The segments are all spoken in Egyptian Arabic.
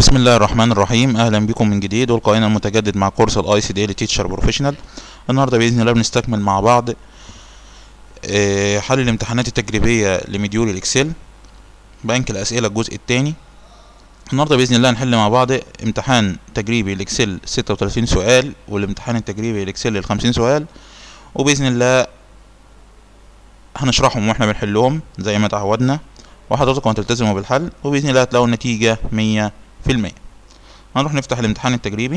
بسم الله الرحمن الرحيم اهلا بكم من جديد ولقائنا المتجدد مع كورس الاي سي دي تيتشر بروفيشنال النهارده باذن الله بنستكمل مع بعض آه، حل الامتحانات التجريبيه لمديول الاكسل بنك الاسئله الجزء الثاني النهارده باذن الله هنحل مع بعض امتحان تجريبي الاكسل 36 سؤال والامتحان التجريبي الاكسل ال 50 سؤال وباذن الله هنشرحهم واحنا بنحلهم زي ما تعودنا وحضراتكم هتلتزموا بالحل وباذن الله هتلاقوا النتيجه 100 في المية هنروح نفتح الامتحان التجريبي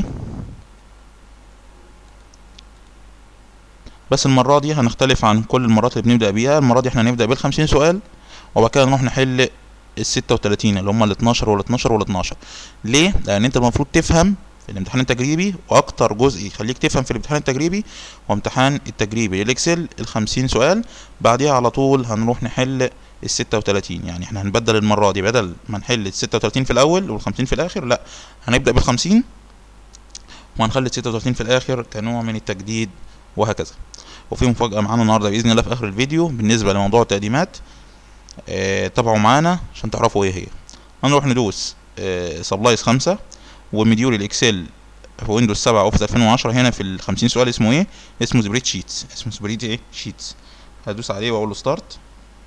بس المرة دي هنختلف عن كل المرات اللي بنبدأ بيها المرة دي احنا هنبدأ بالخمسين سؤال وبعد كده نروح نحل الستة وتلاتين اللي هما الاتناشر والاتناشر والاتناشر ليه؟ لأن انت المفروض تفهم في الامتحان التجريبي واكتر جزء يخليك تفهم في الامتحان التجريبي هو امتحان التجريبي للاكسل الخمسين سؤال بعديها على طول هنروح نحل ال 36 يعني احنا هنبدل المرة دي بدل ما نحل ال 36 في الأول وال 50 في الآخر لا هنبدأ بال 50 وهنخلي ال 36 في الآخر كنوع من التجديد وهكذا وفي مفاجأة معانا النهاردة بإذن الله في آخر الفيديو بالنسبة لموضوع التقديمات اه تابعوا معانا عشان تعرفوا ايه هي هنروح ندوس اه سبلايز خمسة ومديول الإكسل في ويندوز 7 اوفيس 2010 هنا في ال 50 سؤال اسمه ايه؟ اسمه سبريد شيتس اسمه سبريد ايه؟ شيتس هدوس عليه واقول له ستارت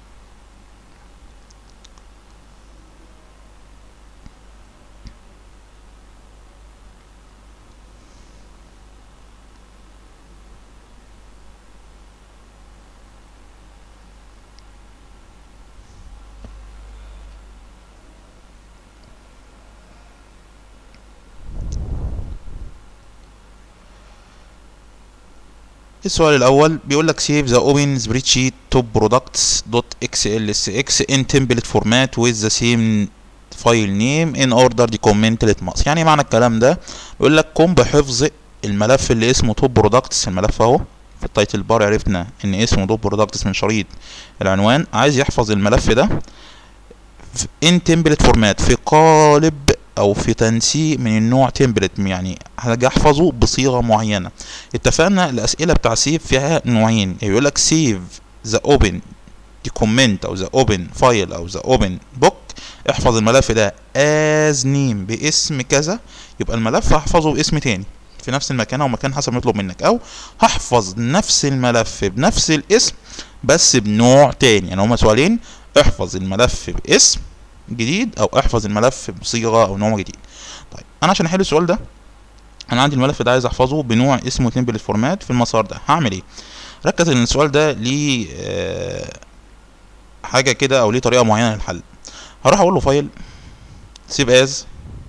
السؤال الاول بيقول لك save the open spreadsheet top products dot xlsx in template format with the same file name in order document litmus يعني معنى الكلام ده بيقول لك قم بحفظ الملف اللي اسمه top products الملف اهو في التايتل بار عرفنا ان اسمه top products من شريط العنوان عايز يحفظ الملف ده in template format في قالب او في تنسيق من النوع تمبلت يعني هاجي احفظه بصيغه معينه اتفقنا الاسئله بتاع سيف فيها نوعين يقول لك سيف ذا اوبن دوكيمنت او ذا اوبن فايل او ذا اوبن بوك احفظ الملف ده از نيم باسم كذا يبقى الملف هحفظه باسم تاني في نفس المكان او مكان حسب ما يطلب منك او هحفظ نفس الملف بنفس الاسم بس بنوع تاني يعني هما سؤالين احفظ الملف باسم جديد او احفظ الملف بصيغه او نوع جديد طيب انا عشان احل السؤال ده انا عندي الملف ده عايز احفظه بنوع اسمه تمبلت فورمات في المسار ده هعمل ايه ركز ان السؤال ده ليه آه حاجه كده او ليه طريقه معينه للحل هروح اقول له فايل سيف از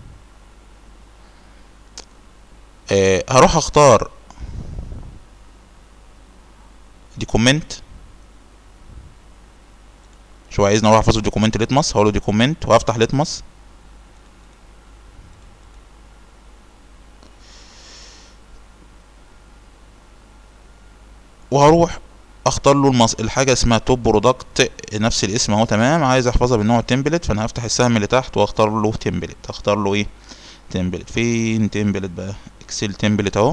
آه هروح اختار دوكيمنت شو عايزني اروح احفظه دوكيمنت ليتمس هقول له دوكيمنت وهفتح ليتمس وهروح اختار له المص... الحاجه اسمها توب برودكت نفس الاسم اهو تمام عايز احفظها بالنوع تمبلت فانا هفتح السهم اللي تحت واختار له تمبلت اختار له ايه تمبلت فين تمبلت بقى اكسل تمبلت اهو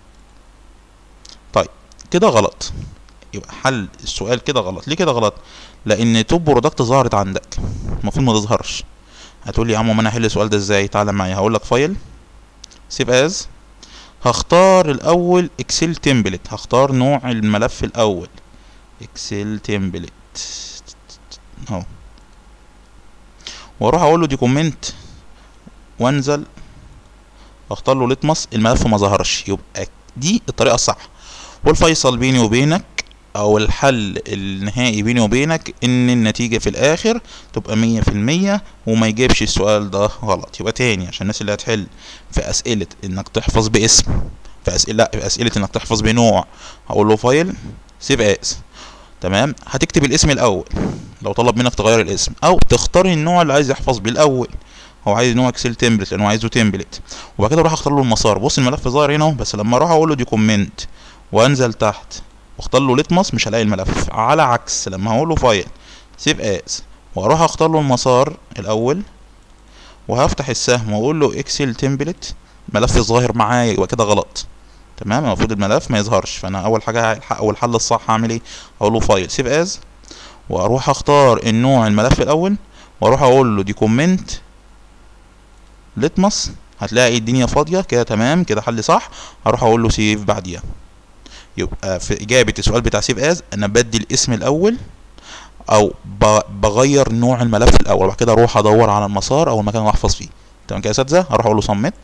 طيب كده غلط يبقى حل السؤال كده غلط ليه كده غلط لان توب برودكت ظهرت عندك المفروض ما تظهرش هتقول لي يا عم ما انا احل السؤال ده ازاي تعالى معايا هقول لك فايل سيف از هختار الاول اكسل تمبلت هختار نوع الملف الاول اكسل تمبلت اهو واروح اقول له دوكيمنت وانزل اختار له ليتمس الملف ما ظهرش يبقى دي الطريقه الصح والفيصل بيني وبينك او الحل النهائي بيني وبينك ان النتيجة في الاخر تبقى مية في المية وما يجيبش السؤال ده غلط يبقى تاني عشان الناس اللي هتحل في اسئلة انك تحفظ باسم في اسئلة لا في اسئلة انك تحفظ بنوع هقول له فايل سيف اس تمام هتكتب الاسم الاول لو طلب منك تغير الاسم او تختار النوع اللي عايز يحفظ بيه الاول هو عايز نوع اكسل تمبلت لانه عايزه تمبلت وبعد كده اروح اختار له المسار بص الملف ظاهر هنا بس لما اروح اقول له دوكيمنت وانزل تحت واختار له ليتمس مش هلاقي الملف على عكس لما هقول له فايل سيف از واروح اختار له المسار الاول وهفتح السهم واقول له اكسل تمبلت ملف ظاهر معايا يبقى كده غلط تمام المفروض الملف ما يظهرش فانا اول حاجه او الحل الصح هعمل ايه اقول له فايل سيف از واروح اختار النوع الملف الاول واروح اقول له دوكيمنت لتمس هتلاقي الدنيا فاضيه كده تمام كده حل صح هروح اقول له سيف بعديها يبقى في اجابه السؤال بتاع سيف از انا بدي الاسم الاول او بغير نوع الملف الاول وبعد كده اروح ادور على المسار او المكان اللي احفظ فيه تمام كده يا اساتذه هروح اقول له سمت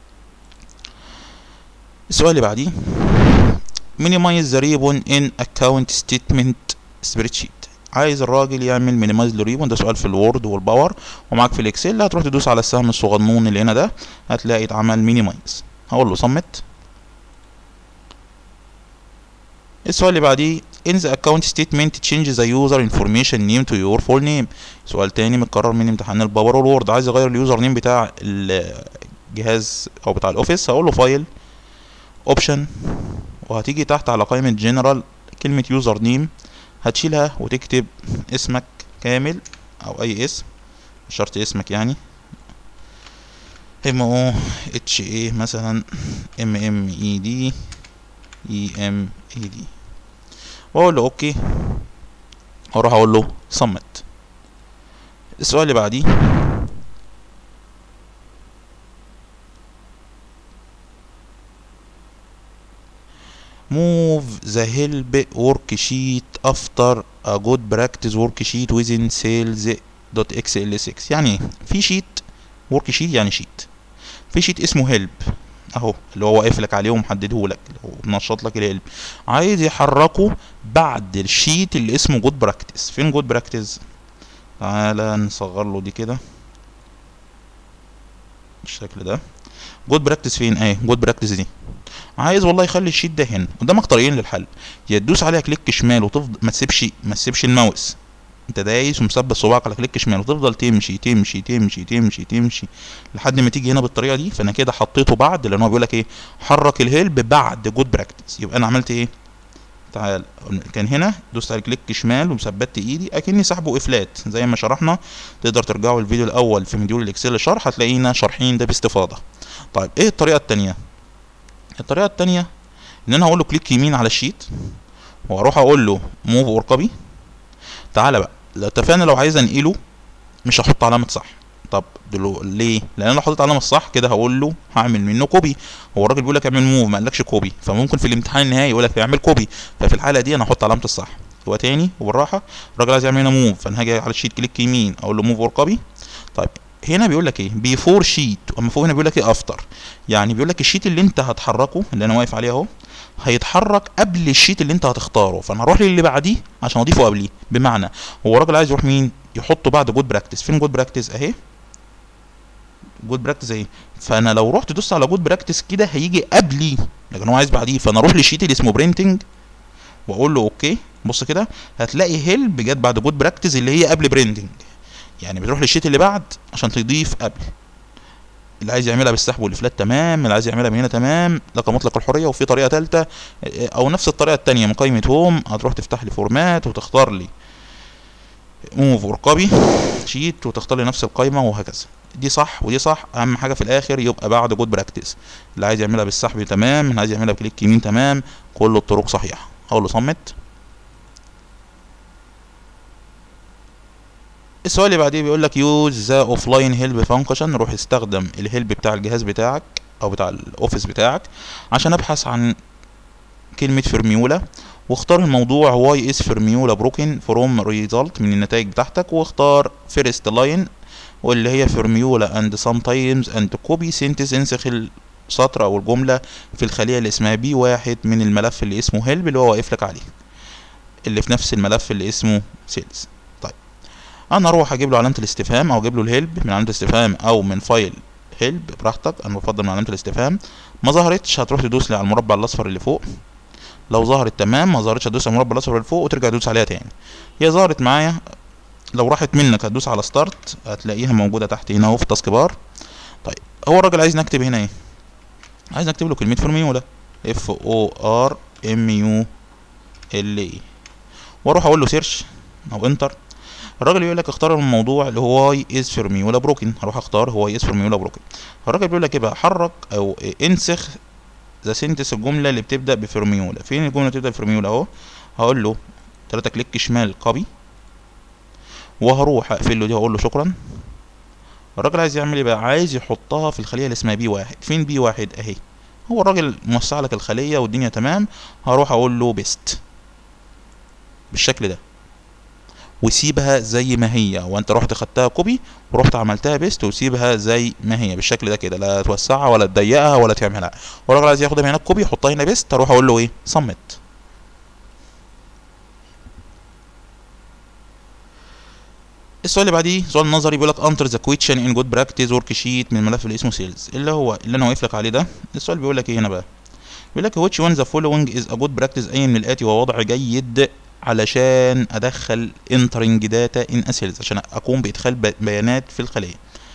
السؤال اللي بعديه minimize the ribbon in account statement spreadsheet عايز الراجل يعمل مينيمايز للريبون ده سؤال في الوورد والباور ومعاك في الاكسل هتروح تدوس على السهم الصغنون اللي هنا ده هتلاقي اتعمل مينيمايز هقول له سمت السؤال اللي بعديه in the account statement change the user information name to your full name سؤال تاني متكرر من امتحان الباور والوورد عايز اغير اليوزر نيم بتاع الجهاز او بتاع الاوفيس هقول له فايل اوبشن وهتيجي تحت على قائمة جنرال كلمة يوزر نيم هتشيلها وتكتب اسمك كامل او اي اسم مش شرط اسمك يعني ام او اتش اي مثلا ام ام اي دي اي ام اي دي واقول له اوكي واروح اقول له صمت السؤال اللي بعديه move the help worksheet after a good practice worksheet within sales.xls6 يعني ايه في شيت ورك شيت يعني شيت في شيت اسمه هيلب اهو اللي هو واقف لك عليه ومحدده لك ومنشط لك الهيلب عايز يحركه بعد الشيت اللي اسمه جود براكتس فين جود براكتس تعالى نصغر له دي كده بالشكل ده جود براكتس فين اهي جود براكتس دي عايز والله يخلي الشيت ده هنا قدامك طريقين للحل يا تدوس عليها كليك شمال وتفضل ما تسيبش ما تسيبش الماوس انت دايس ومثبت صباعك على كليك شمال وتفضل تمشي تمشي تمشي تمشي تمشي لحد ما تيجي هنا بالطريقه دي فانا كده حطيته بعد لان هو بيقول لك ايه حرك الهيلب بعد جود براكتس يبقى انا عملت ايه تعال كان هنا دوست على كليك شمال ومثبت ايدي اكني سحبه افلات زي ما شرحنا تقدر ترجعوا الفيديو الاول في مديول الاكسل شرح هتلاقينا شارحين ده باستفاضه طيب ايه الطريقه التانية الطريقه التانية ان انا هقول له كليك يمين على الشيت واروح اقول له موف اور كوبي تعالى بقى لو اتفقنا لو عايز انقله مش هحط علامه صح طب دلو ليه لان انا لو حطيت علامه صح كده هقول له هعمل منه كوبي هو الراجل بيقول لك اعمل موف ما قالكش كوبي فممكن في الامتحان النهائي يقول لك اعمل كوبي ففي الحاله دي انا هحط علامه الصح هو تاني وبالراحه الراجل عايز يعمل هنا موف فانا هاجي على الشيت كليك يمين اقول له موف اور كوبي طيب هنا بيقول لك ايه بيفور شيت اما فوق هنا بيقول لك ايه افتر يعني بيقول لك الشيت اللي انت هتحركه اللي انا واقف عليه اهو هيتحرك قبل الشيت اللي انت هتختاره فانا هروح للي بعديه عشان اضيفه قبليه بمعنى هو الراجل عايز يروح مين يحطه بعد جود براكتس فين جود براكتس اهي جود براكتس اهي فانا لو رحت دوست على جود براكتس كده هيجي قبلي لكن هو عايز بعديه فانا اروح للشيت اللي اسمه برينتنج واقول له اوكي بص كده هتلاقي هيلب جت بعد جود براكتس اللي هي قبل برينتنج يعني بتروح للشيت اللي بعد عشان تضيف قبل اللي عايز يعملها بالسحب والافلات تمام اللي عايز يعملها من هنا تمام لك مطلق الحريه وفي طريقه ثالثه او نفس الطريقه الثانيه من قائمه هوم هتروح تفتح لي فورمات وتختار لي موف اور كوبي شيت وتختار لي نفس القائمه وهكذا دي صح ودي صح اهم حاجه في الاخر يبقى بعد جود براكتس اللي عايز يعملها بالسحب تمام اللي عايز يعملها بكليك يمين تمام كل الطرق صحيحه اقول له صمت السؤال اللي بعديه بيقول لك يوز ذا اوف لاين هيلب فانكشن روح استخدم الهيلب بتاع الجهاز بتاعك او بتاع الاوفيس بتاعك عشان ابحث عن كلمه فورميولا واختار الموضوع واي اس فورميولا بروكن فروم ريزلت من النتائج بتاعتك واختار فيرست لاين واللي هي فورميولا اند سام تايمز اند كوبي سينتز انسخ السطر او الجمله في الخليه اللي اسمها بي واحد من الملف اللي اسمه هيلب اللي هو واقف لك عليه اللي في نفس الملف اللي اسمه سيلز انا اروح اجيب له علامه الاستفهام او اجيب له الهيلب من علامه الاستفهام او من فايل هيلب براحتك انا بفضل من علامه الاستفهام ما ظهرتش هتروح تدوس على المربع الاصفر اللي فوق لو ظهرت تمام ما ظهرتش هتدوس على المربع الاصفر اللي فوق وترجع تدوس عليها تاني هي ظهرت معايا لو راحت منك هتدوس على ستارت هتلاقيها موجوده تحت هنا اهو في التاسك بار طيب هو الراجل عايز نكتب هنا ايه عايز نكتب له كلمه فورميولا اف او ار ام يو ال اي واروح اقول له سيرش او انتر الراجل بيقول لك اختار الموضوع اللي هو واي از فورميولا بروكن هروح اختار هو از فورميولا بروكن الراجل بيقول لك ايه بقى حرك او انسخ ذا سنتس الجمله اللي بتبدا بفورميولا فين الجمله اللي بتبدا بفورميولا اهو هقول له تلاتة كليك شمال كوبي وهروح اقفل له دي واقول له شكرا الراجل عايز يعمل ايه بقى عايز يحطها في الخليه اللي اسمها بي واحد فين بي واحد اهي هو الراجل موسع لك الخليه والدنيا تمام هروح اقول له بيست بالشكل ده وسيبها زي ما هي وانت رحت خدتها كوبي ورحت عملتها بيست وسيبها زي ما هي بالشكل ده كده لا توسعها ولا تضيقها ولا تعملها والراجل عايز ياخدها من هناك كوبي يحطها هنا بيست اروح اقول له ايه صمت السؤال اللي بعديه سؤال نظري بيقول لك انتر ذا كويتشن ان جود براكتس ورك شيت من الملف اللي اسمه سيلز اللي هو اللي انا واقف لك عليه ده السؤال بيقول لك ايه هنا بقى بيقول لك which one the following is a good practice اي من الاتي هو وضع جيد علشان ادخل entering data in a cells عشان اقوم بادخال بيانات في الخليه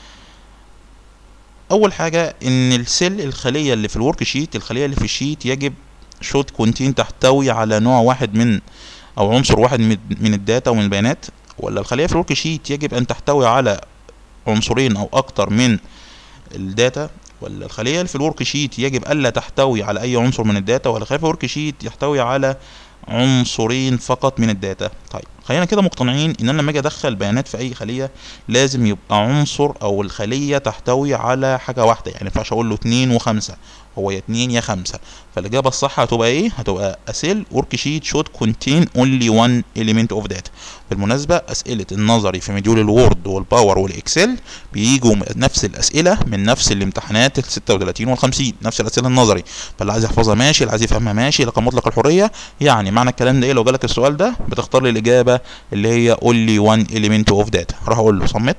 اول حاجه ان السيل الخليه اللي في الورك شيت الخليه اللي في الشيت يجب شوت كونتين تحتوي على نوع واحد من او عنصر واحد من الداتا ومن البيانات ولا الخليه في الورك شيت يجب ان تحتوي على عنصرين او اكتر من الداتا ولا الخليه في الورك شيت يجب الا تحتوي على اي عنصر من الداتا ولا الخليه في الورك شيت يحتوي على عنصرين فقط من الداتا طيب خلينا كده مقتنعين ان انا لما اجي ادخل بيانات في اي خليه لازم يبقى عنصر او الخليه تحتوي على حاجه واحده يعني ما ينفعش اقول له اتنين وخمسه هو يا اتنين يا خمسه فالاجابه الصح هتبقى ايه هتبقى اسيل ورك شيت شوت كونتين اونلي وان element اوف داتا بالمناسبه اسئله النظري في مديول الوورد والباور والاكسل بيجوا نفس الاسئله من نفس الامتحانات ال 36 وال 50 نفس الاسئله النظري فاللي عايز يحفظها ماشي اللي عايز يفهمها ماشي لكن مطلق الحريه يعني معنى الكلام ده ايه لو جالك السؤال ده بتختار لي الاجابه اللي هي only one element of data راح اقول له صمت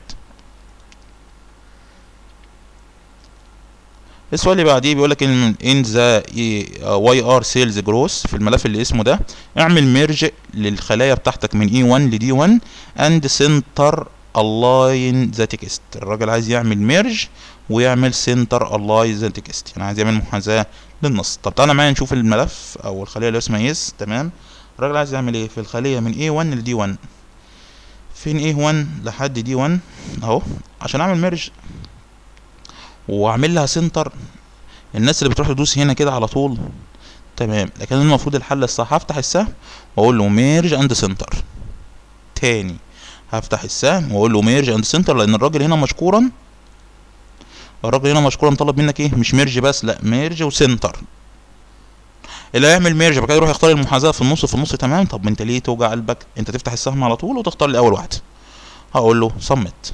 السؤال اللي بعديه بيقول لك ان ذا واي ار سيلز جروس في الملف اللي اسمه ده اعمل ميرج للخلايا بتاعتك من اي 1 لدي 1 اند سنتر الاين ذا تكست الراجل عايز يعمل ميرج ويعمل سنتر الاين ذا تكست يعني عايز يعمل محاذاه للنص طب تعالى معايا نشوف الملف او الخليه اللي اسمها يس تمام الراجل عايز يعمل ايه في الخليه من A1 ل D1 فين A1 لحد D1 اهو عشان اعمل ميرج واعمل لها سنتر الناس اللي بتروح تدوس هنا كده على طول تمام لكن المفروض الحل الصح هفتح السهم واقول له ميرج اند سنتر تاني هفتح السهم واقول له ميرج اند سنتر لان الراجل هنا مشكورا الراجل هنا مشكورا طلب منك ايه مش ميرج بس لا ميرج وسنتر اللي هيعمل ميرج بعد كده يروح يختار المحاذاه في النص في النص تمام طب انت ليه توجع قلبك انت تفتح السهم على طول وتختار لي اول واحده هقول له صمت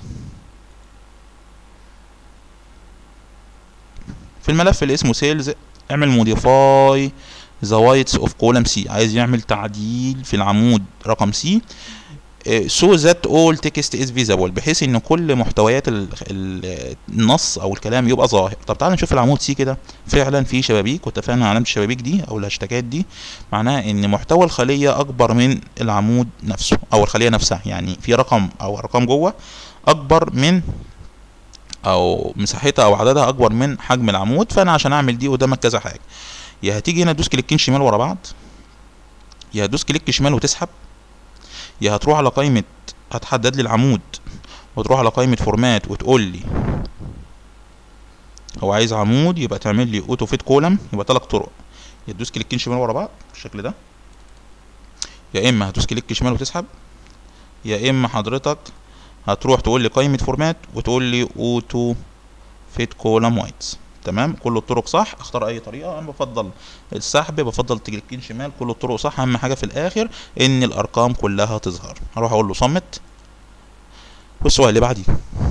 في الملف اللي اسمه سيلز اعمل موديفاي ذا وايتس اوف كولم سي عايز يعمل تعديل في العمود رقم سي سو ذات اول تكست از فيزابل بحيث ان كل محتويات النص او الكلام يبقى ظاهر طب تعالى نشوف العمود سي كده فعلا في شبابيك واتفقنا علامه الشبابيك دي او الهاشتاجات دي معناها ان محتوى الخليه اكبر من العمود نفسه او الخليه نفسها يعني في رقم او ارقام جوه اكبر من او مساحتها او عددها اكبر من حجم العمود فانا عشان اعمل دي قدامك كذا حاجه يا هتيجي هنا تدوس كليكين شمال ورا بعض يا هتدوس كليك شمال وتسحب يا هتروح على قائمة هتحدد لي العمود وتروح على قائمة فورمات وتقول لي هو عايز عمود يبقى تعمل لي اوتو فيت كولم يبقى تلات طرق يا تدوس كليكين شمال ورا بعض بالشكل ده يا اما هتدوس كليك شمال وتسحب يا اما حضرتك هتروح تقول لي قائمة فورمات وتقول لي اوتو فيت كولم وايتس تمام كل الطرق صح اختار اي طريقه انا بفضل السحب بفضل تكليكين شمال كل الطرق صح اهم حاجه في الاخر ان الارقام كلها تظهر هروح اقول له صمت والسؤال اللي بعديه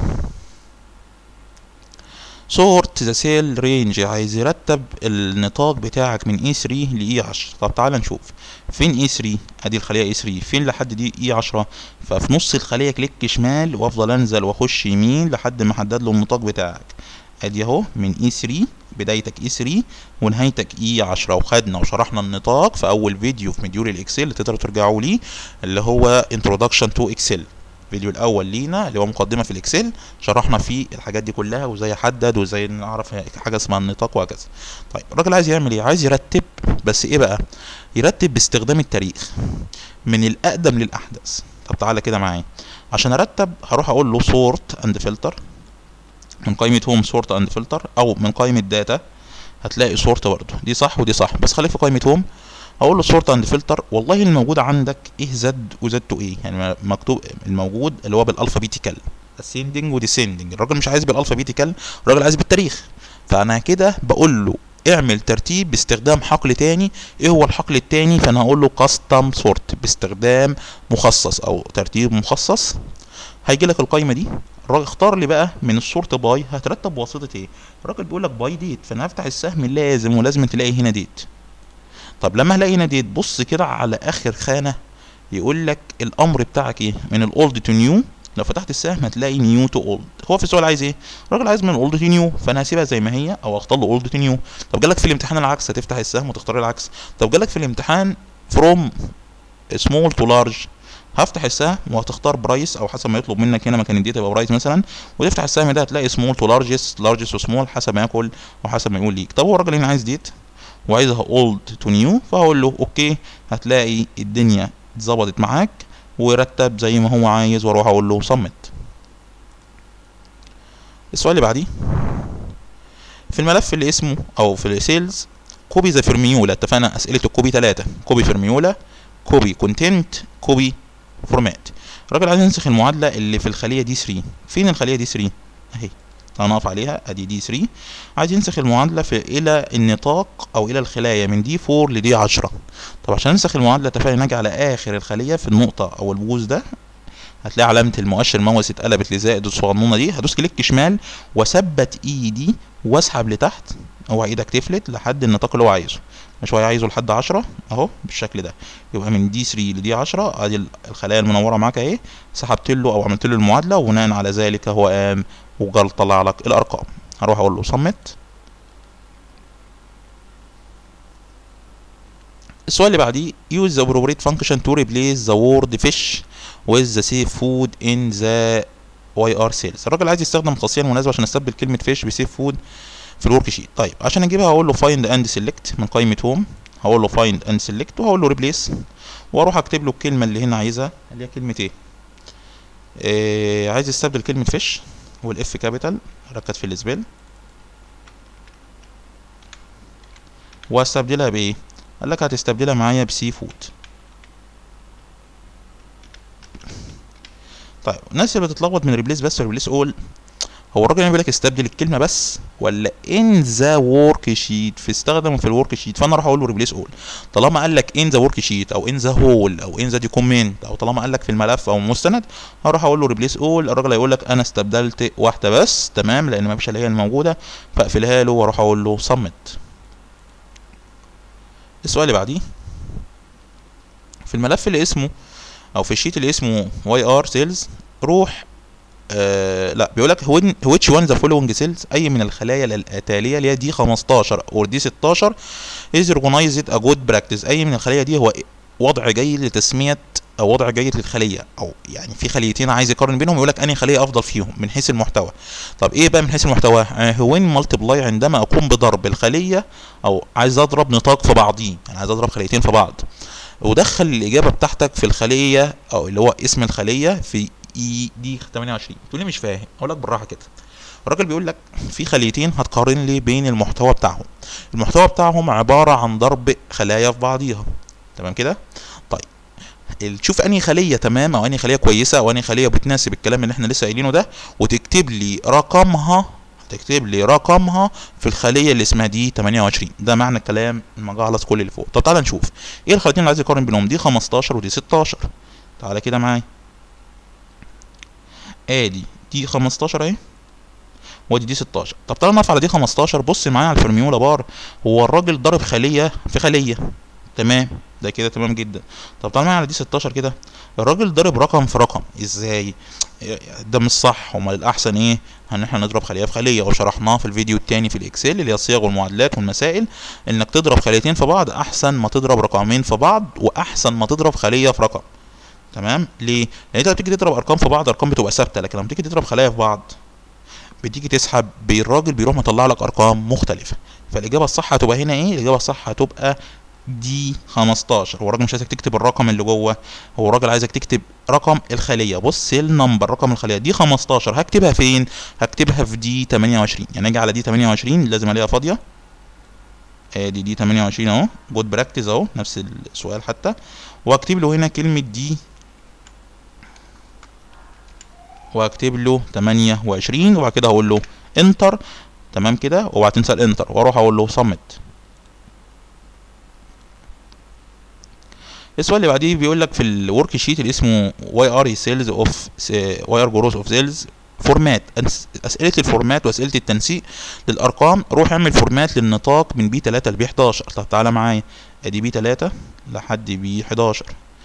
سورت ذا سيل رينج عايز يرتب النطاق بتاعك من اي 3 لاي 10 طب تعالى نشوف فين اي 3 ادي الخليه اي 3 فين لحد دي اي 10 ففي نص الخليه كليك شمال وافضل انزل واخش يمين لحد ما احدد له النطاق بتاعك ادي اهو من اي 3 بدايتك اي 3 ونهايتك اي 10 وخدنا وشرحنا النطاق في اول فيديو في مديول الاكسل اللي تقدروا ترجعوا ليه اللي هو انترودكشن تو اكسل الفيديو الاول لينا اللي هو مقدمه في الاكسل شرحنا فيه الحاجات دي كلها وازاي احدد وازاي نعرف حاجه اسمها النطاق وهكذا طيب الراجل عايز يعمل ايه عايز يرتب بس ايه بقى يرتب باستخدام التاريخ من الاقدم للاحدث طب تعالى كده معايا عشان ارتب هروح اقول له سورت اند فلتر من قائمة هوم سورت اند فلتر او من قائمة داتا هتلاقي سورت برضه دي صح ودي صح بس خليك في قائمة هوم اقول له سورت اند فلتر والله الموجود عندك ايه زد وزد تو ايه يعني مكتوب الموجود اللي هو بالالفابيتيكال ascending وديسندنج الراجل مش عايز بالالفابيتيكال الراجل عايز بالتاريخ فانا كده بقول له اعمل ترتيب باستخدام حقل تاني ايه هو الحقل التاني فانا هقول له كاستم سورت باستخدام مخصص او ترتيب مخصص هيجي لك القايمه دي الراجل اختار لي بقى من السورت باي هترتب بواسطه ايه الراجل بيقول لك باي ديت فانا هفتح السهم لازم ولازم تلاقي هنا ديت طب لما هلاقي هنا ديت بص كده على اخر خانه يقول لك الامر بتاعك ايه من الاولد تو نيو لو فتحت السهم هتلاقي نيو تو اولد هو في السؤال عايز ايه الراجل عايز من الاولد تو نيو فانا هسيبها زي ما هي او اختار له اولد تو نيو طب جالك في الامتحان العكس هتفتح السهم وتختار العكس طب جالك في الامتحان فروم سمول تو لارج هفتح السهم وهتختار برايس او حسب ما يطلب منك هنا مكان دي تبقى برايس مثلا وتفتح السهم ده هتلاقي سمول تو لارجست لارجست وسمول حسب ما ياكل وحسب ما يقول ليك طب هو الراجل هنا عايز ديت وعايزها اولد تو نيو فهقول له اوكي هتلاقي الدنيا اتظبطت معاك ورتب زي ما هو عايز واروح اقول له صمت السؤال اللي بعديه في الملف اللي اسمه او في السيلز كوبي ذا فيرميولا اتفقنا اسئله الكوبي ثلاثه كوبي فيرميولا كوبي كونتنت كوبي فورمات الراجل عايز ينسخ المعادله اللي في الخليه دي 3 فين الخليه دي 3 اهي هنقف عليها ادي دي 3 عايز ينسخ المعادله في الى النطاق او الى الخلايا من دي 4 لدي 10 طب عشان ننسخ المعادله اتفقنا نجي على اخر الخليه في النقطه او البوز ده هتلاقي علامه المؤشر ماوس اتقلبت لزائد الصغنونه دي هدوس كليك شمال واثبت ايدي واسحب لتحت اوعى ايدك تفلت لحد النطاق اللي هو عايزه مش هو عايزه لحد 10 اهو بالشكل ده يبقى من دي 3 لدي 10 ادي الخلايا المنوره معاك اهي سحبت له او عملت له المعادله وبناء على ذلك هو قام وقال طلع لك الارقام هروح اقول له صمت السؤال اللي بعديه use the appropriate function to replace the word fish with the safe food in the YR cells الراجل عايز يستخدم خاصيه مناسبه عشان استبدل كلمه فيش بسيف فود في الورك شيت طيب عشان اجيبها هقول له find and select من قائمه هوم هقول له find and select وهقول له replace واروح اكتب له الكلمه اللي هنا عايزها اللي هي كلمه ايه, إيه عايز يستبدل كلمه فيش والاف كابيتال ركز في الاسبيل واستبدلها بايه قال لك هتستبدلها معايا بسي فود طيب الناس اللي بتتلخبط من ريبليس بس وريبليس اول هو الراجل بيقول لك استبدل الكلمه بس ولا ان ذا ورك شيت في استخدمه في الورك شيت فانا اروح اقول له ريبليس اول طالما قال لك ان ذا ورك شيت او ان ذا هول او ان ذا دوكيومنت او طالما قال لك في الملف او مستند هروح اقول له ريبليس اول الراجل هيقول لك انا استبدلت واحده بس تمام لان ما فيش اللي هي الموجوده فاقفلها له واروح اقول له صمت السؤال اللي بعديه في الملف اللي اسمه او في الشيت اللي اسمه واي ار سيلز روح آه لا بيقول لك which one the following cells اي من الخلايا التاليه اللي هي دي 15 او دي 16 is recognized a good practice اي من الخلايا دي هو وضع جيد لتسميه او وضع جيد للخليه او يعني في خليتين عايز يقارن بينهم يقول لك انهي خليه افضل فيهم من حيث المحتوى طب ايه بقى من حيث المحتوى هو وين مالتيبلاي عندما اقوم بضرب الخليه او عايز اضرب نطاق في بعضيه يعني عايز اضرب خليتين في بعض ودخل الاجابه بتاعتك في الخليه او اللي هو اسم الخليه في اي دي 28 تقول لي مش فاهم اقول لك بالراحه كده الراجل بيقول لك في خليتين هتقارن لي بين المحتوى بتاعهم المحتوى بتاعهم عباره عن ضرب خلايا في بعضيها تمام كده طيب تشوف انهي خليه تمام او انهي خليه كويسه او انهي خليه بتناسب الكلام اللي احنا لسه قايلينه ده وتكتب لي رقمها تكتب لي رقمها في الخليه اللي اسمها دي 28 ده معنى الكلام المجعلص كل اللي فوق طب تعالى نشوف ايه الخليتين اللي عايز يقارن بينهم دي 15 ودي 16 تعالى كده معايا ادي دي 15 اهي وادي دي 16 طب تعالى نقف على دي 15 بص معايا على الفورميولا بار هو الراجل ضرب خليه في خليه تمام ده كده تمام جدا طب تعالى معايا على دي 16 كده الراجل ضرب رقم في رقم ازاي ده مش صح امال الاحسن ايه ان احنا نضرب خليه في خليه وشرحناه في الفيديو التاني في الاكسل اللي هي الصيغ والمعادلات والمسائل انك تضرب خليتين في بعض احسن ما تضرب رقمين في بعض واحسن ما تضرب خليه في رقم تمام ليه لان انت لما تيجي تضرب ارقام في بعض ارقام بتبقى ثابته لكن لما تيجي تضرب خلايا في بعض بتيجي تسحب بالراجل بيروح مطلع لك ارقام مختلفه فالاجابه الصح هتبقى هنا ايه الاجابه الصح هتبقى دي 15 هو الراجل مش عايزك تكتب الرقم اللي جوه هو الراجل عايزك تكتب رقم الخليه بص النمبر رقم الخليه دي 15 هكتبها فين هكتبها في دي 28 يعني اجي على دي 28 لازم الاقيها فاضيه ادي دي 28 اهو جود براكتس اهو نفس السؤال حتى واكتب له هنا كلمه دي وهكتب له 28 وبعد كده هقول له انتر تمام كده وبعد تنسى الانتر واروح اقول له صمت السؤال اللي بعديه بيقول لك في الورك شيت اللي اسمه واي ار سيلز اوف واي ار جروث اوف سيلز فورمات اسئله الفورمات واسئله التنسيق للارقام روح اعمل فورمات للنطاق من بي 3 لبي 11 طب تعالى معايا ادي بي 3 لحد بي 11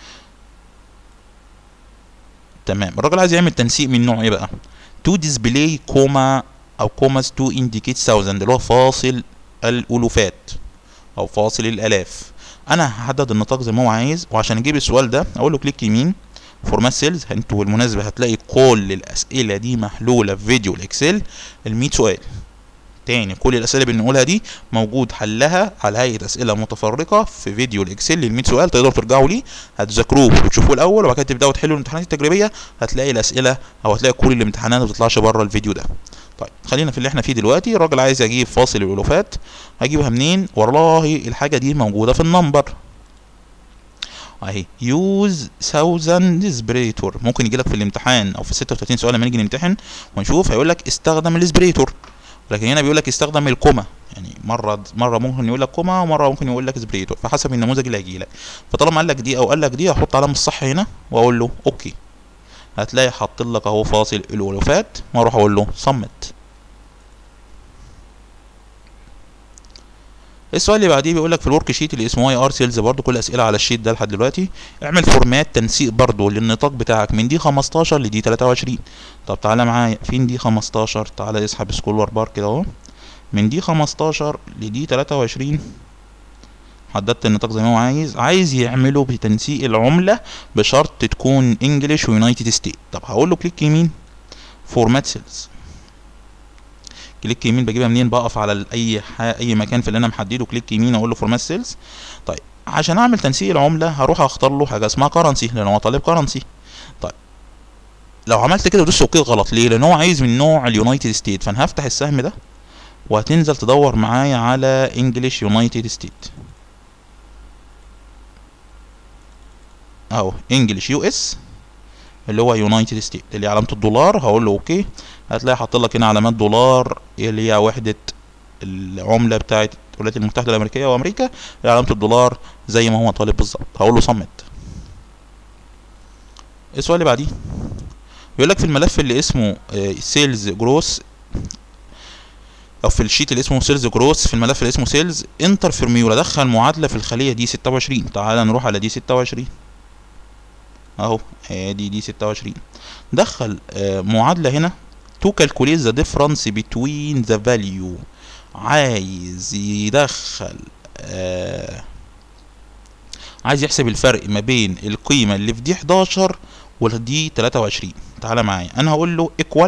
تمام الراجل عايز يعمل تنسيق من نوع ايه بقى تو ديسبلاي كوما او كوماز تو انديكيت ثاوزند اللي هو فاصل الالوفات او فاصل الالاف انا هحدد النطاق زي ما هو عايز وعشان اجيب السؤال ده اقول له كليك يمين فورمات سيلز انتوا بالمناسبه هتلاقي كل الاسئله دي محلوله في فيديو الاكسل ال 100 سؤال تاني كل الاسئله اللي بنقولها دي موجود حلها على هيئه اسئله متفرقه في فيديو الاكسل لل 100 سؤال تقدروا ترجعوا ليه هتذاكروه وتشوفوه الاول وبعد كده تبداوا تحلوا الامتحانات التجريبيه هتلاقي الاسئله او هتلاقي كل الامتحانات ما بتطلعش بره الفيديو ده طيب خلينا في اللي احنا فيه دلوقتي الراجل عايز يجيب فاصل الالوفات هجيبها منين والله الحاجه دي موجوده في النمبر اهي يوز ثاوزند سبريتور ممكن يجي لك في الامتحان او في 36 سؤال لما نيجي نمتحن ونشوف هيقول لك استخدم السبريتور لكن هنا بيقول لك استخدم الكوما يعني مره مره ممكن يقول لك كوما ومره ممكن يقول لك سبريتور فحسب النموذج اللي هيجي لك فطالما قال لك دي او قال لك دي احط علامه الصح هنا واقول له اوكي هتلاقي حاط لك اهو فاصل الالوفات واروح اقول له صمت السؤال اللي بعديه بيقول لك في الورك شيت اللي اسمه واي ار سيلز برضو كل اسئله على الشيت ده لحد دلوقتي اعمل فورمات تنسيق برضو للنطاق بتاعك من دي 15 لدي 23 طب تعالى معايا فين دي 15 تعالى اسحب سكرول بار كده اهو من دي 15 لدي 23 حددت النطاق زي ما هو عايز عايز يعمله بتنسيق العمله بشرط تكون انجلش ويونايتد ستيت طب هقول له كليك يمين فورمات سيلز كليك يمين بجيبها منين بقف على اي اي مكان في اللي انا محدده كليك يمين اقول له فورمات سيلز طيب عشان اعمل تنسيق العمله هروح اختار له حاجه اسمها كرنسي لان هو طالب كرنسي طيب لو عملت كده ودوست اوكي غلط ليه لان هو عايز من نوع اليونايتد ستيت فانا هفتح السهم ده وهتنزل تدور معايا على انجلش يونايتد ستيت اهو انجلش يو اس اللي هو يونايتد ستيت اللي علامه الدولار هقول له اوكي هتلاقي حاطط لك هنا علامات دولار اللي هي وحده العمله بتاعت الولايات المتحده الامريكيه وامريكا علامه الدولار زي ما هو طالب بالظبط هقول له صمت السؤال اللي بعديه بيقول لك في الملف اللي اسمه سيلز جروس او في الشيت اللي اسمه سيلز جروس في الملف اللي اسمه سيلز انتر فورميولا دخل معادله في الخليه دي 26 تعال نروح على دي 26 اهو ادي دي 26 دخل آه معادله هنا to calculate the difference between the value عايز يدخل آه عايز يحسب الفرق ما بين القيمة اللي في دي 11 ودي 23 تعالى معايا انا هقول له equal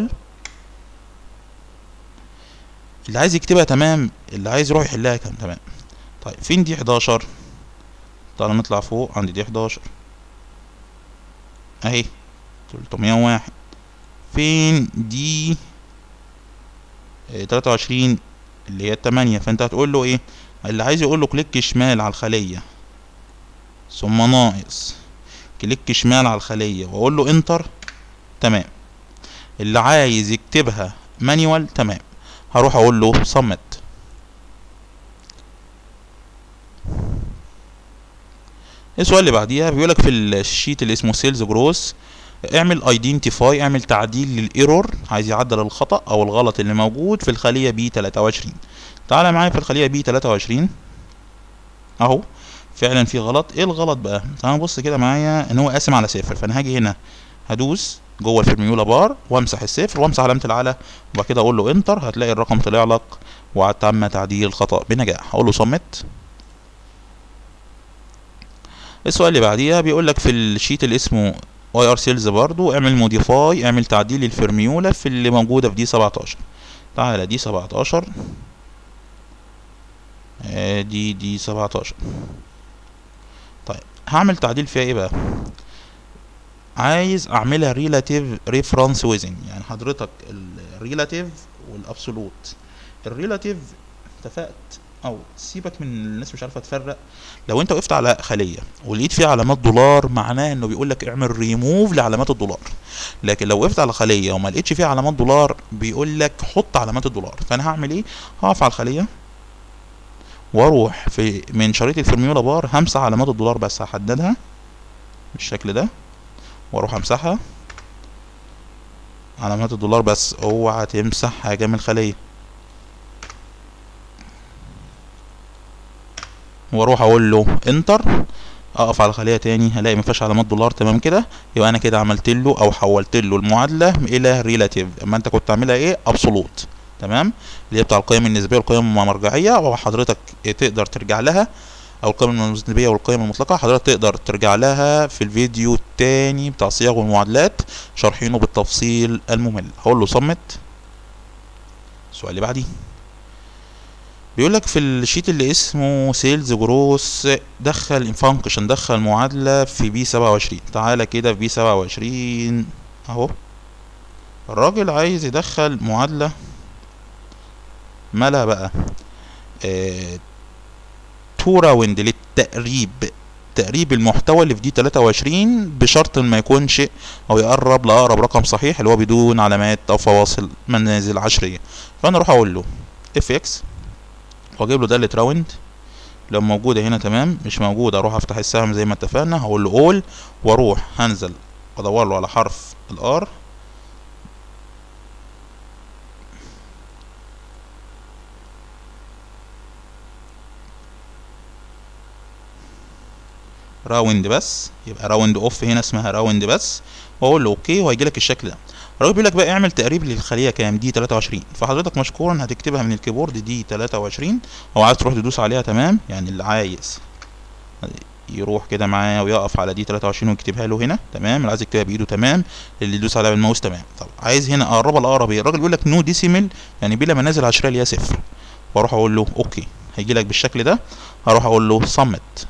اللي عايز يكتبها تمام اللي عايز يروح يحلها كام تمام طيب فين دي 11 تعالى نطلع فوق عند دي 11 اهي 301 فين دي تلاتة وعشرين اللي هي التمانية فانت هتقول له ايه اللي عايز يقول له كليك شمال على الخلية ثم ناقص كليك شمال على الخلية واقول له انتر تمام اللي عايز يكتبها مانيوال تمام هروح اقول له صمت السؤال اللي بعديها بيقولك في الشيت اللي اسمه سيلز جروس اعمل ايدنتيفاي اعمل تعديل للايرور عايز يعدل الخطا او الغلط اللي موجود في الخليه بي 23 تعالى معايا في الخليه بي 23 اهو فعلا في غلط ايه الغلط بقى تعالى بص كده معايا ان هو قاسم على صفر فانا هاجي هنا هدوس جوه الفورميولا بار وامسح الصفر وامسح علامه العلى وبعد كده اقول له انتر هتلاقي الرقم طلع لك وتم تعديل الخطا بنجاح هقول له صمت السؤال اللي بعديها بيقول لك في الشيت اللي اسمه واي ار سيلز برضو اعمل موديفاي اعمل تعديل للفورميولا في اللي موجوده في دي 17 تعالى دي 17 ادي دي 17 طيب هعمل تعديل فيها ايه بقى عايز اعملها ريلاتيف ريفرنس ويزن يعني حضرتك الريلاتيف والابسولوت الريلاتيف اتفقت او سيبك من الناس مش عارفه تفرق لو انت وقفت على خليه ولقيت فيها علامات دولار معناه انه بيقول لك اعمل ريموف لعلامات الدولار لكن لو وقفت على خليه وما لقيتش فيها علامات دولار بيقول لك حط علامات الدولار فانا هعمل ايه هقف على الخليه واروح في من شريط الفورميولا بار همسح علامات الدولار بس هحددها بالشكل ده واروح امسحها علامات الدولار بس اوعى تمسح حاجه من الخليه واروح اقول له انتر اقف على خليه تاني هلاقي مفيهاش علامات دولار تمام كده يبقى انا كده عملت له او حولت له المعادله الى ريلاتيف اما انت كنت عاملها ايه ابسولوت تمام اللي هي بتاع القيم النسبيه والقيم المرجعيه وحضرتك تقدر ترجع لها او القيم النسبيه والقيم المطلقه حضرتك تقدر ترجع لها في الفيديو التاني بتاع صيغ والمعادلات شارحينه بالتفصيل الممل هقول له صمت السؤال اللي بعديه بيقول لك في الشيت اللي اسمه سيلز جروس دخل فانكشن دخل معادله في بي 27 تعالى كده في بي 27 اهو الراجل عايز يدخل معادله مالها بقى آه تو راوند للتقريب تقريب المحتوى اللي في دي 23 بشرط ما يكونش او يقرب لاقرب رقم صحيح اللي هو بدون علامات او فواصل منازل عشريه فانا اروح اقول له اف اكس واجيب له داله راوند لو موجوده هنا تمام مش موجوده اروح افتح السهم زي ما اتفقنا هقول له اول واروح هنزل وادور له على حرف الار راوند بس يبقى راوند اوف هنا اسمها راوند بس واقول له اوكي وهيجي لك الشكل ده الراجل بيقول لك بقى اعمل تقريب للخليه كام دي 23 فحضرتك مشكورا هتكتبها من الكيبورد دي 23 او عايز تروح تدوس عليها تمام يعني اللي عايز يروح كده معايا ويقف على دي 23 ويكتبها له هنا تمام اللي عايز يكتبها بايده تمام اللي يدوس عليها بالماوس تمام طب عايز هنا اقربها لاقرب ايه الراجل بيقول لك نو ديسيمل يعني بلا منازل عشريه اللي هي صفر واروح اقول له اوكي هيجي لك بالشكل ده هروح اقول له صمت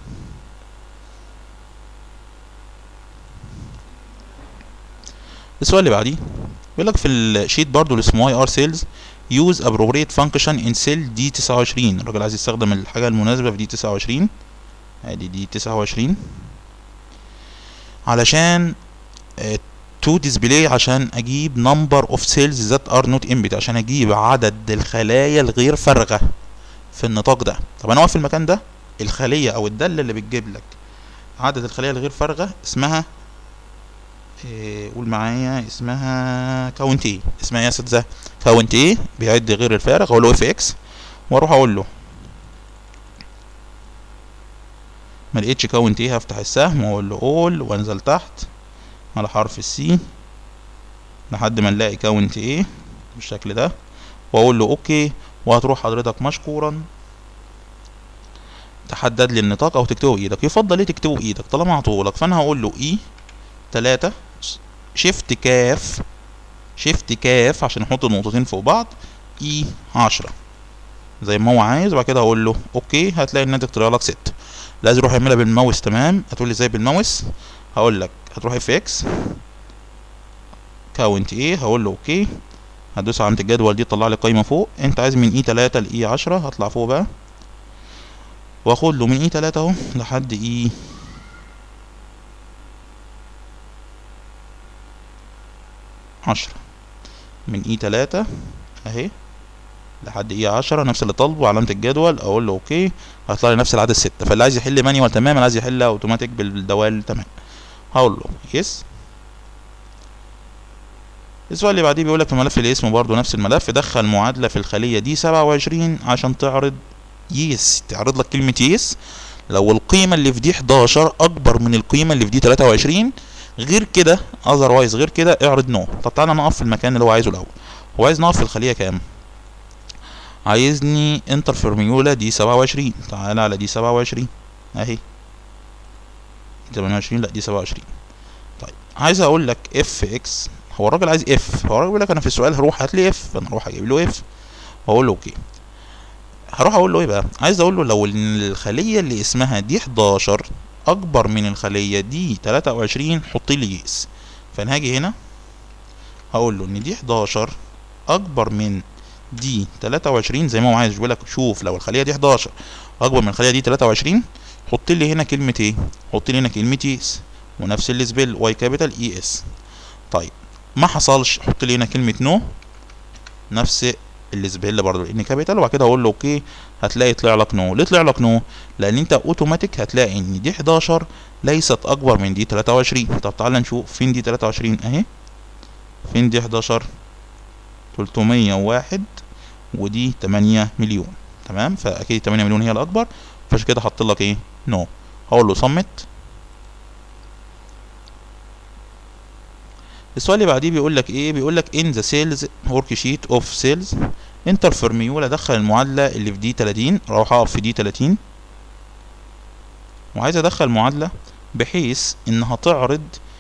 السؤال اللي بعديه بيقول لك في الشيت برضو اللي اسمه واي ار سيلز يوز ابروبريت فانكشن ان سيل دي 29 الراجل عايز يستخدم الحاجه المناسبه في دي 29 ادي دي 29 علشان تو ديسبلاي عشان اجيب نمبر اوف سيلز ذات ار نوت امبت عشان اجيب عدد الخلايا الغير فارغه في النطاق ده طب انا واقف في المكان ده الخليه او الداله اللي بتجيب لك عدد الخلايا الغير فارغه اسمها إيه قول معايا اسمها كاونت ايه اسمها يا اساتذه كاونت ايه بيعد غير الفارغ اقول له اف اكس واروح اقول له ما لقيتش كاونت ايه هفتح السهم واقول له اول وانزل تحت على حرف السي لحد ما نلاقي كاونت ايه بالشكل ده واقول له اوكي وهتروح حضرتك مشكورا تحدد لي النطاق او تكتبه بايدك يفضل ايه تكتبه بايدك طالما عطولك فانا هقول له اي تلاتة شيفت كاف شيفت كاف عشان احط النقطتين فوق بعض اي عشرة زي ما هو عايز وبعد كده هقول له اوكي هتلاقي الناتج طلع لك ستة لازم اروح اعملها بالماوس تمام هتقول لي ازاي بالماوس هقول لك هتروح اف اكس كاونت ايه هقول له اوكي هدوس علامة الجدول دي تطلع لي قايمة فوق انت عايز من اي تلاتة لاي عشرة هطلع فوق بقى واخد له من اي تلاتة اهو لحد اي عشرة من اي تلاتة اهي لحد اي عشرة نفس اللي طالبه علامة الجدول اقول له اوكي هيطلع لي نفس العدد ستة فاللي عايز يحل مانيوال تمام اللي عايز يحل اوتوماتيك بالدوال تمام هقول له يس السؤال اللي بعديه بيقول لك في ملف الاسم برضه نفس الملف دخل معادلة في الخلية دي سبعة وعشرين عشان تعرض يس تعرض لك كلمة يس لو القيمة اللي في دي 11 أكبر من القيمة اللي في دي 23 غير كده اذروايز غير كده اعرض نو طب تعالى نقف في المكان اللي هو عايزه الاول هو عايز نقف في الخليه كام عايزني انتر فورميولا دي 27 تعالى على دي 27 اهي 28 لا دي 27 طيب عايز اقول لك اف اكس هو الراجل عايز اف هو الراجل بيقول لك انا في السؤال هروح هات لي اف فانا اروح اجيب له اف واقول له اوكي هروح اقول له ايه بقى عايز اقول له لو الخليه اللي اسمها دي 11 اكبر من الخليه دي 23 حط لي يس فانا هاجي هنا هقول له ان دي 11 اكبر من دي 23 زي ما هو عايز بيقول لك شوف لو الخليه دي 11 اكبر من الخليه دي 23 حط لي هنا كلمه ايه حط لي هنا كلمه يس ونفس السبيل واي كابيتال اي اس طيب ما حصلش حط لي هنا كلمه نو نفس السبيل برضه لان كابيتال وبعد كده اقول له اوكي هتلاقي طلع لك نو ليه طلع لك نو لان انت اوتوماتيك هتلاقي ان دي 11 ليست اكبر من دي 23 طب تعال نشوف فين دي 23 اهي فين دي 11 301 ودي 8 مليون تمام فاكيد 8 مليون هي الاكبر فعشان كده حط لك ايه نو هقول له صمت السؤال اللي بعديه بيقول لك ايه بيقول لك ان ذا سيلز ورك شيت اوف سيلز انتر فورميولا دخل المعادله اللي في دي 30 اروح اقف في دي 30 وعايز ادخل معادله بحيث انها تعرض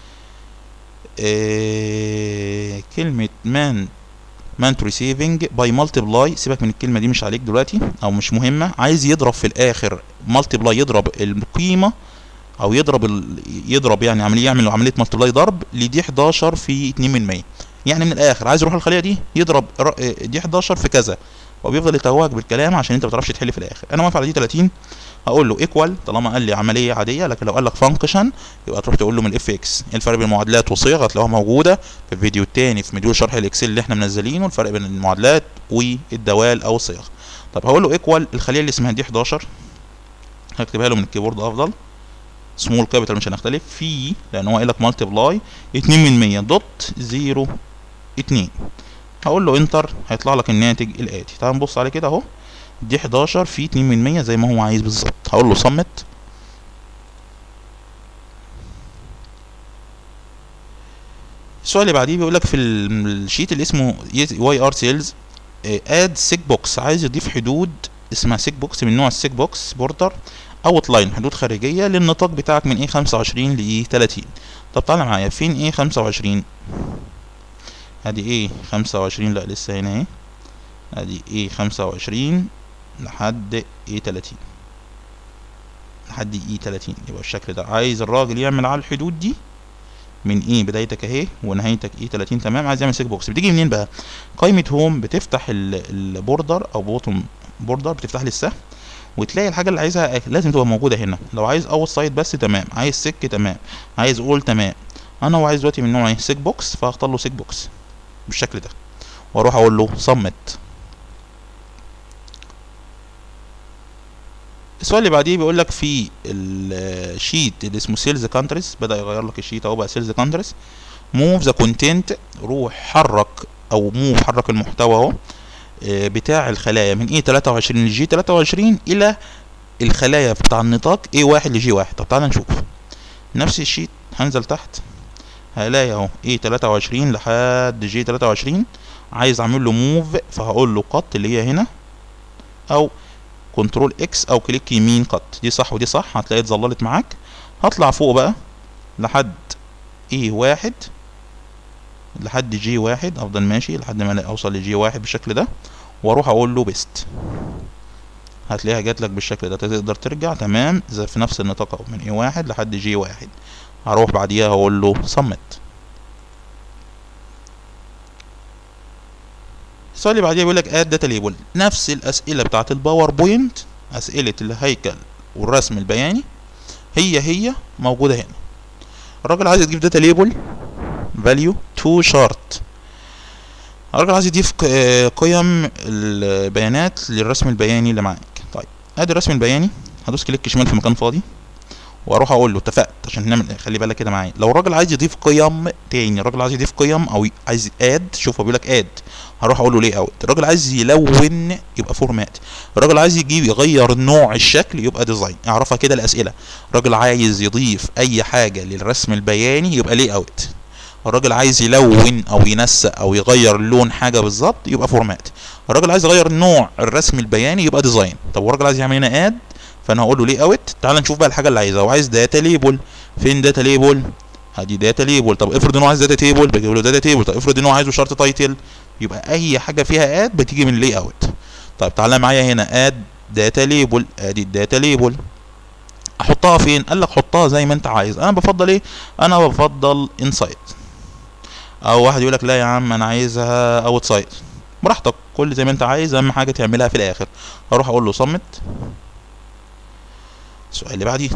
آه كلمه مان مان تو ريسيفنج باي مالتيبلاي سيبك من الكلمه دي مش عليك دلوقتي او مش مهمه عايز يضرب في الاخر مالتيبلاي يضرب القيمه او يضرب ال... يضرب يعني عمليه يعمل عمليه مالتيبلاي ضرب لدي 11 في 2 من 100 يعني من الاخر عايز يروح الخليه دي يضرب دي 11 في كذا وبيفضل يتوهج بالكلام عشان انت ما بتعرفش تحل في الاخر انا واقف على دي 30 هقول له ايكوال طالما قال لي عمليه عاديه لكن لو قال لك فانكشن يبقى تروح تقول له من الاف اكس ايه الفرق بين المعادلات وصيغ هتلاقوها موجوده في الفيديو التاني في مديول شرح الاكسل اللي احنا منزلينه الفرق بين المعادلات والدوال او الصيغ طب هقول له ايكوال الخليه اللي اسمها دي 11 هكتبها له من الكيبورد افضل سمول كابيتال مش هنختلف في لان هو قال لك مالتيبلاي 2 من 100 دوت 0 2 هقول له انتر هيطلع لك الناتج الاتي تعال نبص عليه كده اهو دي 11 في 2 من 100 زي ما هو عايز بالظبط هقول له صمت السؤال اللي بعديه بيقول لك في الشيت اللي اسمه واي ار سيلز اد سيك بوكس عايز يضيف حدود اسمها سيك بوكس من نوع السيك بوكس بوردر اوت لاين حدود خارجيه للنطاق بتاعك من ايه 25 ل ايه 30 طب تعالى معايا فين ايه 25 ادي ايه 25 لا لسه هنا اهي ادي ايه 25 لحد ايه 30 لحد ايه 30 يبقى الشكل ده عايز الراجل يعمل على الحدود دي من ايه بدايتك اهي ونهايتك ايه 30 تمام عايز يعمل سيك بوكس بتيجي منين بقى قائمه هوم بتفتح البوردر او بوتوم بوردر بتفتح لي السهم وتلاقي الحاجه اللي عايزها لازم تبقى موجوده هنا لو عايز اوت سايد بس تمام عايز سك تمام عايز اول تمام انا هو عايز دلوقتي من نوع ايه سيك بوكس فهختار له سيك بوكس بالشكل ده واروح اقول له صمت السؤال اللي بعديه بيقول لك في الشيت اللي اسمه سيلز كانتريز بدا يغير لك الشيت اهو بقى سيلز كانتريز موف ذا كونتنت روح حرك او موف حرك المحتوى اهو بتاع الخلايا من ايه 23 لجي 23 الى الخلايا بتاع النطاق ايه 1 لجي 1 طب تعالى نشوف نفس الشيت هنزل تحت هلاقي اهو ايه 23 لحد جي 23 عايز اعمل له موف فهقول له قط اللي هي هنا او كنترول اكس او كليك يمين قط دي صح ودي صح هتلاقي اتظللت معاك هطلع فوق بقى لحد ايه واحد لحد جي واحد افضل ماشي لحد ما اوصل لجي واحد بالشكل ده واروح اقول له بيست هتلاقيها جات لك بالشكل ده تقدر ترجع تمام زي في نفس النطاق اهو من اي واحد لحد جي واحد هروح بعديها هقول له صمت السؤال اللي بعديها بيقول لك اد داتا ليبل نفس الاسئله بتاعه الباوربوينت اسئله الهيكل والرسم البياني هي هي موجوده هنا الراجل عايز يجيب داتا ليبل فاليو تو شارت الراجل عايز يضيف قيم البيانات للرسم البياني اللي معاك طيب ادي الرسم البياني هدوس كليك شمال في مكان فاضي واروح اقول له اتفقت عشان نعمل خلي بالك كده معايا لو الراجل عايز يضيف قيم تاني الراجل عايز يضيف قيم او عايز اد شوف هو بيقول لك اد هروح اقول له ليه اوت الراجل عايز يلون يبقى فورمات الراجل عايز يجيب يغير نوع الشكل يبقى ديزاين اعرفها كده الاسئله الراجل عايز يضيف اي حاجه للرسم البياني يبقى ليه اوت الراجل عايز يلون او ينسق او يغير لون حاجه بالظبط يبقى فورمات الراجل عايز يغير نوع الرسم البياني يبقى ديزاين طب والراجل عايز يعمل هنا اد فانا هقول له ليه اوت تعال نشوف بقى الحاجه اللي عايزها وعايز داتا ليبل فين داتا ليبل ادي داتا ليبل طب افرض ان هو عايز داتا تيبل بجيب له داتا تيبل طب افرض ان هو عايزه شرط تايتل يبقى اي حاجه فيها اد بتيجي من لي اوت طيب تعالى معايا هنا اد داتا ليبل ادي الداتا ليبل احطها فين قال لك حطها زي ما انت عايز انا بفضل ايه انا بفضل انسايد او واحد يقول لك لا يا عم انا عايزها اوت سايد براحتك كل زي ما انت عايز اهم حاجه تعملها في الاخر هروح اقول له صمت السؤال اللي بعديه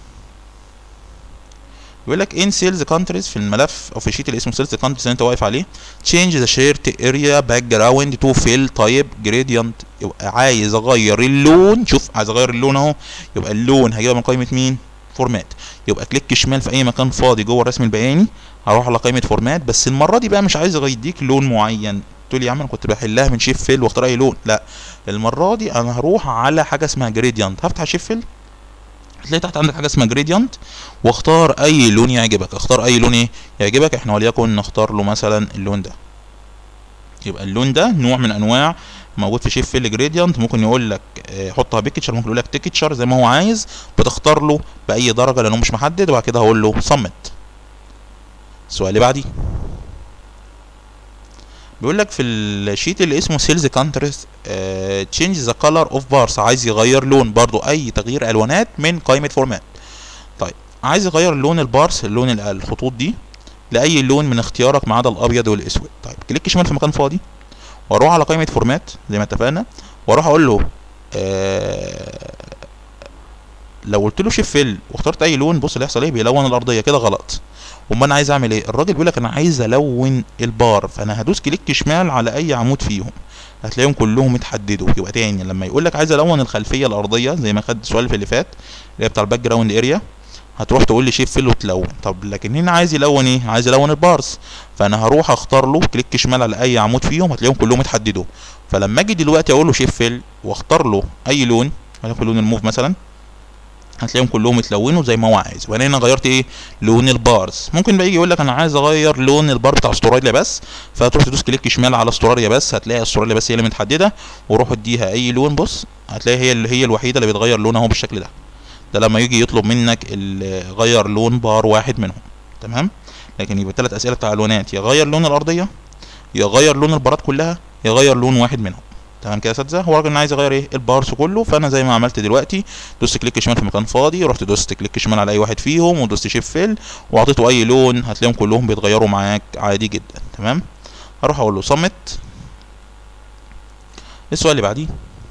بيقول لك ان سيلز كونتريز في الملف او في الشيت اللي اسمه سيلز كونتريز اللي انت واقف عليه تشينج ذا شيرت اريا باك جراوند تو فيل تايب جريدينت يبقى عايز اغير اللون شوف عايز اغير اللون اهو يبقى اللون هجيبها من قائمه مين فورمات يبقى كليك شمال في اي مكان فاضي جوه الرسم البياني هروح على قائمه فورمات بس المره دي بقى مش عايز يديك لون معين تقول لي يا عم انا كنت بحلها من شيف فيل واختار اي لون لا المره دي انا هروح على حاجه اسمها جريدينت هفتح شيف فيل هتلاقي تحت عندك حاجه اسمها جريدينت واختار اي لون يعجبك اختار اي لون ايه يعجبك احنا وليكن نختار له مثلا اللون ده يبقى اللون ده نوع من انواع موجود في شيف فيل جريدينت ممكن يقول لك اه حطها بيكتشر ممكن يقول لك تيكتشر زي ما هو عايز بتختار له باي درجه لانه مش محدد وبعد كده هقول له صمت السؤال اللي بعديه بيقول لك في الشيت اللي اسمه سيلز كانترز تشينج ذا كلر اوف بارس عايز يغير لون برضو اي تغيير الوانات من قائمه فورمات طيب عايز يغير لون البارس اللون الخطوط دي لاي لون من اختيارك ما عدا الابيض والاسود طيب كليك شمال في مكان فاضي واروح على قائمه فورمات زي ما اتفقنا واروح اقول له آه لو قلت له شيف فيل واخترت اي لون بص اللي هيحصل ايه بيلون الارضيه كده غلط امال انا عايز اعمل ايه الراجل بيقول لك انا عايز الون البار فانا هدوس كليك شمال على اي عمود فيهم هتلاقيهم كلهم اتحددوا يبقى تاني لما يقول لك عايز الون الخلفيه الارضيه زي ما خد السؤال اللي فات اللي هي بتاع الباك جراوند اريا هتروح تقول لي شيف فيل وتلون طب لكن هنا عايز يلون ايه عايز يلون البارس فانا هروح اختار له كليك شمال على اي عمود فيهم هتلاقيهم كلهم اتحددوا فلما اجي دلوقتي اقول له شيف فيل واختار له اي لون وليكن لون الموف مثلا هتلاقيهم كلهم اتلونوا زي ما هو عايز وانا هنا غيرت ايه لون البارز ممكن بقى يجي يقول لك انا عايز اغير لون البار بتاع استراليا بس فتروح تدوس كليك شمال على استراليا بس هتلاقي استراليا بس هي اللي متحدده وروح اديها اي لون بص هتلاقي هي اللي هي الوحيده اللي بتغير لونها اهو بالشكل ده ده لما يجي يطلب منك غير لون بار واحد منهم تمام لكن يبقى ثلاث اسئله بتاع الوانات يغير لون الارضيه يغير لون البارات كلها يغير لون واحد منهم تمام كده يا اساتذه هو الراجل عايز يغير ايه البارس كله فانا زي ما عملت دلوقتي دوست كليك شمال في مكان فاضي رحت دوست كليك شمال على اي واحد فيهم ودوست شيف فيل واعطيته اي لون هتلاقيهم كلهم بيتغيروا معاك عادي جدا تمام هروح اقول له صمت السؤال اللي بعديه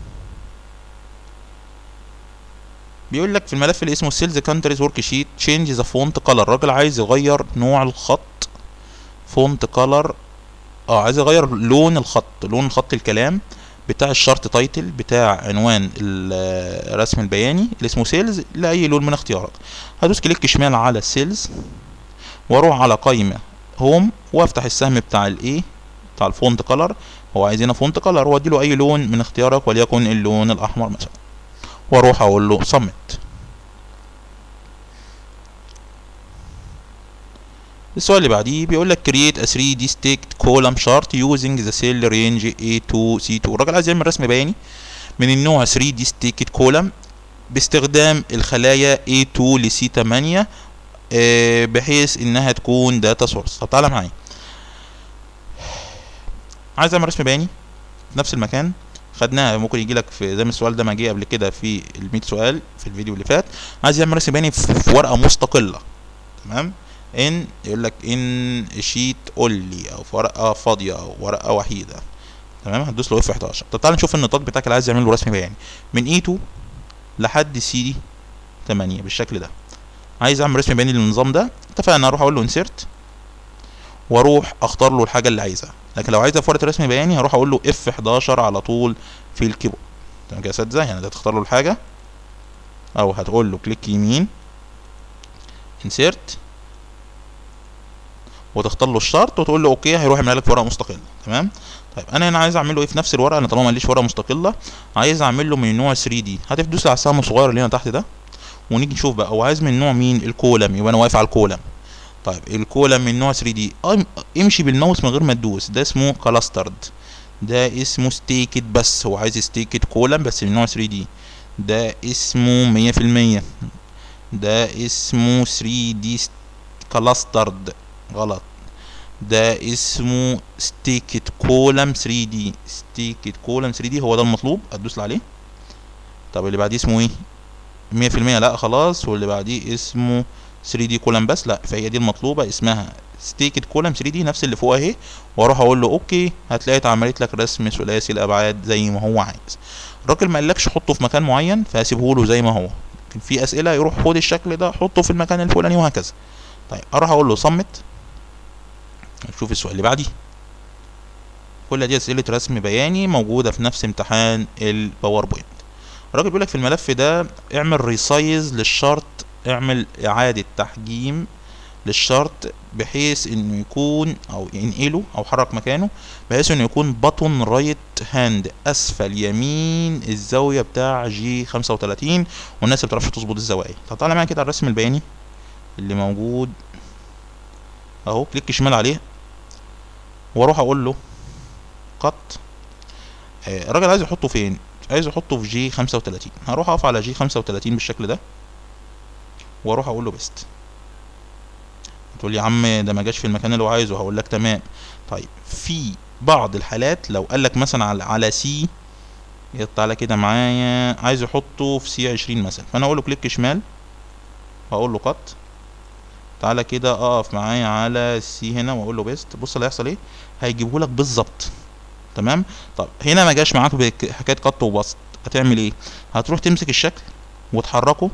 بيقول لك في الملف اللي اسمه سيلز كانتريز ورك شيت تشينج ذا فونت كلر الراجل عايز يغير نوع الخط فونت كلر اه عايز يغير لون الخط لون خط الكلام بتاع الشارت تايتل بتاع عنوان الرسم البياني اللي اسمه سيلز لاي لون من اختيارك هدوس كليك شمال على السيلز واروح على قائمه هوم وافتح السهم بتاع الايه بتاع الفونت كلر هو عايز هنا فونت كلر وادي له اي لون من اختيارك وليكن اللون الاحمر مثلا واروح اقول له صمت السؤال اللي بعديه بيقول لك create a 3D stacked column chart using the cell range A2 C2 الراجل عايز يعمل رسم بياني من النوع 3D stacked column باستخدام الخلايا A2 ل C8 آه بحيث انها تكون داتا سورس طب تعالى معايا عايز اعمل رسم بياني في نفس المكان خدناها ممكن يجي لك في زي ما السؤال ده ما جه قبل كده في ال 100 سؤال في الفيديو اللي فات عايز يعمل رسم بياني في ورقه مستقله تمام ان يقول لك ان شيت اونلي او في ورقه فاضيه او ورقه وحيده تمام هتدوس له اف 11 طب تعال نشوف النطاق بتاعك اللي عايز يعمل له رسم بياني من اي 2 لحد سي 8 بالشكل ده عايز اعمل رسم بياني للنظام ده اتفقنا اروح اقول له انسيرت واروح اختار له الحاجه اللي عايزها لكن لو عايزها في ورقه رسم بياني هروح اقول له اف 11 على طول في الكيبورد تمام كده يا اساتذه يعني ده تختار له الحاجه او هتقول له كليك يمين انسيرت وتختار له الشرط وتقول له اوكي هيروح يعملها لك في ورقه مستقله تمام طيب انا هنا عايز اعمل له ايه في نفس الورقه انا طالما ماليش ورقه مستقله عايز اعمل له من نوع 3 دي هتدوس على السهم الصغير اللي هنا تحت ده ونيجي نشوف بقى هو عايز من نوع مين الكولم يبقى انا واقف على الكولم طيب الكولم من نوع 3 دي امشي بالماوس من غير ما تدوس ده اسمه كلاسترد ده اسمه ستيكد بس هو عايز ستيكد كولم بس من نوع 3 دي ده اسمه 100% ده اسمه 3 دي كلاسترد غلط ده اسمه ستيكت كولم 3 دي ستيكت كولم 3 دي هو ده المطلوب هتدوس عليه طب اللي بعديه اسمه ايه 100% لا خلاص واللي بعديه اسمه 3 دي كولم بس لا فهي دي المطلوبه اسمها ستيكد كولم 3 دي نفس اللي فوق اهي واروح اقول له اوكي هتلاقي اتعملت لك رسم ثلاثي الابعاد زي ما هو عايز الراجل ما قالكش حطه في مكان معين فهسيبه له زي ما هو لكن في اسئله يروح خد الشكل ده حطه في المكان الفلاني وهكذا طيب اروح اقول له صمت نشوف السؤال اللي بعديه كل دي اسئله رسم بياني موجوده في نفس امتحان الباوربوينت الراجل بيقول لك في الملف ده اعمل ريسايز للشرط اعمل اعاده تحجيم للشرط بحيث انه يكون او ينقله او حرك مكانه بحيث انه يكون بطن رايت هاند اسفل يمين الزاويه بتاع جي 35 والناس اللي بتعرفش تظبط الزوايا طب تعالى معايا كده على الرسم البياني اللي موجود اهو كليك شمال عليه واروح اقول له قط آه، الراجل عايز يحطه فين عايز يحطه في جي 35 هروح اقف على جي 35 بالشكل ده واروح اقول له بيست تقول لي يا عم ده ما جاش في المكان اللي هو عايزه هقول لك تمام طيب في بعض الحالات لو قال لك مثلا على على سي تعالى كده معايا عايز يحطه في سي 20 مثلا فانا اقول له كليك شمال واقول له قط تعالى كده اقف معايا على سي هنا واقول له بيست بص اللي هيحصل ايه هيجيبه لك بالظبط تمام طب هنا ما جاش معاك بحكايه قط وبسط هتعمل ايه هتروح تمسك الشكل وتحركه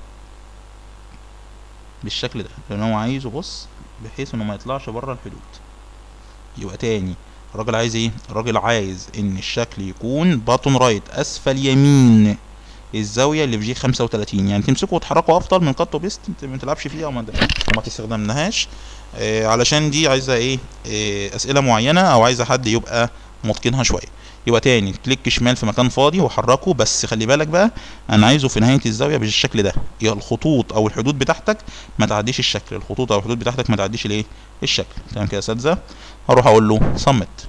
بالشكل ده لان هو عايزه بص بحيث انه ما يطلعش بره الحدود يبقى تاني الراجل عايز ايه الراجل عايز ان الشكل يكون باطن رايت اسفل يمين الزاويه اللي في جي 35 يعني تمسكه وتحركه افضل من قط وبيست انت ما تلعبش فيها وما وما تستخدمناهاش آه علشان دي عايزه ايه آه اسئله معينه او عايزه حد يبقى متقنها شويه يبقى تاني كليك شمال في مكان فاضي وحركه بس خلي بالك بقى انا عايزه في نهايه الزاويه بالشكل ده يا الخطوط او الحدود بتاعتك ما تعديش الشكل الخطوط او الحدود بتاعتك ما تعديش الايه الشكل تمام كده يا اساتذه هروح اقول له صمت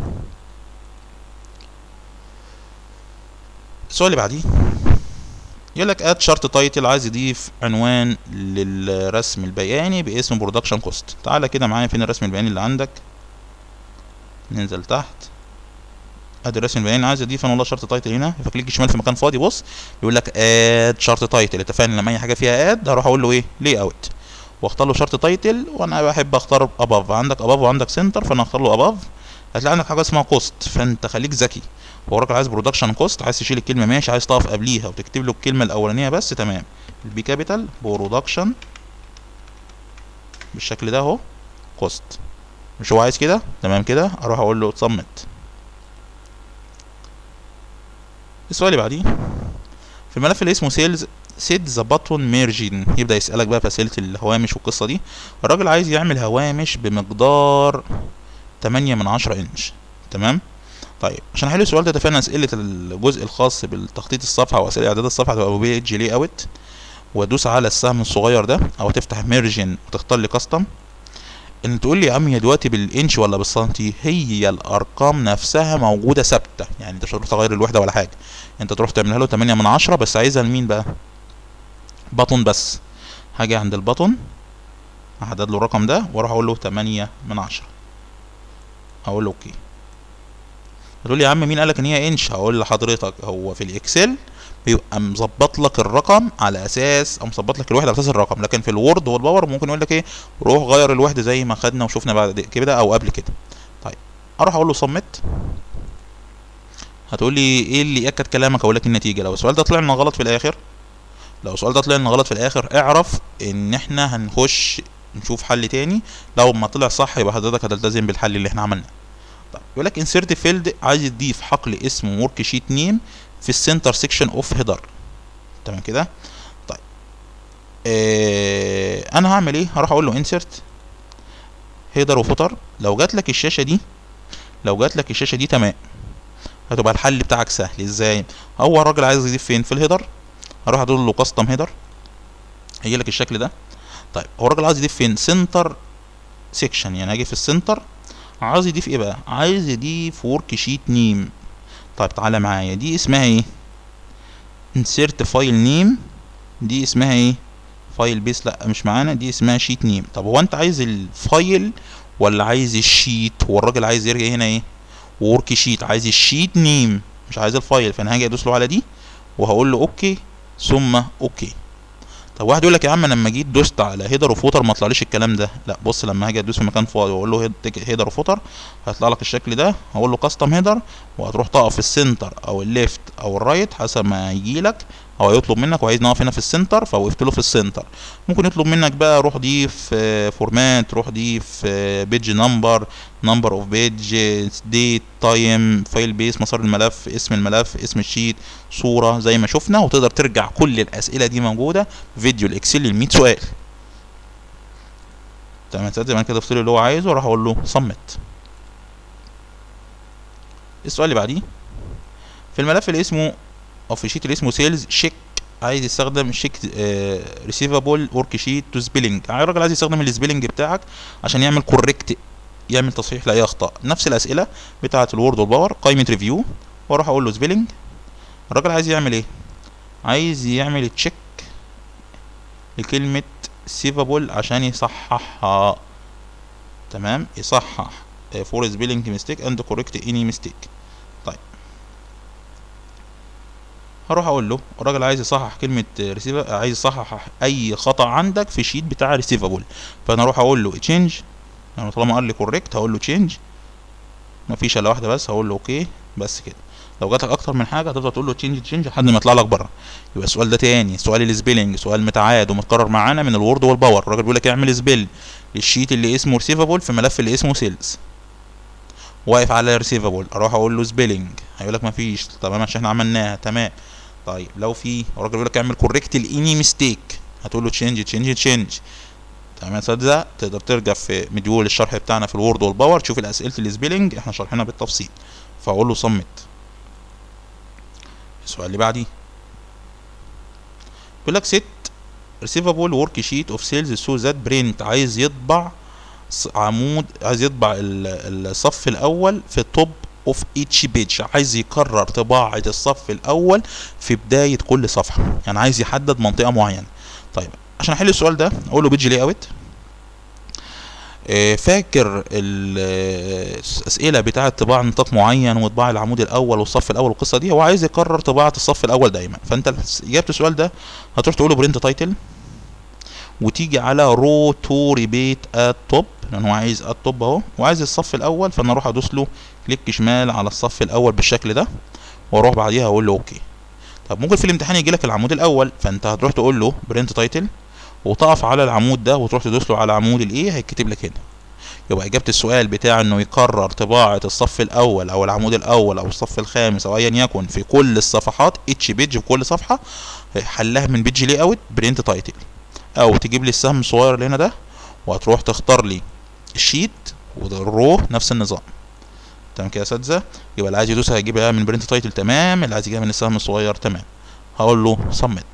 السؤال اللي بعديه يقول لك اد شارت تايتل عايز يضيف عنوان للرسم البياني باسم برودكشن كوست تعالى كده معايا فين الرسم البياني اللي عندك ننزل تحت ادي الرسم البياني عايز اضيف انا والله شرط تايتل هنا فكليك شمال في مكان فاضي بص يقول لك اد شرط تايتل اتفقنا لما اي حاجه فيها اد هروح اقول له ايه لي اوت واختار له شرط تايتل وانا بحب اختار اباف عندك اباف وعندك سنتر فانا اختار له اباف هتلاقي عندك حاجه اسمها كوست فانت خليك ذكي هو الراجل عايز برودكشن كوست عايز تشيل الكلمه ماشي عايز تقف قبليها وتكتب له الكلمه الاولانيه بس تمام البي كابيتال برودكشن بالشكل ده اهو كوست مش هو عايز كده تمام كده اروح اقول له صمت السؤال اللي بعديه في الملف اللي اسمه سيلز سيت ذا باتون ميرجين يبدا يسالك بقى في اسئله الهوامش والقصه دي الراجل عايز يعمل هوامش بمقدار 8 من 10 انش تمام طيب عشان احل السؤال ده اتفقنا اسئله الجزء الخاص بالتخطيط الصفحه واسئله اعداد الصفحه تبقى بيج لي اوت وادوس على السهم الصغير ده او تفتح ميرجن وتختار لي كاستم ان تقول لي يا عم هي دلوقتي بالانش ولا بالسنتي هي الارقام نفسها موجوده ثابته يعني انت مش هتروح تغير الوحده ولا حاجه انت تروح تعملها له 8 من 10 بس عايزها لمين بقى بطن بس هاجي عند البطن احدد له الرقم ده واروح اقول له 8 من 10 اقول له اوكي هتقول لي يا عم مين قالك ان هي انش هقول لحضرتك هو في الاكسل بيبقى مظبط لك الرقم على اساس او مظبط لك الوحده على اساس الرقم لكن في الوورد والباور ممكن يقول لك ايه روح غير الوحده زي ما خدنا وشفنا بعد كده او قبل كده طيب اروح اقول له صمت هتقول لي ايه اللي ياكد كلامك اقول لك النتيجه لو السؤال ده طلع لنا غلط في الاخر لو السؤال ده طلع لنا غلط في الاخر اعرف ان احنا هنخش نشوف حل تاني لو ما طلع صح يبقى حضرتك هتلتزم بالحل اللي احنا عملناه طيب يقول لك انسيرت فيلد عايز تضيف حقل اسمه ورك شيت نيم في السنتر سيكشن اوف هيدر تمام كده طيب اه انا هعمل ايه هروح اقول له انسيرت هيدر وفوتر لو جات لك الشاشه دي لو جات لك الشاشه دي تمام هتبقى الحل بتاعك سهل ازاي هو الراجل عايز يضيف فين في الهيدر هروح اقول له كاستم هيدر هيجي لك الشكل ده طيب هو الراجل عايز يضيف فين سنتر سيكشن يعني هاجي في السنتر عايز يضيف ايه بقى عايز يضيف ورك شيت نيم طيب تعالى معايا دي اسمها ايه insert فايل نيم دي اسمها ايه فايل بيس لا مش معانا دي اسمها شيت نيم طب هو انت عايز الفايل ولا عايز الشيت هو الراجل عايز يرجع هنا ايه ورك شيت عايز الشيت نيم مش عايز الفايل فانا هاجي ادوس له على دي وهقول له اوكي ثم اوكي طب واحد يقول لك يا عم انا لما جيت دوست على هيدر وفوتر ما طلعليش الكلام ده لا بص لما هاجي ادوس في مكان فاضي واقول له هيدر وفوتر هيطلع لك الشكل ده هقول له كاستم هيدر وهتروح تقف في السنتر او الليفت او الرايت حسب ما يجي لك هو هيطلب منك وعايز نقف هنا في السنتر فوقفت له في السنتر ممكن يطلب منك بقى روح ضيف فورمات روح ضيف بيج نمبر نمبر اوف بيج ديت تايم فايل بيس مسار الملف اسم الملف اسم الشيت صوره زي ما شفنا وتقدر ترجع كل الاسئله دي موجوده في فيديو الاكسل ال 100 سؤال تمام زي ما كده ضفت له اللي هو عايزه وراح اقول له صمت السؤال اللي بعديه في الملف اللي اسمه او في الشيت اللي اسمه سيلز شيك عايز يستخدم شيك ريسيفابل ورك شيت تو سبيلنج الراجل عايز يستخدم السبيلنج بتاعك عشان يعمل كوريكت يعمل تصحيح لاي اخطاء نفس الاسئله بتاعه الوورد والباور قائمه ريفيو واروح اقول له سبيلنج الراجل عايز يعمل ايه عايز يعمل تشيك لكلمه سيفابل عشان يصححها تمام يصحح فور سبيلنج ميستيك اند كوريكت اني ميستيك طيب هروح اقول له الراجل عايز يصحح كلمه ريسيفر عايز يصحح اي خطا عندك في شيت بتاع ريسيفابل فانا اروح اقول له تشينج يعني طالما قال لي كوريكت هقول له تشينج مفيش الا واحده بس هقول له اوكي بس كده لو جاتك اكتر من حاجه هتفضل تقول له تشينج تشينج لحد ما يطلع لك بره يبقى السؤال ده تاني سؤال السبيلنج سؤال متعاد ومتكرر معانا من الوورد والباور الراجل بيقول لك اعمل سبيل للشيت اللي اسمه ريسيفابل في ملف اللي اسمه سيلز واقف على ريسيفابل اروح اقول له سبيلنج هيقول لك مفيش تمام عشان احنا عملناها تمام طيب لو في الراجل بيقول لك اعمل كوريكت لاني ميستيك هتقول له تشينج تشينج تشينج تمام يا ده تقدر ترجع في مديول الشرح بتاعنا في الوورد والباور تشوف الاسئله السبيلنج احنا شارحينها بالتفصيل فاقول له صمت السؤال اللي بعديه بيقول لك ست ريسيفابل ورك شيت اوف سيلز سو ذات برنت عايز يطبع عمود عايز يطبع الصف الاول في التوب اوف اتش بيج عايز يكرر طباعة الصف الاول في بداية كل صفحة يعني عايز يحدد منطقة معينة طيب عشان احل السؤال ده اقول له بيج لي اوت فاكر الاسئله بتاعه طباعه نطاق معين وطباعه العمود الاول والصف الاول والقصه دي هو عايز يكرر طباعه الصف الاول دايما فانت اجابه السؤال ده هتروح تقول له برنت تايتل وتيجي على رو تو ريبيت ات توب لان هو عايز ات توب اهو وعايز الصف الاول فانا اروح ادوس له كليك شمال على الصف الاول بالشكل ده واروح بعديها اقول له اوكي طب ممكن في الامتحان يجي لك العمود الاول فانت هتروح تقول له برنت تايتل وتقف على العمود ده وتروح تدوس له على عمود الايه هيتكتب لك هنا يبقى اجابه السؤال بتاع انه يكرر طباعه الصف الاول او العمود الاول او الصف الخامس او ايا يكن في كل الصفحات اتش بيج في كل صفحه حلها من بيج لي اوت برنت تايتل او تجيب لي السهم الصغير اللي هنا ده وهتروح تختار لي الشيت والرو نفس النظام تمام كده يا اساتذه يبقى اللي عايز يدوس هيجيبها من برنت تايتل تمام اللي عايز يجيبها من السهم الصغير تمام هقول له صمت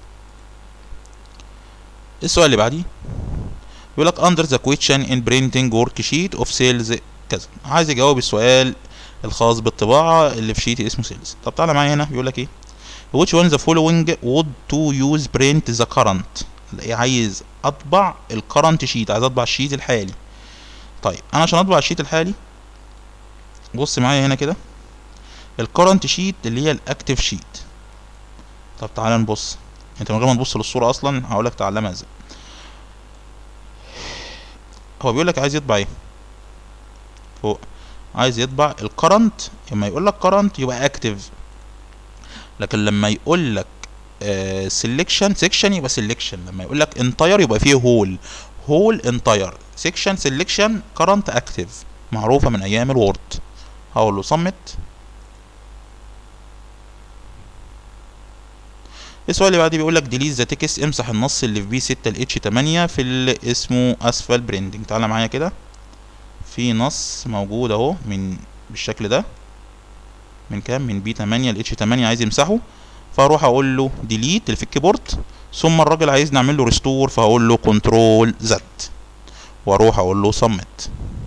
السؤال اللي بعديه بيقول لك under the question in printing worksheet of sales كذا عايز يجاوب السؤال الخاص بالطباعة اللي في شيت اسمه سيلز طب تعالى معايا هنا بيقول لك ايه which one the following would to use print the current عايز اطبع الكرنت شيت عايز اطبع الشيت الحالي طيب انا عشان اطبع الشيت الحالي بص معايا هنا كده الكرنت شيت اللي هي الاكتف شيت طب تعالى نبص انت من غير ما تبص للصوره اصلا هقول لك تعلمها ازاي هو بيقول لك عايز يطبع ايه فوق عايز يطبع الكرنت لما يقول لك كرنت يبقى اكتف لكن لما يقول لك سيلكشن سيكشن يبقى سيلكشن لما يقول لك انتاير يبقى فيه هول هول انتاير سيكشن سيلكشن كرنت اكتف معروفه من ايام الوورد هقول له صمت السؤال اللي بعديه بيقول لك ديليت ذا تكست امسح النص اللي في بي 6 ل اتش 8 في اللي اسمه اسفل بريندنج تعالى معايا كده في نص موجود اهو من بالشكل ده من كام من بي 8 ل اتش 8 عايز يمسحه فاروح اقول له ديليت اللي في الكيبورد ثم الراجل عايز نعمل له ريستور فهقول له كنترول زد واروح اقول له صمت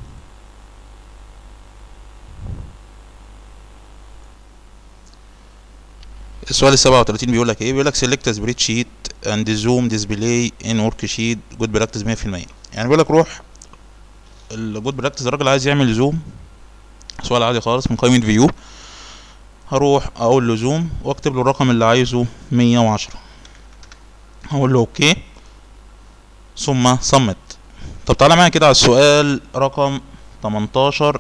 السؤال ال 37 بيقول لك ايه بيقول لك سيلكت سبريد شيت اند زوم ديسبلاي ان ورك شيت جود براكتس 100% يعني بيقول لك روح الجود براكتس الراجل عايز يعمل زوم سؤال عادي خالص من قائمه فيو هروح اقول له زوم واكتب له الرقم اللي عايزه 110 هقول له اوكي ثم صمت طب تعالى معايا كده على السؤال رقم 18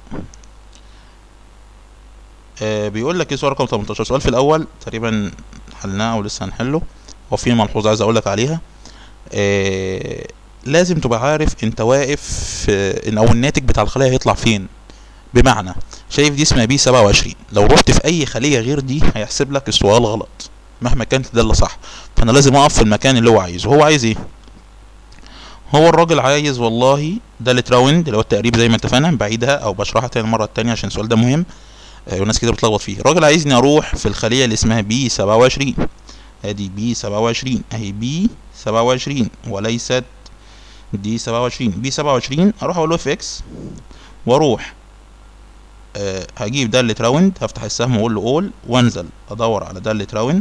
آه بيقول لك ايه سؤال رقم 18 سؤال في الاول تقريبا حلناه او لسه هنحله وفي ملحوظه عايز اقول لك عليها آه لازم تبقى عارف انت واقف آه ان او الناتج بتاع الخليه هيطلع فين بمعنى شايف دي اسمها بي 27 لو رحت في اي خليه غير دي هيحسب لك السؤال غلط مهما كانت الداله صح فانا لازم اقف في المكان اللي هو عايزه هو عايز ايه هو الراجل عايز والله دالة راوند اللي هو التقريب زي ما اتفقنا بعيدها او بشرحها تاني المره التانية عشان السؤال ده مهم آه وناس كتير بتلخبط فيه الراجل عايزني اروح في الخليه اللي اسمها بي 27 ادي بي 27 اهي بي 27 وليست دي 27 بي 27 اروح اقول له اف اكس واروح أه هجيب دالة راوند هفتح السهم واقول له اول وانزل ادور على دالة راوند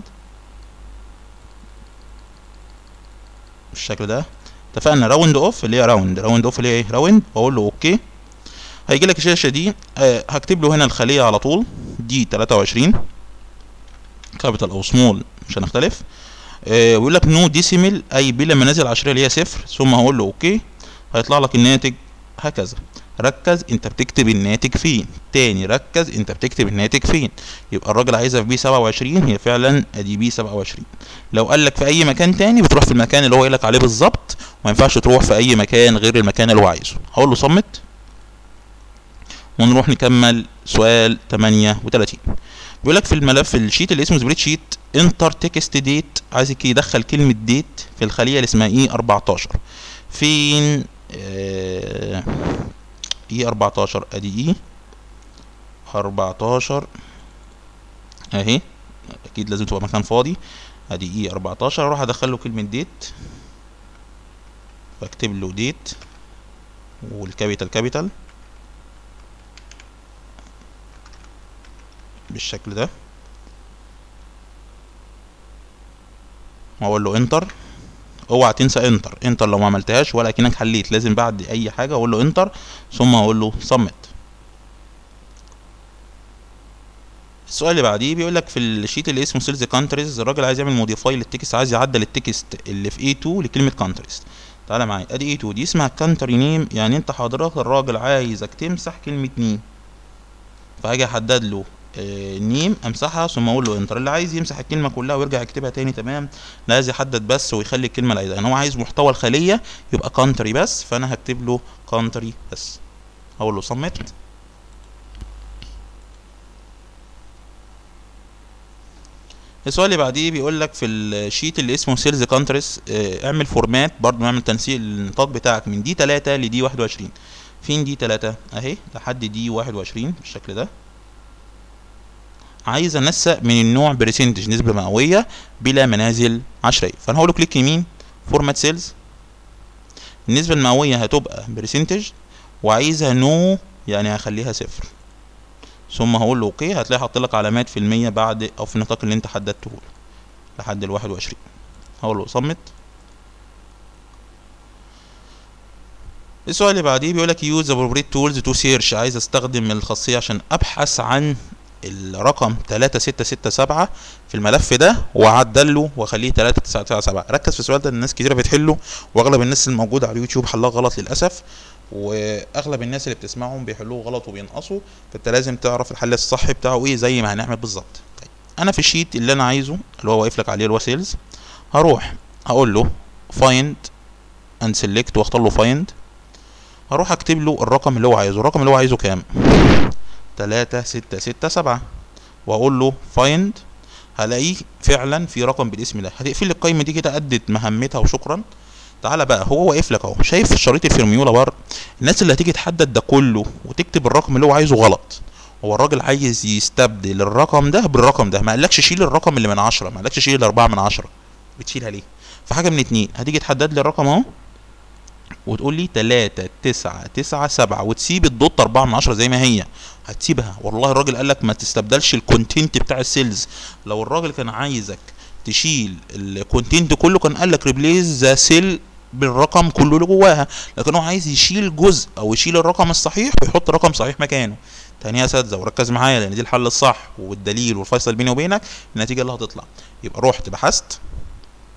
بالشكل ده اتفقنا راوند اوف اللي هي راوند راوند اوف اللي هي ايه راوند واقول له اوكي هيجي لك الشاشه دي أه هكتب له هنا الخليه على طول دي 23 كابيتال او سمول مش هنختلف أه ويقول لك نو ديسيمل اي بلا منازل عشريه اللي هي صفر ثم هقول له اوكي هيطلع لك الناتج هكذا ركز انت بتكتب الناتج فين تاني ركز انت بتكتب الناتج فين يبقى الراجل عايزها في بي 27 هي فعلا ادي بي 27 لو قال لك في اي مكان تاني بتروح في المكان اللي هو قال لك عليه بالظبط وما ينفعش تروح في اي مكان غير المكان اللي هو عايزه هقول له صمت ونروح نكمل سؤال 38 بيقول لك في الملف الشيت اللي اسمه سبريد شيت انتر تكست ديت عايزك يدخل كلمه ديت في الخليه اللي اسمها اي 14 فين اه اي 14 ادي اي 14 اهي اكيد لازم تبقى مكان فاضي ادي اي 14 اروح ادخل له كلمه ديت واكتب له ديت والكابيتال كابيتال بالشكل ده واقول له انتر اوعى تنسى انتر انتر لو ما عملتهاش ولا كأنك حليت لازم بعد اي حاجه اقول له انتر ثم اقول له سمت السؤال اللي بعديه بيقول لك في الشيت اللي اسمه سيلز كانتريز الراجل عايز يعمل موديفاي للتكست عايز يعدل التكست اللي في A2 لكلمه كانتريز تعالى معايا ادي A2 دي اسمها كانتري نيم يعني انت حضرتك الراجل عايزك تمسح كلمه نيم فهاجي احدد له نيم امسحها ثم اقول له انتر اللي عايز يمسح الكلمه كلها ويرجع يكتبها تاني تمام لا عايز يحدد بس ويخلي الكلمه اللي عايزها يعني هو عايز محتوى الخليه يبقى كانتري بس فانا هكتب له كانتري بس اقول له سمت السؤال اللي بعديه بيقول لك في الشيت اللي اسمه سيلز كانتريز اعمل فورمات برضه نعمل تنسيق النطاق بتاعك من دي 3 لدي 21 فين دي 3 اهي لحد دي 21 بالشكل ده عايز انسق من النوع بريسنتج نسبه مئويه بلا منازل عشريه فانا هقول له كليك يمين فورمات سيلز النسبه المئويه هتبقى بريسنتج وعايزها نو يعني هخليها صفر ثم هقول له اوكي هتلاقي حاط لك علامات في المية بعد او في النطاق اللي انت حددته له لحد ال 21 هقول له صمت السؤال اللي بعديه بيقول لك يوز appropriate تولز تو سيرش عايز استخدم الخاصيه عشان ابحث عن الرقم 3667 في الملف ده واعدل له واخليه 3997 ركز في السؤال ده الناس كتيره بتحله واغلب الناس الموجوده على اليوتيوب حلها غلط للاسف واغلب الناس اللي بتسمعهم بيحلوه غلط وبينقصوا فانت لازم تعرف الحل الصح بتاعه ايه زي ما هنعمل بالظبط طيب انا في الشيت اللي انا عايزه اللي هو واقف لك عليه اللي هو سيلز هروح هقول له فايند اند سيلكت واختار له فايند هروح اكتب له الرقم اللي هو عايزه الرقم اللي هو عايزه كام تلاتة ستة ستة سبعة واقول له فايند هلاقيه فعلا في رقم بالاسم ده هتقفل القايمه دي كده ادت مهمتها وشكرا تعالى بقى هو واقف لك اهو شايف شريط الفيرميولا بار الناس اللي هتيجي تحدد ده كله وتكتب الرقم اللي هو عايزه غلط هو الراجل عايز يستبدل الرقم ده بالرقم ده ما قالكش شيل الرقم اللي من عشرة ما قالكش شيل الأربعة من عشرة بتشيلها ليه فحاجة من اتنين هتيجي تحدد لي الرقم اهو وتقول لي تلاتة تسعة تسعة سبعة وتسيب الدوت أربعة من عشرة زي ما هي هتسيبها والله الراجل قال لك ما تستبدلش الكونتنت بتاع السيلز لو الراجل كان عايزك تشيل الكونتنت كله كان قال لك ريبليس ذا سيل بالرقم كله اللي جواها لكن هو عايز يشيل جزء او يشيل الرقم الصحيح ويحط رقم صحيح مكانه تاني يا اساتذه وركز معايا لان دي الحل الصح والدليل والفيصل بيني وبينك النتيجه اللي هتطلع يبقى رحت بحثت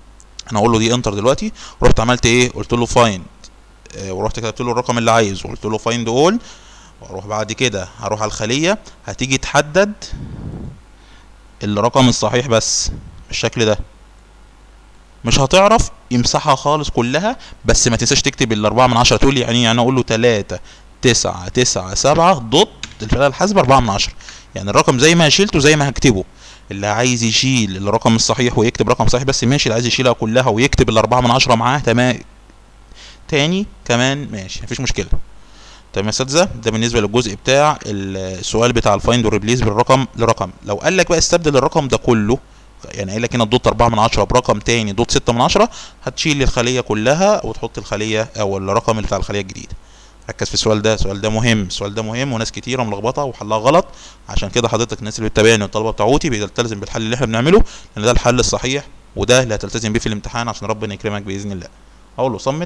انا اقول له دي انتر دلوقتي رحت عملت ايه قلت له فايند ورحت كتبت له الرقم اللي عايزه قلت له فايند اول واروح بعد كده هروح على الخليه هتيجي تحدد الرقم الصحيح بس بالشكل ده مش هتعرف يمسحها خالص كلها بس ما تنساش تكتب الأربعة من عشرة تقول لي يعني يعني أقول له تلاتة تسعة تسعة سبعة دوت الفئة الحاسبة أربعة من عشرة يعني الرقم زي ما شيلته زي ما هكتبه اللي عايز يشيل الرقم الصحيح ويكتب رقم صحيح بس ماشي اللي عايز يشيلها كلها ويكتب الأربعة من عشرة معاه تمام تاني كمان ماشي مفيش مشكلة تمام يا اساتذه ده بالنسبه للجزء بتاع السؤال بتاع الفايند والريبليس بالرقم لرقم لو قال لك بقى استبدل الرقم ده كله يعني قايل لك هنا الدوت 4 من 10 برقم تاني دوت 6 من 10 هتشيل الخليه كلها وتحط الخليه او الرقم بتاع الخليه الجديده ركز في السؤال ده السؤال ده مهم السؤال ده مهم وناس كتيره ملخبطه وحلها غلط عشان كده حضرتك الناس اللي بتتابعني والطلبه بتاعوتي بتلتزم بالحل اللي احنا بنعمله لان ده الحل الصحيح وده اللي هتلتزم بيه في الامتحان عشان ربنا يكرمك باذن الله اقول له صمت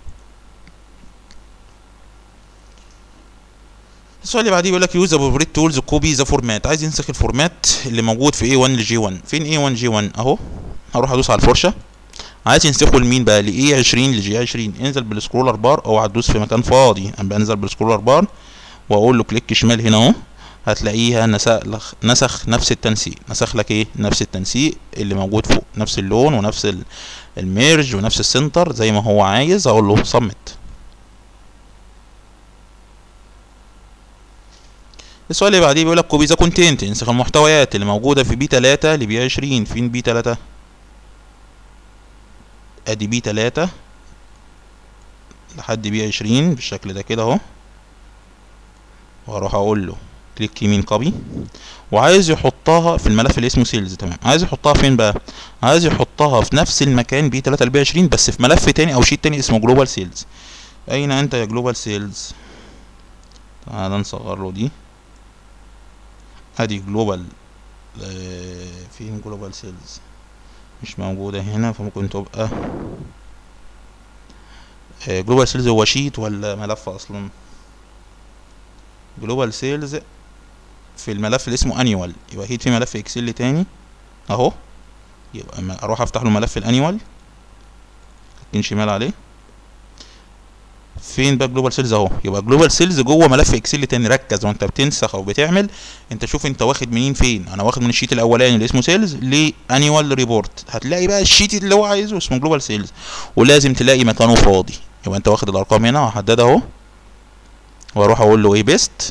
السؤال اللي بعديه بيقول لك يوز ابروبريت تولز كوبي ذا فورمات عايز ينسخ الفورمات اللي موجود في A1 ل G1 فين A1 G1 اهو هروح ادوس على الفرشه عايز ينسخه لمين بقى ل A20 ل G20 انزل بالسكرولر بار اوعى تدوس في مكان فاضي ابقى انزل بالسكرولر بار واقول له كليك شمال هنا اهو هتلاقيها نسخ نسخ نفس التنسيق نسخ لك ايه نفس التنسيق اللي موجود فوق نفس اللون ونفس الميرج ونفس السنتر زي ما هو عايز اقول له صمت السؤال اللي بعديه بيقول لك كوبي ذا كونتنت انسخ المحتويات اللي موجوده في بي 3 لبي 20 فين بي 3 ادي بي 3 لحد بي 20 بالشكل ده كده اهو واروح اقول له كليك يمين كوبي وعايز يحطها في الملف اللي اسمه سيلز تمام عايز يحطها فين بقى عايز يحطها في نفس المكان بي 3 لبي 20 بس في ملف تاني او شيت تاني اسمه جلوبال سيلز اين انت يا جلوبال سيلز تعال نصغر له دي ادي جلوبال فين جلوبال سيلز مش موجودة هنا فممكن تبقى جلوبال سيلز هو شيت ولا ملف اصلا جلوبال سيلز في الملف اللي اسمه انيوال يبقى اكيد في ملف اكسل تاني اهو يبقى اروح افتح له ملف الانيوال كليك شمال عليه فين بقى جلوبال سيلز اهو يبقى جلوبال سيلز جوه ملف اكسل تاني ركز وانت بتنسخ او بتعمل انت شوف انت واخد منين فين انا واخد من الشيت الاولاني اللي اسمه سيلز لانيوال ريبورت هتلاقي بقى الشيت اللي هو عايزه اسمه جلوبال سيلز ولازم تلاقي مكانه فاضي يبقى انت واخد الارقام هنا وهحددها اهو واروح اقول له ايه بيست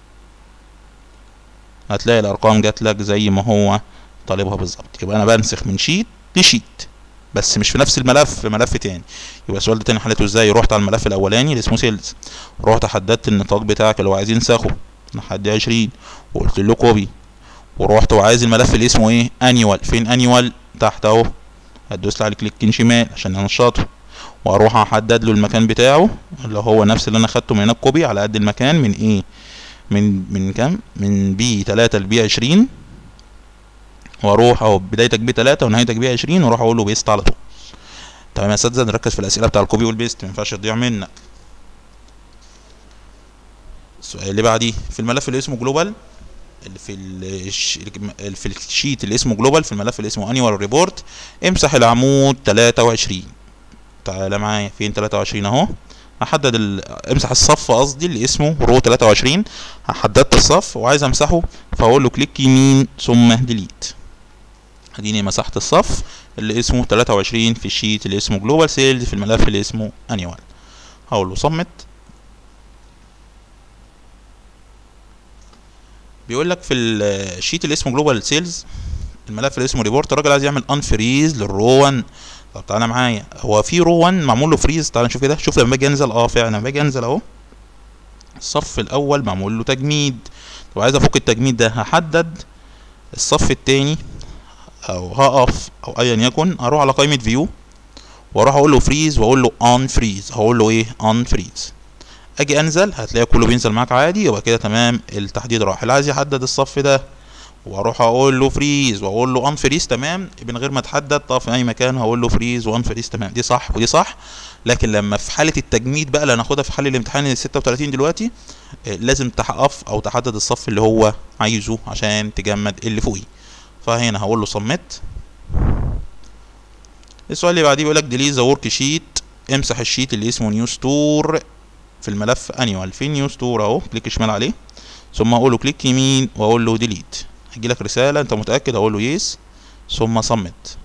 هتلاقي الارقام جات لك زي ما هو طالبها بالظبط يبقى انا بنسخ من شيت لشيت بس مش في نفس الملف في ملف تاني يبقى السؤال ده تاني حلته ازاي رحت على الملف الاولاني اللي اسمه سيلز رحت حددت النطاق بتاعك اللي هو عايز ينسخه لحد عشرين وقلت له كوبي ورحت وعايز الملف اللي اسمه ايه انيوال فين انيوال تحت اهو هتدوس على كليك شمال عشان انشطه واروح احدد له المكان بتاعه اللي هو نفس اللي انا خدته من هناك كوبي على قد المكان من ايه من من كام من بي 3 لبي 20 واروح اهو بدايتك بي 3 ونهايتك بي 20 واروح اقول له بيست على طول تمام يا اساتذه نركز في الاسئله بتاع الكوبي والبيست ما ينفعش تضيع منك السؤال اللي بعديه في الملف اللي اسمه جلوبال اللي في الش... اللي في الشيت اللي اسمه جلوبال في الملف اللي اسمه انيوال ريبورت امسح العمود 23 تعالى معايا فين 23 اهو هحدد ال... امسح الصف قصدي اللي اسمه رو 23 حددت الصف وعايز امسحه فاقول له كليك يمين ثم ديليت اديني مسحت الصف اللي اسمه 23 في الشيت اللي اسمه جلوبال سيلز في الملف اللي اسمه انيوال هقول له صمت بيقول لك في الشيت اللي اسمه جلوبال سيلز الملف اللي اسمه ريبورت الراجل عايز يعمل انفريز للرو 1 طب تعالى معايا هو في رو 1 معمول له فريز تعالى نشوف كده شوف لما باجي انزل اه فعلا لما باجي انزل اهو الصف الاول معمول له تجميد طب عايز افك التجميد ده هحدد الصف التاني او هقف او ايا يكن اروح على قائمه فيو واروح اقول له فريز واقول له اون فريز هقول له ايه اون فريز اجي انزل هتلاقي كله بينزل معاك عادي يبقى كده تمام التحديد راح اللي عايز يحدد الصف ده واروح اقول له فريز واقول له ان فريز تمام من غير ما تحدد طب في اي مكان هقول له فريز وان فريز تمام دي صح ودي صح لكن لما في حاله التجميد بقى اللي هناخدها في حل الامتحان ال 36 دلوقتي لازم تقف او تحدد الصف اللي هو عايزه عشان تجمد اللي فوقيه فهنا هقول له صمت السؤال اللي بعديه بيقول لك ديليت ذا ورك شيت امسح الشيت اللي اسمه نيو ستور في الملف انيوال في نيو ستور اهو كليك شمال عليه ثم اقول له كليك يمين واقول له ديليت هيجي لك رساله انت متاكد اقول له يس ثم صمت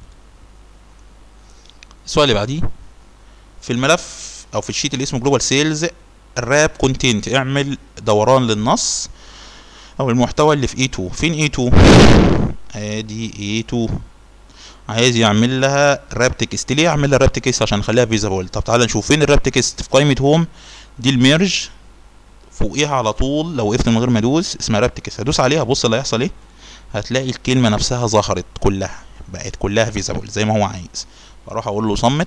السؤال اللي بعديه في الملف او في الشيت اللي اسمه جلوبال سيلز الراب كونتنت اعمل دوران للنص او المحتوى اللي في E2 فين E2 ادي E2 عايز يعمل لها راب تكست ليه يعمل لها راب تكست عشان نخليها فيزابل طب تعالى نشوف فين الراب تكست في قائمه هوم دي الميرج فوقيها على طول لو وقفت من غير ما ادوس اسمها راب تكست هدوس عليها بص اللي هيحصل ايه هتلاقي الكلمه نفسها ظهرت كلها بقت كلها فيزابل زي ما هو عايز فاروح اقول له صمت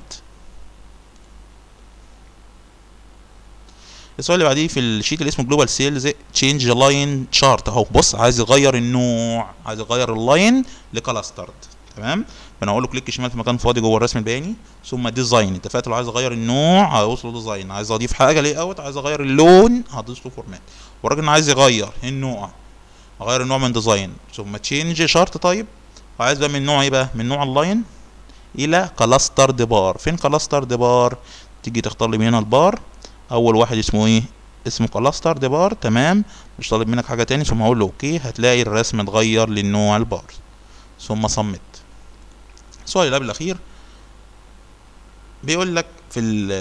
السؤال اللي بعديه في الشيت اللي اسمه جلوبال سيلز تشينج لاين شارت اهو بص عايز يغير النوع عايز يغير اللاين لكلاسترد تمام فانا اقول له كليك شمال في مكان فاضي جوه الرسم البياني ثم ديزاين اتفقت له عايز اغير النوع هدوس له ديزاين عايز اضيف حاجه لي اوت عايز اغير اللون هدوس له فورمات والراجل عايز يغير النوع اغير النوع من ديزاين ثم تشينج شارت طيب وعايز بقى من نوع ايه بقى من نوع اللاين الى كلاسترد بار فين كلاسترد بار تيجي تختار لي من هنا البار اول واحد اسمه ايه اسمه كلاسترد بار تمام مش طالب منك حاجه تاني ثم هقول له اوكي هتلاقي الرسم اتغير للنوع البار ثم صمت السؤال اللي قبل الاخير بيقول لك في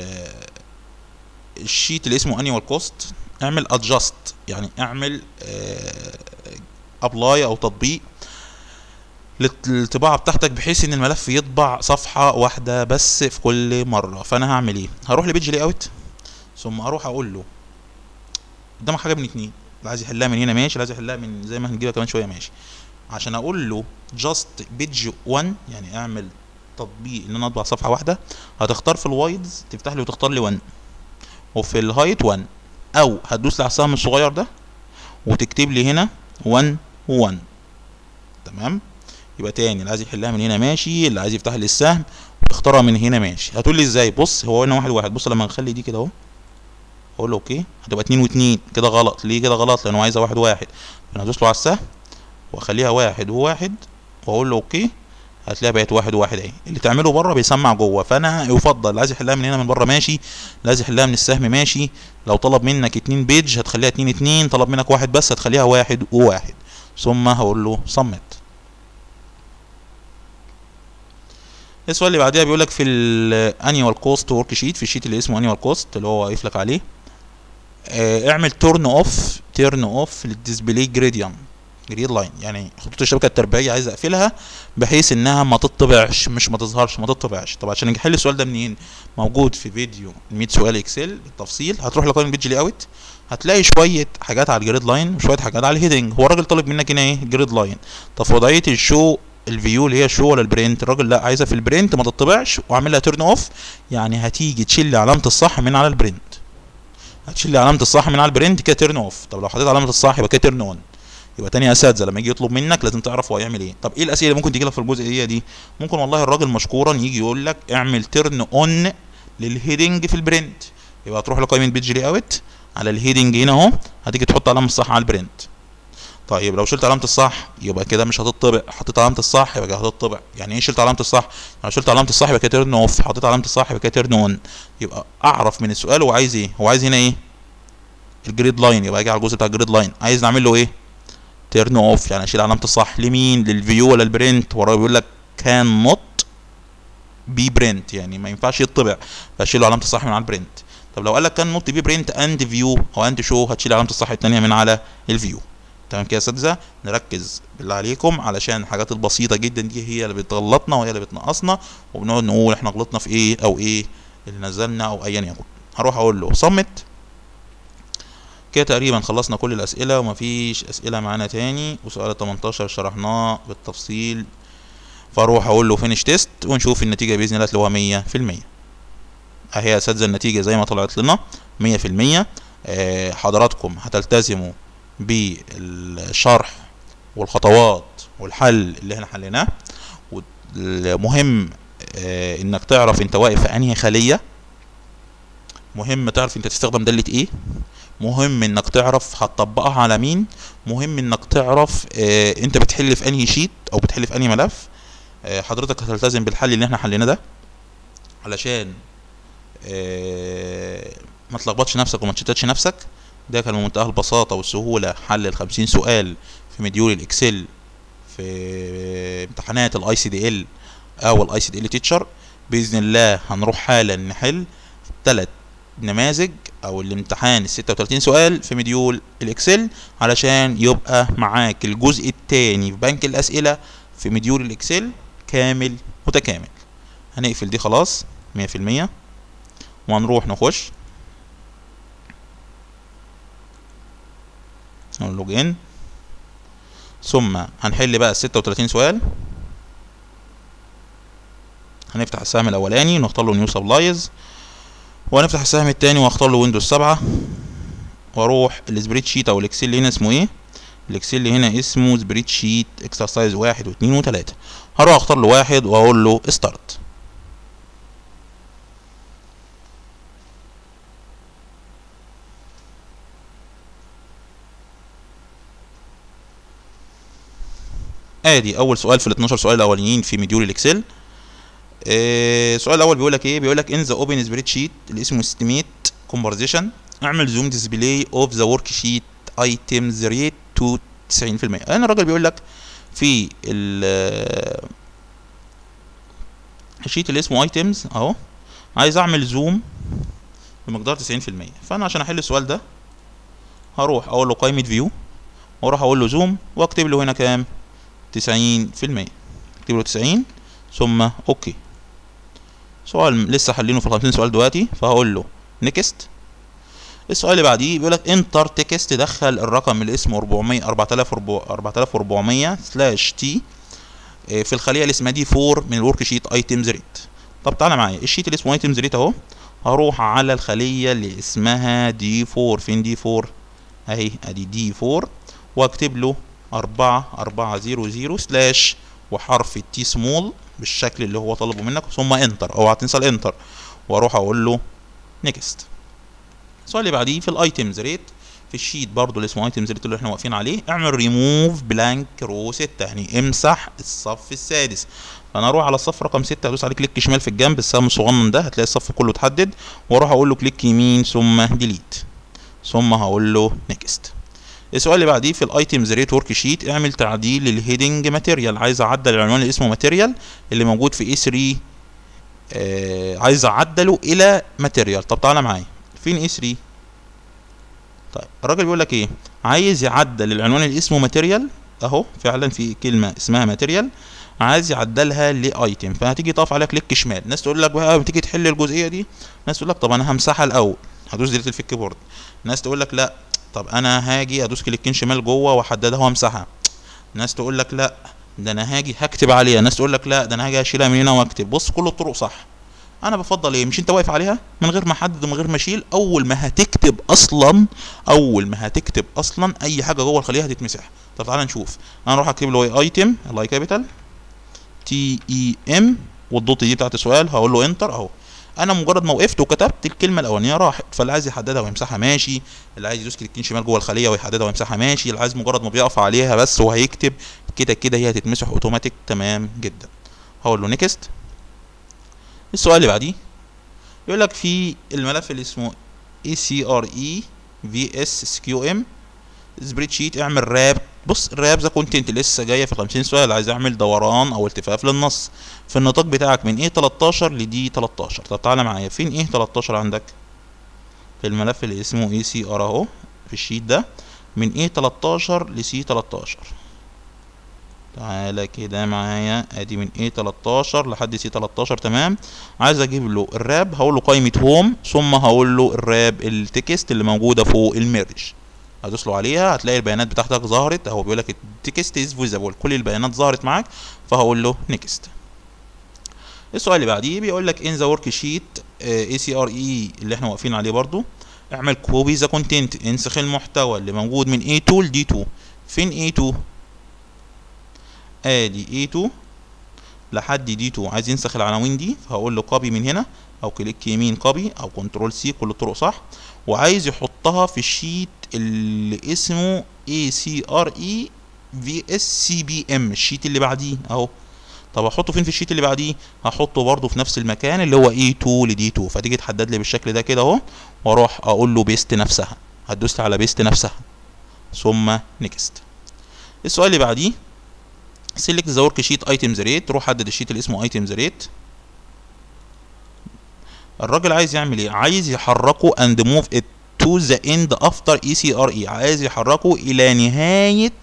الشيت اللي اسمه انيوال كوست اعمل ادجاست يعني اعمل ابلاي او تطبيق للطباعه بتاعتك بحيث ان الملف يطبع صفحه واحده بس في كل مره فانا هعمل ايه هروح لبيج لي اوت ثم اروح اقول له قدامك حاجه من اتنين اللي عايز يحلها من هنا ماشي اللي عايز يحلها من زي ما هنجيبها كمان شويه ماشي عشان اقول له جاست بيج 1 يعني اعمل تطبيق ان انا اطبع صفحه واحده هتختار في الوايدز تفتح لي وتختار لي 1 وفي الهايت 1 او هتدوس على السهم الصغير ده وتكتب لي هنا 1 1 تمام يبقى تاني اللي عايز يحلها من هنا ماشي اللي عايز يفتح لي السهم ويختارها من هنا ماشي هتقول لي ازاي بص هو هنا واحد واحد بص لما نخلي دي كده اهو اقول له اوكي هتبقى اتنين واتنين كده غلط ليه كده غلط لانه عايزها واحد واحد انا هدوس له على السهم واخليها واحد وواحد واقول له اوكي هتلاقيها بقت واحد وواحد اهي اللي تعمله بره بيسمع جوه فانا يفضل اللي عايز يحلها من هنا من بره ماشي اللي عايز يحلها من السهم ماشي لو طلب منك اتنين بيج هتخليها اتنين اتنين طلب منك واحد بس هتخليها واحد وواحد ثم هقول له صمت السؤال اللي بعديها بيقول لك في الانيوال كوست ورك شيت في الشيت اللي اسمه انيوال كوست اللي هو واقف لك عليه اه اعمل تورن اوف تيرن اوف للديسبلاي جريديان جريد لاين يعني خطوط الشبكه التربيعيه عايز اقفلها بحيث انها ما تطبعش مش ما تظهرش ما تطبعش طب عشان نحل السؤال ده منين موجود في فيديو 100 سؤال اكسل بالتفصيل هتروح لقائمه بيج لي اوت هتلاقي شويه حاجات على الجريد لاين وشويه حاجات على الهيدنج هو الراجل طالب منك هنا ايه جريد لاين طب في وضعيه الشو الفيو اللي هي الشو ولا البرنت الراجل لا عايزها في البرنت ما تطبعش واعمل لها تيرن اوف يعني هتيجي تشيل لي علامه الصح من على البرنت هتشيل لي علامه الصح من على البرنت كده تيرن اوف طب لو حطيت علامه الصح يبقى كده تيرن اون يبقى تاني اساتذه لما يجي يطلب منك لازم تعرف هو هيعمل ايه طب ايه الاسئله اللي ممكن تيجي لك في الجزئيه دي ممكن والله الراجل مشكورا يجي يقول لك اعمل تيرن اون للهيدنج في البرنت يبقى هتروح لقائمه بيج لي اوت على الهيدنج هنا اهو هتيجي تحط علامه الصح على البرنت طيب لو شلت علامه الصح يبقى كده مش هتطبع حطيت علامه الصح يبقى كده هتطبع يعني ايه شلت علامه الصح لو شلت علامه الصح يبقى كده تيرن اوف حطيت علامه الصح يبقى كده تيرن اون يبقى اعرف من السؤال هو عايز ايه هو عايز هنا ايه الجريد لاين يبقى اجي على الجزء بتاع الجريد لاين عايز نعمل له ايه تيرن اوف يعني اشيل علامه الصح لمين للفيو ولا البرنت وراه بيقول لك كان نوت بي برنت يعني ما ينفعش يطبع فاشيل علامه الصح من على البرنت طب لو قال لك كان نوت بي برنت اند فيو او اند شو هتشيل علامه الصح الثانيه من على الفيو تمام كده يا اساتذه نركز بالله عليكم علشان الحاجات البسيطه جدا دي هي اللي بتغلطنا وهي اللي بتنقصنا وبنقعد نقول احنا غلطنا في ايه او ايه اللي نزلنا او ايا يكن هروح اقول له صمت كده تقريبا خلصنا كل الاسئله ومفيش اسئله معانا تاني وسؤال 18 شرحناه بالتفصيل فاروح اقول له فينش تيست ونشوف النتيجه باذن الله اللي هو 100% اهي يا اساتذه النتيجه زي ما طلعت لنا 100% آه حضراتكم هتلتزموا بالشرح والخطوات والحل اللي احنا حليناه والمهم آه انك تعرف انت واقف في انهي خليه مهم تعرف انت تستخدم داله ايه مهم انك تعرف هتطبقها على مين مهم انك تعرف اه انت بتحل في انهي شيت او بتحل في انهي ملف آه، حضرتك هتلتزم بالحل اللي احنا حليناه ده علشان آه، ما تلخبطش نفسك وما تشتتش نفسك ده كان بمنتهى البساطة والسهولة حل الخمسين سؤال في مديول الاكسل في امتحانات الاي سي دي ال او الاي سي دي ال تيتشر باذن الله هنروح حالا نحل ثلاث نماذج او الامتحان ال 36 سؤال في مديول الاكسل علشان يبقى معاك الجزء الثاني في بنك الاسئله في مديول الاكسل كامل متكامل هنقفل دي خلاص 100% وهنروح نخش نلوج ان ثم هنحل بقى ال 36 سؤال هنفتح السهم الاولاني ونختار له نيو سبلايز وهنفتح السهم التاني واختار له ويندوز 7 واروح السبريد شيت او الاكسل اللي هنا اسمه ايه الاكسل اللي هنا اسمه سبريد شيت اكسرسايز واحد واثنين وثلاثة هروح اختار له واحد واقول له ستارت ادي اول سؤال في ال 12 سؤال الاولانيين في مديول الاكسل آه، السؤال الاول بيقول لك ايه بيقول لك ان ذا اوبن سبريد شيت اللي اسمه استيميت كومبرزيشن اعمل زوم ديسبلاي اوف ذا ورك شيت ايتمز ريت تو 90% انا الراجل بيقول لك في ال الشيت اللي اسمه ايتمز اهو عايز اعمل زوم بمقدار 90% فانا عشان احل السؤال ده هروح اقول له قائمه فيو واروح اقول له زوم واكتب له هنا كام 90% اكتب له 90 ثم اوكي سؤال لسه حلينه في ال 50 سؤال دلوقتي فهقول له نيكست السؤال اللي بعديه بيقول لك انتر تكست دخل الرقم اللي اسمه 400 4400 سلاش تي في الخليه اللي اسمها دي 4 من الورك شيت ايتمز ريت طب تعالى معايا الشيت اللي اسمه ايتمز ريت اهو هروح على الخليه اللي اسمها دي 4 فين دي 4 اهي ادي دي 4 واكتب له 4 400 سلاش وحرف التي سمول بالشكل اللي هو طلبه منك ثم انتر اوعى تنسى الانتر واروح اقول له نيكست السؤال اللي بعديه في الايتمز ريت في الشيت برضو اللي اسمه ايتمز ريت اللي احنا واقفين عليه اعمل ريموف بلانك رو 6 يعني امسح الصف السادس فانا اروح على الصف رقم 6 ادوس عليه كليك شمال في الجنب السهم الصغنن ده هتلاقي الصف كله اتحدد واروح اقول له كليك يمين ثم ديليت ثم هقول له نيكست السؤال اللي بعديه في الايتمز ريت ورك شيت اعمل تعديل للهيدنج ماتيريال عايز اعدل العنوان اللي اسمه ماتيريال اللي موجود في اي 3 آه عايز اعدله الى ماتيريال طب تعالى معايا فين اي 3 طيب الراجل بيقول لك ايه عايز يعدل العنوان اللي اسمه ماتيريال اهو فعلا في كلمه اسمها ماتيريال عايز يعدلها لايتم فهتيجي تقف عليها كليك شمال ناس تقول لك بقى بتيجي تحل الجزئيه دي ناس تقول لك طب انا همسحها الاول هدوس ديليت في الكيبورد ناس تقول لك لا طب انا هاجي ادوس كليكين شمال جوه واحددها وامسحها ناس تقول لك لا ده انا هاجي هكتب عليها ناس تقول لك لا ده انا هاجي اشيلها من هنا واكتب بص كل الطرق صح انا بفضل ايه مش انت واقف عليها من غير ما احدد ومن غير ما اشيل اول ما هتكتب اصلا اول ما هتكتب اصلا اي حاجه جوه الخليه هتتمسح طب تعالى نشوف انا اروح اكتب له ايتم الاي كابيتال تي اي ام والدوت دي بتاعت السؤال هقول له انتر اهو انا مجرد ما وقفت وكتبت الكلمه الاولانيه راحت فاللي عايز يحددها ويمسحها ماشي اللي عايز يدوس كليكين شمال جوه الخليه ويحددها ويمسحها ماشي اللي عايز مجرد ما بيقف عليها بس وهيكتب كده كده هي هتتمسح اوتوماتيك تمام جدا هقول له نيكست السؤال اللي بعديه يقول لك في الملف اللي اسمه اي سي ار اي في اس اس كيو ام سبريد شيت اعمل راب بص الراب ذا كونتنت لسه جايه في 50 سؤال عايز اعمل دوران او التفاف للنص في النطاق بتاعك من ايه 13 لدي 13 طب تعالى معايا فين ايه 13 عندك في الملف اللي اسمه اي سي ار اهو في الشيت ده من ايه 13 لسي 13 تعالى كده معايا ادي من ايه 13 لحد سي 13 تمام عايز اجيب له الراب هقول له قائمه هوم ثم هقول له الراب التكست اللي موجوده فوق الميرج هدوس له عليها هتلاقي البيانات بتاعتك ظهرت اهو بيقول لك التكست از فيزابل كل البيانات ظهرت معاك فهقول له نيكست السؤال اللي بعديه بيقول لك ان ذا ورك شيت اي سي ار اي اللي احنا واقفين عليه برضو اعمل كوبي ذا كونتنت انسخ المحتوى اللي موجود من A2 ل D2 فين A2 ادي A2 لحد D2 عايز ينسخ العناوين دي فهقول له كوبي من هنا او كليك يمين كوبي او كنترول سي كل الطرق صح وعايز يحطها في الشيت اللي اسمه ACRE VSCBM الشيت اللي بعديه اهو طب احطه فين في الشيت اللي بعديه هحطه برضه في نفس المكان اللي هو اي 2 لدي 2 فتيجي تحدد لي بالشكل ده كده اهو واروح اقول له بيست نفسها هتدوس على بيست نفسها ثم نيكست السؤال اللي بعديه سيلكت ذا ورك شيت ايتمز ريت روح حدد الشيت اللي اسمه ايتمز ريت الراجل عايز يعمل ايه عايز يحركه اند موف ات تو ذا اند افتر اي سي ار اي عايز يحركه الى نهايه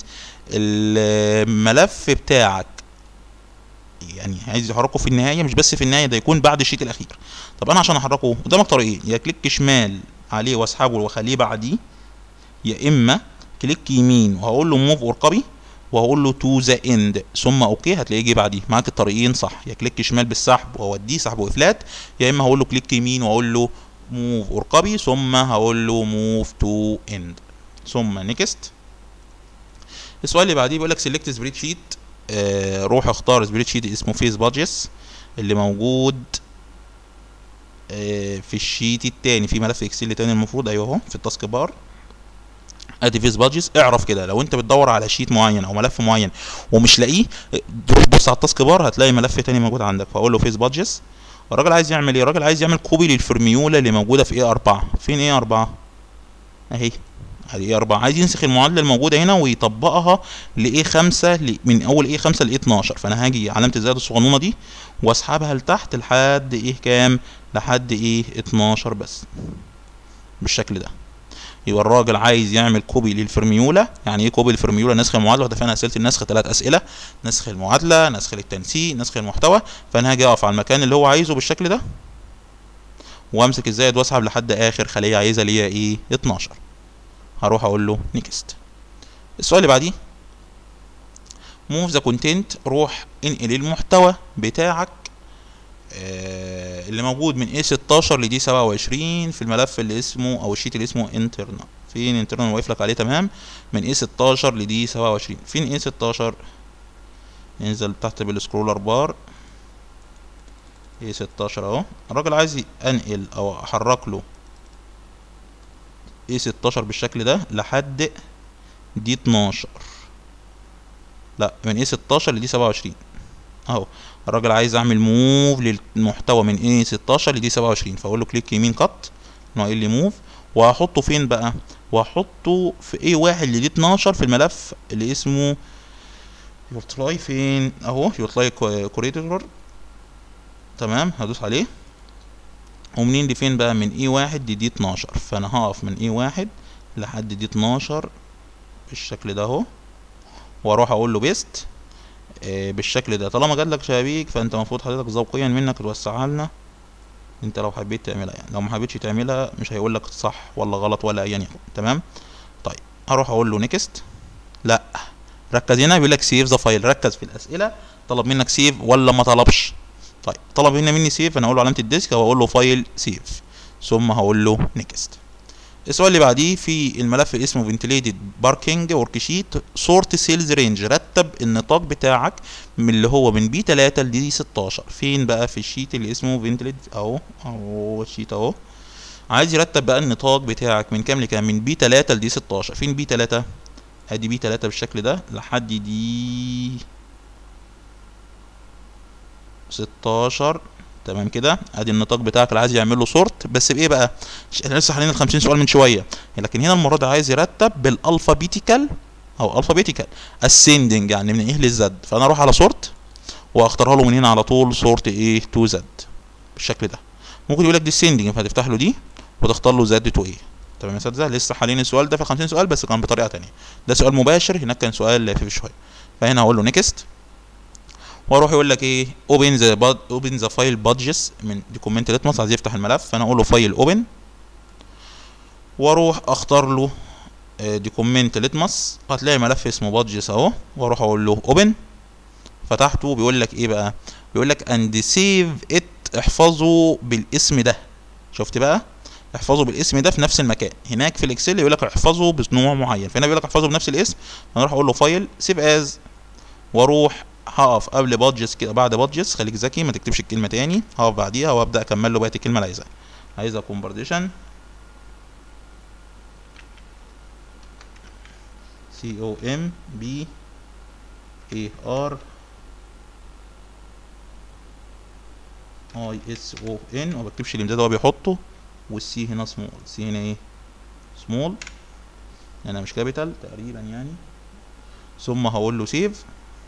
الملف بتاعك يعني عايز يحركه في النهايه مش بس في النهايه ده يكون بعد الشيت الاخير طب انا عشان احركه قدامك طريقين يا كليك شمال عليه واسحبه واخليه بعديه يا اما كليك يمين وهقول له موف اور كوبي وهقول له تو ذا اند ثم اوكي هتلاقيه جه بعديه معاك الطريقين صح يا كليك شمال بالسحب واوديه سحب وافلات يا اما هقول له كليك يمين واقول له موف اور كوبي ثم هقول له موف تو اند ثم نيكست السؤال اللي بعديه بيقول لك سيلكت سبريد شيت آه روح اختار سبريد شيت اسمه فيس بادجس اللي موجود آه في الشيت التاني في ملف اكسل تاني المفروض ايوه اهو في التاسك بار ادي فيس بادجز اعرف كده لو انت بتدور على شيت معين او ملف معين ومش لاقيه تروح تبص على التاسك بار هتلاقي ملف تاني موجود عندك فاقول له فيس بادجز الراجل عايز يعمل ايه الراجل عايز يعمل كوبي للفورميولا اللي موجوده في اي 4 فين ايه 4 اهي ادي ايه 4 عايز ينسخ المعادله الموجوده هنا ويطبقها لايه 5 من اول ايه 5 لايه 12 فانا هاجي علامه الزائد الصغنونه دي واسحبها لتحت لحد ايه كام لحد ايه 12 بس بالشكل ده يبقى الراجل عايز يعمل كوبي للفورميولا يعني ايه كوبي للفورميولا نسخ المعادله ودفعنا اسئله النسخ ثلاث اسئله نسخ المعادله نسخ التنسيق نسخ المحتوى فانا هاجي اقف على المكان اللي هو عايزه بالشكل ده وامسك الزائد واسحب لحد اخر خليه عايزها اللي هي ايه 12 هروح اقول له نيكست السؤال اللي بعديه موف ذا كونتنت روح انقل المحتوى بتاعك آه اللي موجود من اي 16 لدي 27 في الملف اللي اسمه او الشيت اللي اسمه انترنال فين انترنال واقف لك عليه تمام من اي 16 لدي 27 فين اي 16 انزل تحت بالسكرولر بار اي 16 اهو الراجل عايز انقل او احرك له اي 16 بالشكل ده لحد دي 12 لا من اي 16 لدي 27 اهو الراجل عايز اعمل موف للمحتوى من اي 16 لدي 27 فاقول له كليك يمين كات انه قايل لي موف وهحطه فين بقى وهحطه في اي 1 لدي 12 في الملف اللي اسمه يوتلاي فين اهو يوتلاي كوريدور تمام هدوس عليه ومنين دي فين بقى من اي واحد لدي 12 فانا هقف من اي واحد لحد دي 12 بالشكل ده اهو واروح اقول له بيست آه بالشكل ده طالما جات لك شبابيك فانت المفروض حضرتك ذوقيا منك توسعها لنا انت لو حبيت تعملها يعني لو ما حبيتش تعملها مش هيقول لك صح ولا غلط ولا ايا يكن تمام طيب هروح اقول له نيكست لا ركز هنا بيقول لك سيف ذا فايل ركز في الاسئله طلب منك سيف ولا ما طلبش طيب طلب هنا مني سيف انا اقول له علامه الديسك واقول له فايل سيف ثم هقول له نيكست السؤال اللي بعديه في الملف اللي اسمه فنتليتد باركينج ورك شيت سورت سيلز رينج رتب النطاق بتاعك من اللي هو من بي 3 لدي 16 فين بقى في الشيت اللي اسمه فنتليت اهو اهو الشيت اهو عايز يرتب بقى النطاق بتاعك من كام لكام من بي 3 لدي 16 فين بي 3 ادي بي 3 بالشكل ده لحد دي 16 تمام كده ادي النطاق بتاعك اللي عايز يعمل له سورت بس بايه بقى احنا لسه حالين ال 50 سؤال من شويه لكن هنا المره دي عايز يرتب بالالفابيتيكال او الفابيتيكال اسندنج يعني من ايه للزد فانا اروح على سورت واختارها له من هنا على طول سورت ايه تو زد بالشكل ده ممكن يقول لك ديسندنج فهتفتح له دي وتختار له زد تو ايه تمام يا اساتذه لسه حالين السؤال ده في 50 سؤال بس كان بطريقه ثانيه ده سؤال مباشر هناك كان سؤال لافف شويه فهنا هقول له نيكست واروح يقول لك ايه اوبن ذا اوبن ذا فايل بادجز من دوكيمنت ليتمس عايز يفتح الملف فانا اقول له فايل اوبن واروح اختار له دوكيمنت ليتمس هتلاقي ملف اسمه بادجز اهو واروح اقول له اوبن فتحته بيقول لك ايه بقى بيقول لك اند سيف ات احفظه بالاسم ده شفت بقى احفظه بالاسم ده في نفس المكان هناك في الاكسل يقول لك احفظه بنوع معين فهنا بيقول لك احفظه بنفس الاسم انا اروح اقول له فايل سيف از واروح هقف قبل بادجز كده بعد بادجز خليك ذكي ما تكتبش الكلمه تاني هقف بعديها وابدا اكمل له بقيه الكلمه اللي عايزها عايزها كونفرتيشن سي او ام بي اي ار اي اس او ان وما بكتبش الامتداد هو بيحطه والسي هنا سمول سي هنا ايه سمول هنا مش كابيتال تقريبا يعني ثم هقول له سيف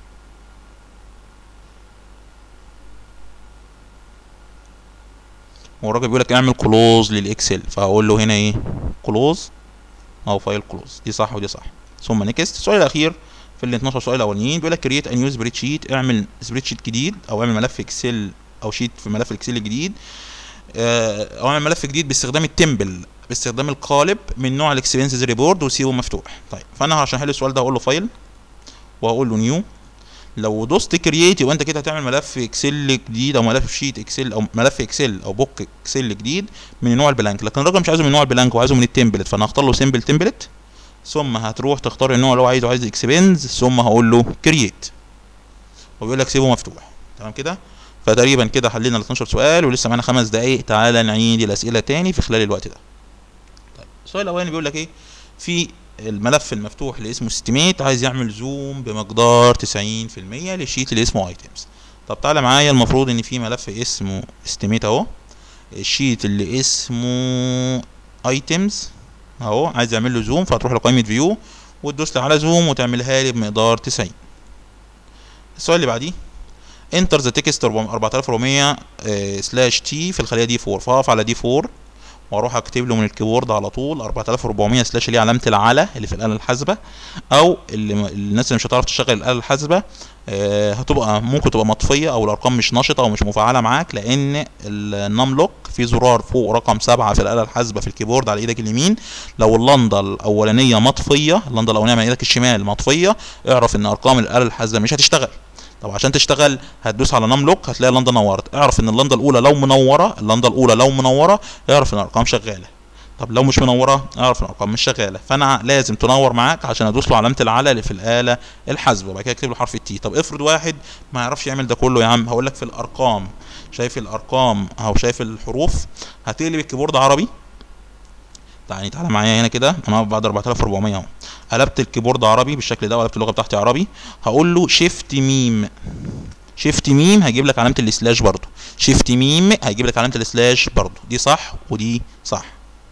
هو الراجل بيقول لك اعمل كلوز للاكسل فهقول له هنا ايه كلوز او فايل كلوز دي صح ودي صح ثم نيكست السؤال الاخير في ال 12 سؤال الاولانيين بيقول لك كريت ا نيو سبريد شيت اعمل سبريد شيت جديد او اعمل ملف اكسل او شيت في ملف الاكسل الجديد آه، او اعمل ملف جديد باستخدام التمبل باستخدام القالب من نوع الاكسبنسز ريبورت وسيبه مفتوح طيب فانا عشان احل السؤال ده هقول له فايل وهقول له نيو لو دوست كرييت يبقى انت كده هتعمل ملف اكسل جديد او ملف شيت اكسل او ملف اكسل او بوك اكسل جديد من نوع البلانك لكن الراجل مش عايزه من نوع البلانك وعايزه من التمبلت فانا هختار له سيمبل تمبلت ثم هتروح تختار النوع اللي هو عايزه عايز اكسبنز ثم هقول له كرييت وبيقول لك سيبه مفتوح تمام كده فتقريبا كده حلينا ال 12 سؤال ولسه معانا خمس دقايق تعالى نعيد الاسئله تاني في خلال الوقت ده طيب السؤال الاولاني بيقول لك ايه في الملف المفتوح اللي اسمه استيميت عايز يعمل زوم بمقدار 90% للشيت اللي اسمه ايتمز طب تعالى معايا المفروض ان في ملف اسمه استيميت اهو الشيت اللي اسمه ايتمز اهو عايز يعمل له زوم فهتروح لقائمه فيو وتدوس لي على زوم وتعملها لي بمقدار 90 السؤال اللي بعديه انتر ذا تكست 4400 سلاش تي في الخليه دي 4 فاقف على دي 4 واروح اكتب له من الكيبورد على طول 4400 سلاش اللي هي علامه العلى اللي في الاله الحاسبه او اللي م- الناس اللي مش هتعرف تشغل الاله الحاسبه آه، هتبقى ممكن تبقى مطفيه او الارقام مش نشطه او مش مفعله معاك لان النام لوك في زرار فوق رقم سبعة في الاله الحاسبه في الكيبورد على ايدك اليمين لو اللنده الاولانيه مطفيه اللنده الاولانيه من ايدك الشمال مطفيه اعرف ان ارقام الاله الحاسبه مش هتشتغل طب عشان تشتغل هتدوس على نام لوك هتلاقي اللنده نورت اعرف ان اللنده الاولى لو منوره اللنده الاولى لو منوره اعرف ان الارقام شغاله طب لو مش منوره اعرف ان الارقام مش شغاله فانا لازم تنور معاك عشان ادوس له علامه العلى اللي في الاله الحاسبه وبعد كده اكتب له حرف التي طب افرض واحد ما يعرفش يعمل ده كله يا عم هقول لك في الارقام شايف الارقام او شايف الحروف هتقلب الكيبورد عربي يعني تعالى معايا هنا كده انا بعد 4400 اهو قلبت الكيبورد عربي بالشكل ده وقلبت اللغه بتاعتي عربي هقول له شيفت ميم شيفت ميم هيجيب لك علامه السلاش برضو شيفت ميم هيجيب لك علامه السلاش برضو دي صح ودي صح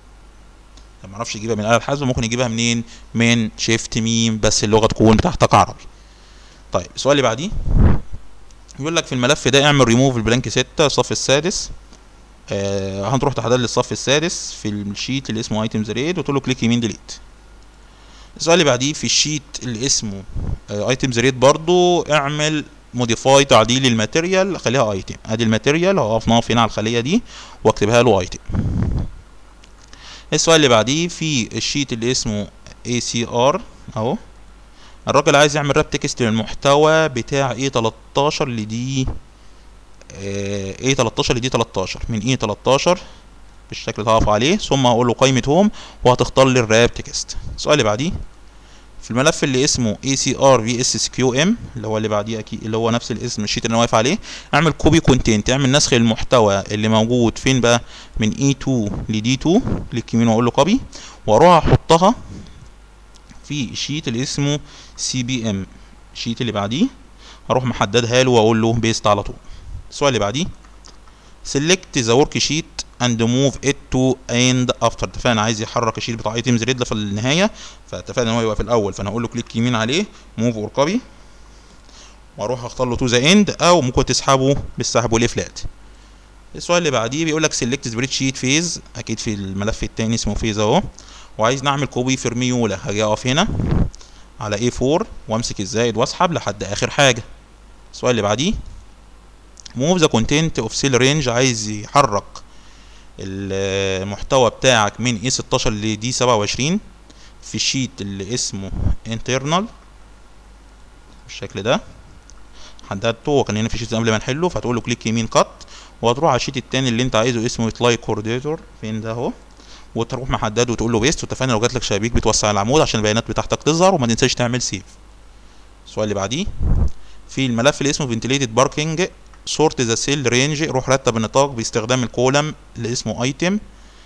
ما اعرفش يجيبها من الاله الحاسبه ممكن يجيبها منين من شيفت ميم بس اللغه تكون بتاعتك عربي طيب السؤال اللي بعديه يقول لك في الملف ده اعمل ريموف البلانك 6 الصف السادس آه هنروح تحدد لي الصف السادس في الشيت اللي اسمه ايتمز ريد وتقول له كليك يمين ديليت السؤال اللي بعديه في الشيت اللي اسمه ايتمز ريد برضو اعمل موديفاي تعديل الماتيريال خليها ايتم ادي الماتيريال هقف نقف هنا على الخليه دي واكتبها له ايتم السؤال اللي بعديه في الشيت اللي اسمه اي سي ار اهو الراجل عايز يعمل راب تكست للمحتوى بتاع اي 13 لدي اي 13 لدي 13 من اي 13 بالشكل اللي هقف عليه ثم هقول له قائمه هوم وهتختار لي الراب تكست السؤال اللي بعديه في الملف اللي اسمه اي سي ار في اس كيو ام اللي هو اللي بعديه اكيد اللي هو نفس الاسم الشيت اللي انا واقف عليه اعمل كوبي كونتنت اعمل نسخ المحتوى اللي موجود فين بقى من اي 2 لدي 2 كليك يمين واقول له كوبي واروح احطها في الشيت اللي اسمه سي بي ام الشيت اللي بعديه هروح محددها له واقول له بيست على طول السؤال اللي بعديه select the worksheet and move it to end after اتفقنا عايز يحرك الشيت بتاع ايتمز ريد في النهايه فاتفقنا ان هو يبقى في الاول فانا هقول له كليك يمين عليه موف اور كوبي واروح اختار له تو ذا اند او ممكن تسحبه بالسحب والافلات السؤال اللي بعديه بيقول لك سيلكت سبريد شيت فيز اكيد في الملف التاني اسمه فيز اهو وعايز نعمل كوبي فيرميولا هاجي اقف هنا على اي 4 وامسك الزائد واسحب لحد اخر حاجه السؤال اللي بعديه موف ذا كونتنت اوف سيل رينج عايز يحرك المحتوى بتاعك من اي 16 لدي 27 في الشيت اللي اسمه internal بالشكل ده حددته وكان هنا في شيت قبل ما نحله فتقول له كليك يمين قط وهتروح على الشيت التاني اللي انت عايزه اسمه تلاي كورديتور فين ده اهو وتروح محدده وتقول له بيست واتفقنا لو جات لك شبابيك بتوسع العمود عشان البيانات بتاعتك تظهر وما تنساش تعمل سيف السؤال اللي بعديه في الملف اللي اسمه فنتليتد باركينج سورت ذا سيل رينج روح رتب النطاق باستخدام الكولم اللي اسمه ايتم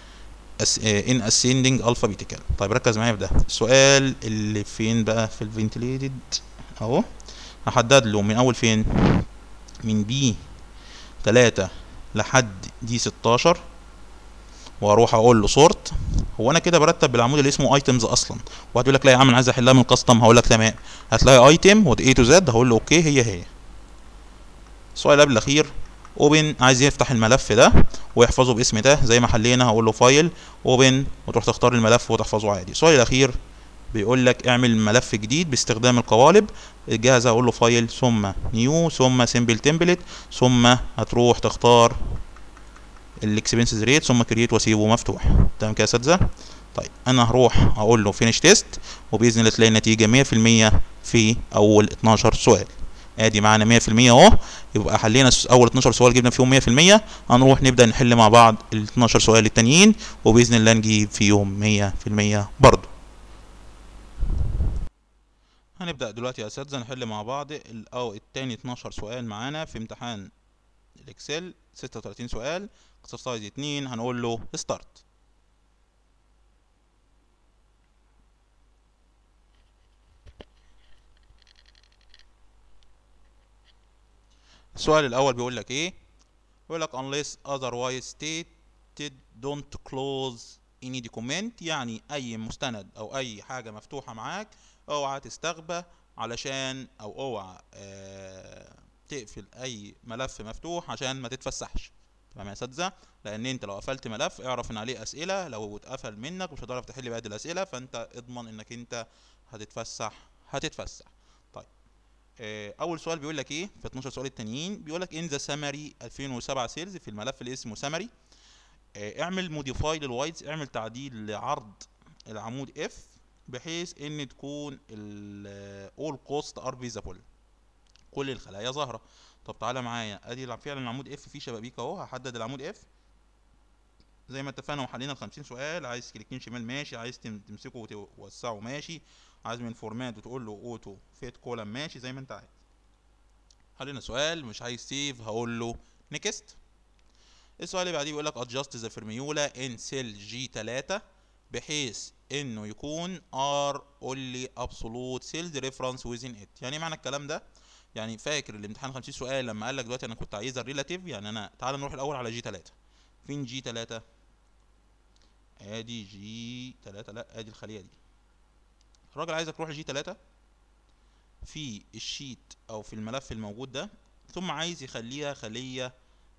ان اسcending alphabetical طيب ركز معايا في ده السؤال اللي فين بقى في الفنتليتد اهو هحدد له من اول فين من بي تلاتة لحد دي 16 واروح اقول له سورت هو انا كده برتب بالعمود اللي اسمه ايتمز اصلا واحد يقول لك لا يا عم انا عايز احلها من الكاستم هقول لك تمام هتلاقي ايتم ود اي تو زد هقول له اوكي هي هي السؤال قبل الاخير اوبن عايز يفتح الملف ده ويحفظه باسم ده زي ما حلينا هقول له فايل اوبن وتروح تختار الملف وتحفظه عادي السؤال الاخير بيقول لك اعمل ملف جديد باستخدام القوالب الجاهزه اقول له فايل ثم نيو ثم سمبل تمبلت ثم هتروح تختار الاكسبنسز ريت ثم كرييت واسيبه مفتوح تمام كده يا اساتذه طيب انا هروح اقول له فينيش تيست وباذن الله تلاقي النتيجه 100% في اول 12 سؤال ادي معانا 100% اهو يبقى حلينا اول 12 سؤال جبنا فيهم 100% هنروح نبدا نحل مع بعض ال 12 سؤال التانيين وباذن الله نجيب فيهم 100% برضه هنبدا دلوقتي يا اساتذه نحل مع بعض ال- او التاني 12 سؤال معانا في امتحان الاكسل 36 سؤال اكسرسايز 2 هنقول له ستارت السؤال الاول بيقول لك ايه بيقول لك unless otherwise stated don't close any document يعني اي مستند او اي حاجه مفتوحه معاك اوعى تستغبى علشان او اوعى آه تقفل اي ملف مفتوح عشان ما تتفسحش تمام يا اساتذه لان انت لو قفلت ملف اعرف ان عليه اسئله لو اتقفل منك مش هتعرف تحل باقي الاسئله فانت اضمن انك انت هتتفسح هتتفسح طيب آه، اول سؤال بيقول لك ايه في 12 سؤال التانيين بيقول لك ان ذا سمري 2007 سيلز في الملف اللي اسمه سمري اعمل موديفاي للوايدز اعمل تعديل لعرض العمود اف بحيث ان تكون اول كوست ار فيزابل كل الخلايا ظاهره طب تعالى معايا ادي الع- فعلا العمود اف فيه شبابيك اهو هحدد العمود اف زي ما اتفقنا وحلينا ال 50 سؤال عايز كليكين شمال ماشي عايز تم- تمسكه وتوسعه ماشي عايز من فورمات وتقول له اوتو فيت كولم ماشي زي ما انت عايز حلينا سؤال مش عايز سيف هقول له نيكست السؤال اللي بعديه بيقول لك adjust the formula in cell G3 بحيث انه يكون R only absolute cells reference within it يعني إيه معنى الكلام ده يعني فاكر الامتحان 50 سؤال لما قال لك دلوقتي انا كنت عايزها الريلاتيف يعني انا تعال نروح الاول على جي 3 فين جي 3 ادي جي 3 لا ادي الخليه دي الراجل عايزك تروح لجي 3 في الشيت او في الملف الموجود ده ثم عايز يخليها خليه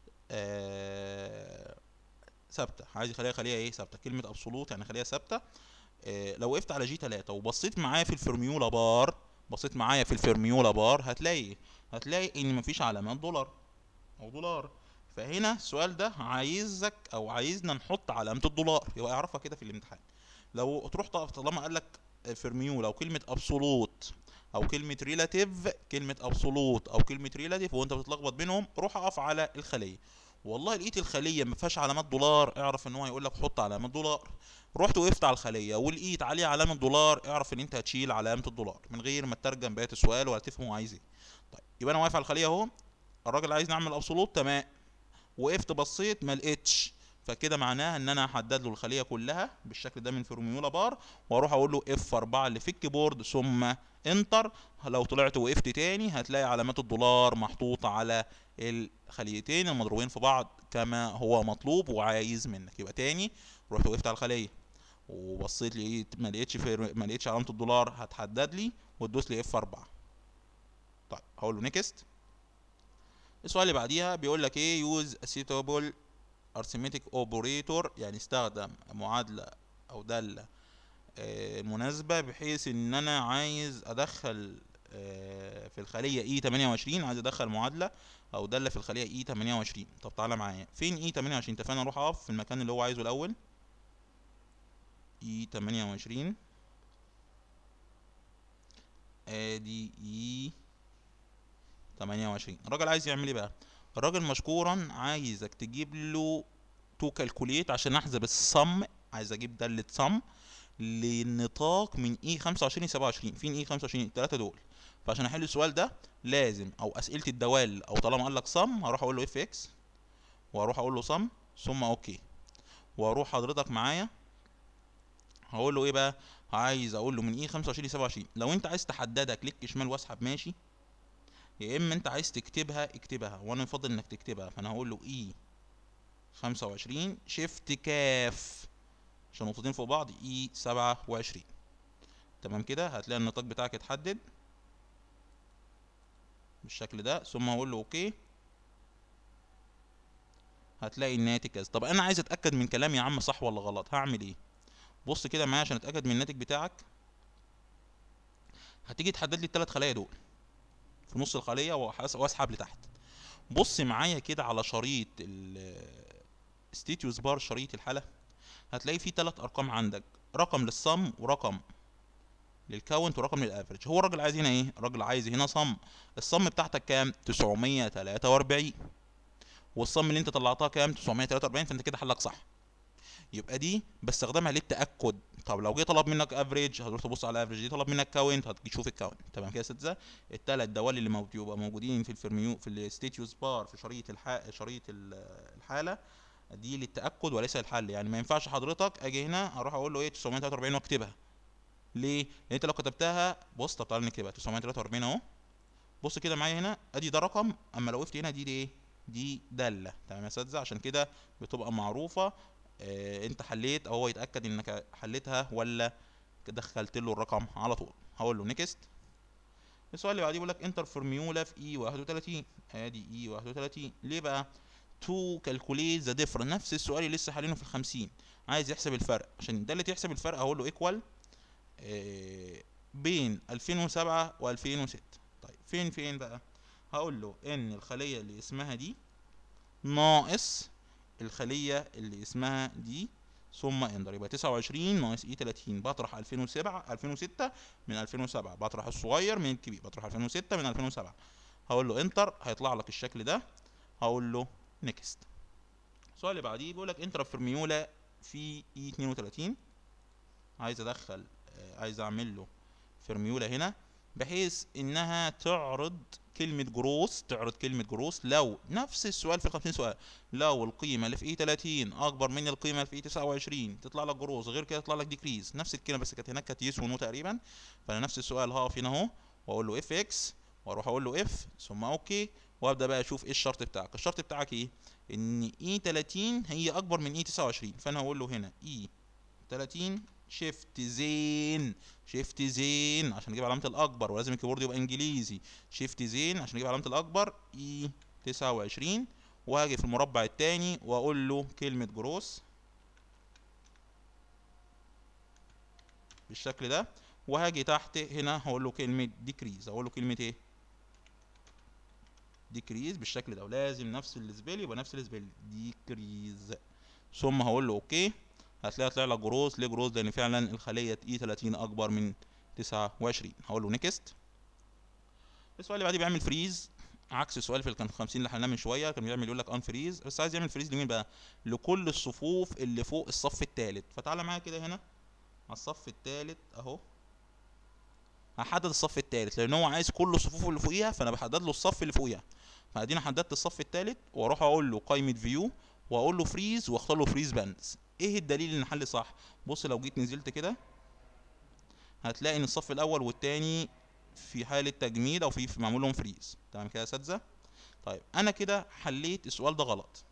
آه، ثابته عايز يخليها خليه ايه ثابته كلمه ابسولوت يعني خليه ثابته آه، لو وقفت على جي 3 وبصيت معايا في الفورميولا بار بصيت معايا في الفورميولا بار هتلاقي هتلاقي ان مفيش علامات دولار او دولار فهنا السؤال ده عايزك او عايزنا نحط علامه الدولار يبقى اعرفها كده في الامتحان لو تروح طب- طالما قال لك فورميولا او كلمه ابسولوت او كلمه ريلاتيف كلمه ابسولوت او كلمه ريلاتيف وانت بتتلخبط بينهم روح اقف على الخليه والله لقيت الخليه ما فيهاش علامات دولار اعرف ان هو هيقول لك حط علامه دولار رحت وقفت على الخليه ولقيت عليه علامه دولار اعرف ان انت هتشيل علامه الدولار من غير ما تترجم بقيه السؤال ولا تفهم هو عايز ايه طيب يبقى انا واقف على الخليه اهو الراجل عايز نعمل ابسولوت تمام وقفت بصيت ما لقيتش فكده معناها ان انا هحدد له الخليه كلها بالشكل ده من فورميولا بار واروح اقول له اف 4 اللي في الكيبورد ثم انتر لو طلعت وقفت تاني هتلاقي علامات الدولار محطوطه على الخليتين المضروبين في بعض كما هو مطلوب وعايز منك يبقى تاني رحت وقفت على الخليه وبصيت لقيت ما لقيتش في ما لقيتش علامه الدولار هتحدد لي وتدوس لي اف 4 طيب هقول له نيكست السؤال اللي بعديها بيقول لك ايه يوز suitable arithmetic operator يعني استخدم معادله او داله آه، مناسبه بحيث ان انا عايز ادخل آه، في الخليه اي 28 عايز ادخل معادله او داله في الخليه اي 28 طب تعالى معايا فين اي 28 اتفقنا اروح اقف في المكان اللي هو عايزه الاول اي 28 ادي اي 28 الراجل عايز يعمل ايه بقى الراجل مشكورا عايزك تجيب له تو كالكوليت عشان احسب الصم عايز اجيب دالة صم للنطاق من اي 25 ل 27 فين اي 25 الثلاثه دول فعشان احل السؤال ده لازم او اسئله الدوال او طالما قال لك صم هروح اقول له اف اكس واروح اقول له صم ثم اوكي واروح حضرتك معايا هقول له ايه بقى عايز اقول له من اي 25 ل 27 لو انت عايز تحددها كليك شمال واسحب ماشي يا اما انت عايز تكتبها اكتبها وانا يفضل انك تكتبها فانا هقول له اي 25 شيفت كاف عشان نقطتين فوق بعض اي 27 تمام كده هتلاقي النطاق بتاعك اتحدد بالشكل ده ثم هقول له اوكي هتلاقي الناتج كذا طب انا عايز اتاكد من كلامي يا عم صح ولا غلط هعمل ايه بص كده معايا عشان اتاكد من الناتج بتاعك هتيجي تحدد لي الثلاث خلايا دول في نص الخليه واسحب لتحت بص معايا كده على شريط الستيتيوس بار شريط الحاله هتلاقي فيه ثلاث ارقام عندك رقم للصم ورقم للكاونت ورقم للافريج هو الراجل عايز هنا ايه الراجل عايز هنا صم الصم بتاعتك كام 943 والصم اللي انت طلعتها كام 943 فانت كده حلك صح يبقى دي بستخدمها للتاكد طب لو جه طلب منك افريج هتروح تبص على الافريج دي طلب منك كاونت هتشوف الكاونت تمام كده يا اساتذه الثلاث دوال اللي موجود يبقى موجودين في الفيرميو في الستيتيوس بار في شريط الح... شريط الحاله دي للتاكد وليس الحل يعني ما ينفعش حضرتك اجي هنا اروح اقول له ايه 943 واكتبها ليه؟ لان انت لو كتبتها بص طب تعالى نكتبها 943 اهو بص كده معايا هنا ادي ده رقم اما لو وقفت هنا دي دي ايه؟ دي داله تمام يا اساتذه عشان كده بتبقى معروفه اه انت حليت او هو يتاكد انك حليتها ولا دخلت له الرقم على طول هقول له نيكست السؤال اللي بعديه بيقول لك انتر فورميولا في اي 31 ادي اي 31 ليه بقى؟ تو كالكوليت ذا ديفرنس نفس السؤال اللي لسه حالينه في ال 50 عايز يحسب الفرق عشان ده اللي تحسب الفرق هقول له ايكوال إيه بين 2007 و2006 طيب فين فين بقى هقول له ان الخليه اللي اسمها دي ناقص الخليه اللي اسمها دي ثم انتر يبقى 29 ناقص اي 30 بطرح 2007 2006 من 2007 بطرح الصغير من الكبير بطرح 2006 من 2007 هقول له انتر هيطلع لك الشكل ده هقول له نيكست السؤال اللي بعديه بيقول لك انتر فورميولا في اي 32 عايز ادخل عايز اعمل له فورميولا هنا بحيث انها تعرض كلمة جروس تعرض كلمة جروس لو نفس السؤال في 50 سؤال لو القيمة اللي في اي 30 اكبر من القيمة اللي في اي 29 تطلع لك جروس غير كده يطلع لك ديكريز نفس الكلمة بس كانت هناك كانت يس ونو تقريبا فانا نفس السؤال هقف هنا اهو واقول له اف اكس واروح اقول له اف ثم اوكي وابدا بقى اشوف ايه الشرط بتاعك الشرط بتاعك ايه ان اي 30 هي اكبر من اي 29 فانا هقول له هنا اي 30 شيفت زين شيفت زين عشان اجيب علامه الاكبر ولازم الكيبورد يبقى انجليزي شيفت زين عشان اجيب علامه الاكبر اي 29 وهاجي في المربع الثاني واقول له كلمه جروس بالشكل ده وهاجي تحت هنا هقول له كلمه ديكريز اقول له كلمه ايه ديكريز بالشكل ده ولازم نفس السبيل يبقى نفس السبيل ديكريز ثم هقول له اوكي هتلاقي طلع لك جروز ليه جروز لان فعلا الخليه اي 30 اكبر من 29 هقول له نيكست السؤال اللي بعديه بيعمل فريز عكس السؤال في كان 50 اللي حلناه من شويه كان بيعمل يقول لك ان فريز بس عايز يعمل فريز لمين بقى لكل الصفوف اللي فوق الصف الثالث فتعالى معايا كده هنا على الصف الثالث اهو هحدد الصف الثالث لان هو عايز كل الصفوف اللي فوقيها فانا بحدد له الصف اللي فوقيها فادينا حددت الصف الثالث واروح اقول له قائمه فيو واقول له فريز واختار له فريز باندز ايه الدليل ان حل صح بص لو جيت نزلت كده هتلاقي ان الصف الاول والثاني في حاله تجميد او في معمول لهم فريز تمام كده يا اساتذه طيب انا كده حليت السؤال ده غلط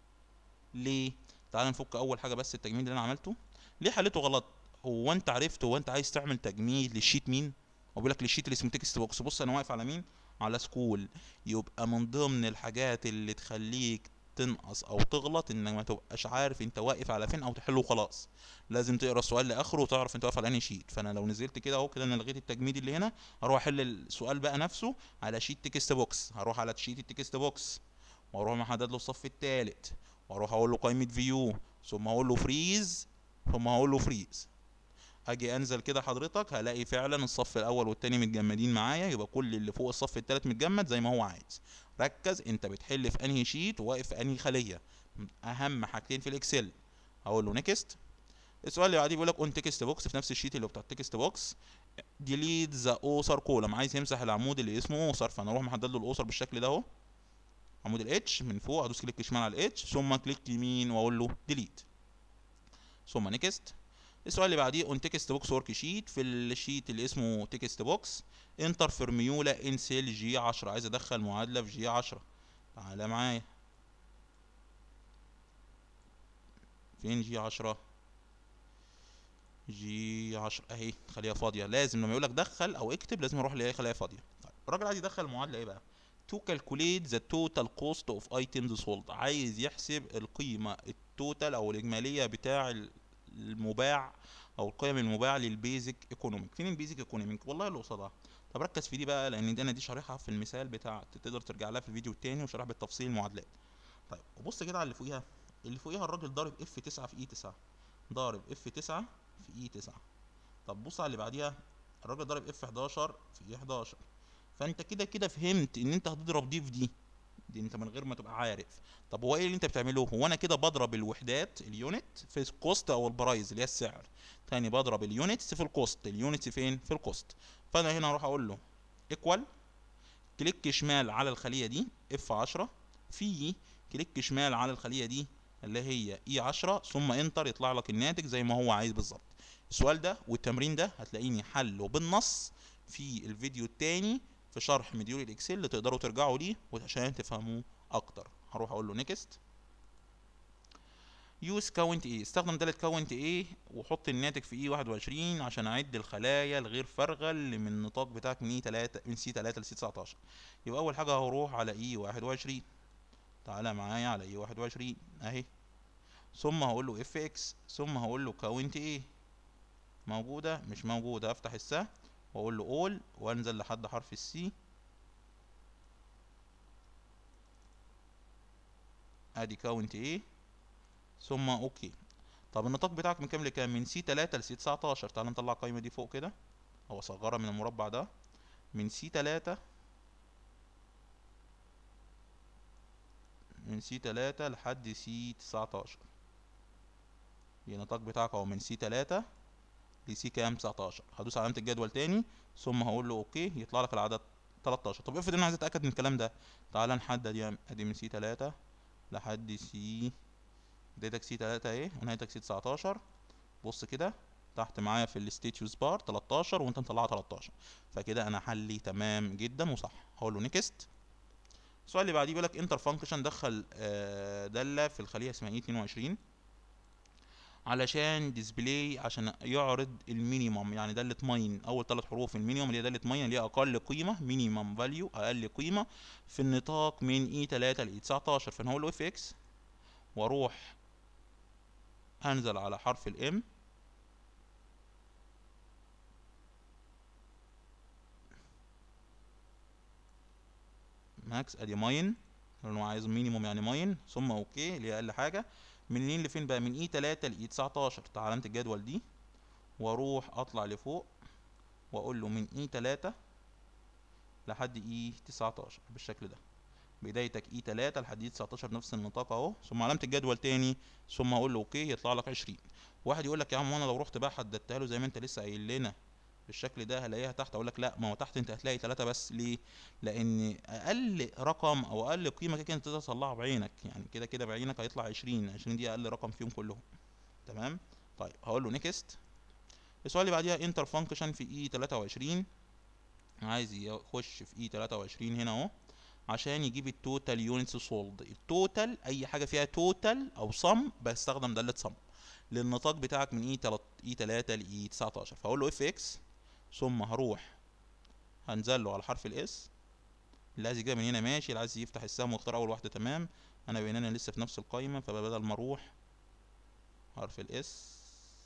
ليه تعال نفك اول حاجه بس التجميد اللي انا عملته ليه حليته غلط هو انت عرفت هو انت عايز تعمل تجميد للشيت مين هو بيقول لك للشيت اللي اسمه تكست بوكس بص انا واقف على مين على سكول يبقى من ضمن الحاجات اللي تخليك تنقص او تغلط انك ما تبقاش عارف انت واقف على فين او تحله خلاص لازم تقرا السؤال لاخره وتعرف انت واقف على انهي شيت فانا لو نزلت كده اهو كده انا لغيت التجميد اللي هنا هروح احل السؤال بقى نفسه على شيت تكست بوكس هروح على شيت التكست بوكس واروح محدد له الصف الثالث واروح اقول له قائمه فيو ثم اقول له فريز ثم هقول له فريز اجي انزل كده حضرتك هلاقي فعلا الصف الاول والتاني متجمدين معايا يبقى كل اللي فوق الصف التالت متجمد زي ما هو عايز ركز انت بتحل في انهي شيت وواقف في انهي خليه اهم حاجتين في الاكسل هقول له نيكست السؤال اللي بعديه بيقول لك اون تكست بوكس في نفس الشيت اللي بتاع التكست بوكس ديليت ذا اوسر كولم عايز يمسح العمود اللي اسمه اوسر فانا اروح محدد له الاوسر بالشكل ده اهو عمود الاتش من فوق ادوس كليك شمال على الاتش ثم كليك يمين واقول له ديليت ثم نيكست السؤال اللي بعديه اون تكست بوكس ورك شيت في الشيت اللي اسمه تكست بوكس انتر فورميولا ان سيل جي 10 عايز ادخل معادله في جي 10 تعالى معايا فين جي 10 جي 10 اهي خليها فاضيه لازم لما يقول لك دخل او اكتب لازم اروح الاقي خليها فاضيه طيب الراجل عايز يدخل المعادله ايه بقى to calculate the total cost of items sold عايز يحسب القيمه التوتال او الاجماليه بتاع ال- المباع او القيم المباعه للبيزك ايكونوميك فين البيزك ايكونوميك والله اللي قصادها طب ركز في دي بقى لان دي انا دي شارحها في المثال بتاع تقدر ترجع لها في الفيديو التاني وشرح بالتفصيل المعادلات طيب وبص كده على اللي فوقيها اللي فوقيها الراجل ضارب اف 9 في اي 9 ضارب اف 9 في اي 9 طب بص على اللي بعديها الراجل ضارب اف 11 في اي 11 فانت كده كده فهمت ان انت هتضرب دي في دي دي انت من غير ما تبقى عارف طب هو ايه اللي انت بتعمله هو انا كده بضرب الوحدات اليونت في الكوست او البرايز اللي هي السعر تاني بضرب اليونتس في الكوست اليونتس فين في الكوست فانا هنا اروح اقول له ايكوال كليك شمال على الخليه دي اف 10 في كليك شمال على الخليه دي اللي هي اي 10 ثم انتر يطلع لك الناتج زي ما هو عايز بالظبط السؤال ده والتمرين ده هتلاقيني حله بالنص في الفيديو التاني في شرح مديول الاكسل اللي تقدروا ترجعوا ليه عشان تفهموه اكتر هروح اقول له نيكست يوز كاونت ايه استخدم دالة كاونت ايه وحط الناتج في اي 21 عشان اعد الخلايا الغير فارغه اللي من النطاق بتاعك من اي 3 من سي 3 لسي 19 يبقى اول حاجه هروح على اي 21 تعالى معايا على اي 21 اهي ثم هقول له اف اكس ثم هقول له كاونت ايه موجوده مش موجوده افتح السهم واقول له اول وانزل لحد حرف السي ادي كاونت ايه ثم اوكي طب النطاق بتاعك من كام لكام من سي 3 لسي 19 تعال نطلع القايمه دي فوق كده او اصغرها من المربع ده من سي 3 من سي 3 لحد سي 19 النطاق بتاعك اهو من سي 3 لسي كام 19 هدوس علامه الجدول تاني ثم هقول له اوكي يطلع لك العدد 13 طب افرض انا عايز اتاكد من الكلام ده تعال نحدد يا ادي من سي 3 لحد سي بدايتك سي 3 اهي ونهايتك سي 19 بص كده تحت معايا في الستيتيوس بار 13 وانت مطلعها 13 فكده انا حلي تمام جدا وصح هقول له نيكست السؤال اللي بعديه بيقول لك انتر فانكشن دخل آه داله في الخليه اسمها اي 22 علشان ديسبلاي عشان يعرض المينيمم يعني داله ماين اول ثلاث حروف المينيمم اللي هي داله ماين اللي هي اقل قيمه مينيمم فاليو اقل قيمه في النطاق من اي 3 ل اي 19 فانا هقول له اف اكس واروح انزل على حرف الام ماكس ادي ماين لانه عايز مينيموم يعني ماين ثم اوكي اللي هي اقل حاجه منين لفين بقى من اي 3 لاي 19 بتاع علامه الجدول دي واروح اطلع لفوق واقول له من اي 3 لحد اي 19 بالشكل ده بدايتك اي 3 لحد اي 19 نفس النطاق اهو ثم علامه الجدول تاني ثم اقول له اوكي يطلع لك 20 واحد يقول لك يا عم وانا لو رحت بقى حددتها له زي ما انت لسه قايل لنا بالشكل ده هلاقيها تحت اقول لك لا ما هو تحت انت هتلاقي 3 بس ليه لان اقل رقم او اقل قيمه كده كده انت تقدر تطلعها بعينك يعني كده كده بعينك هيطلع 20 20 دي اقل رقم فيهم كلهم تمام طيب هقول له نيكست السؤال اللي بعديها انتر فانكشن في اي 23 عايز يخش في اي 23 هنا اهو عشان يجيب التوتال يونتس سولد التوتال اي حاجه فيها توتال او صم بستخدم داله صم للنطاق بتاعك من اي 3 اي 3 لاي 19 فاقول له اف اكس ثم هروح هنزل له على حرف الاس اللي عايز يجيبها من هنا ماشي اللي عايز يفتح السهم ويختار اول واحده تمام انا بيننا لسه في نفس القايمه فبدل ما اروح حرف الاس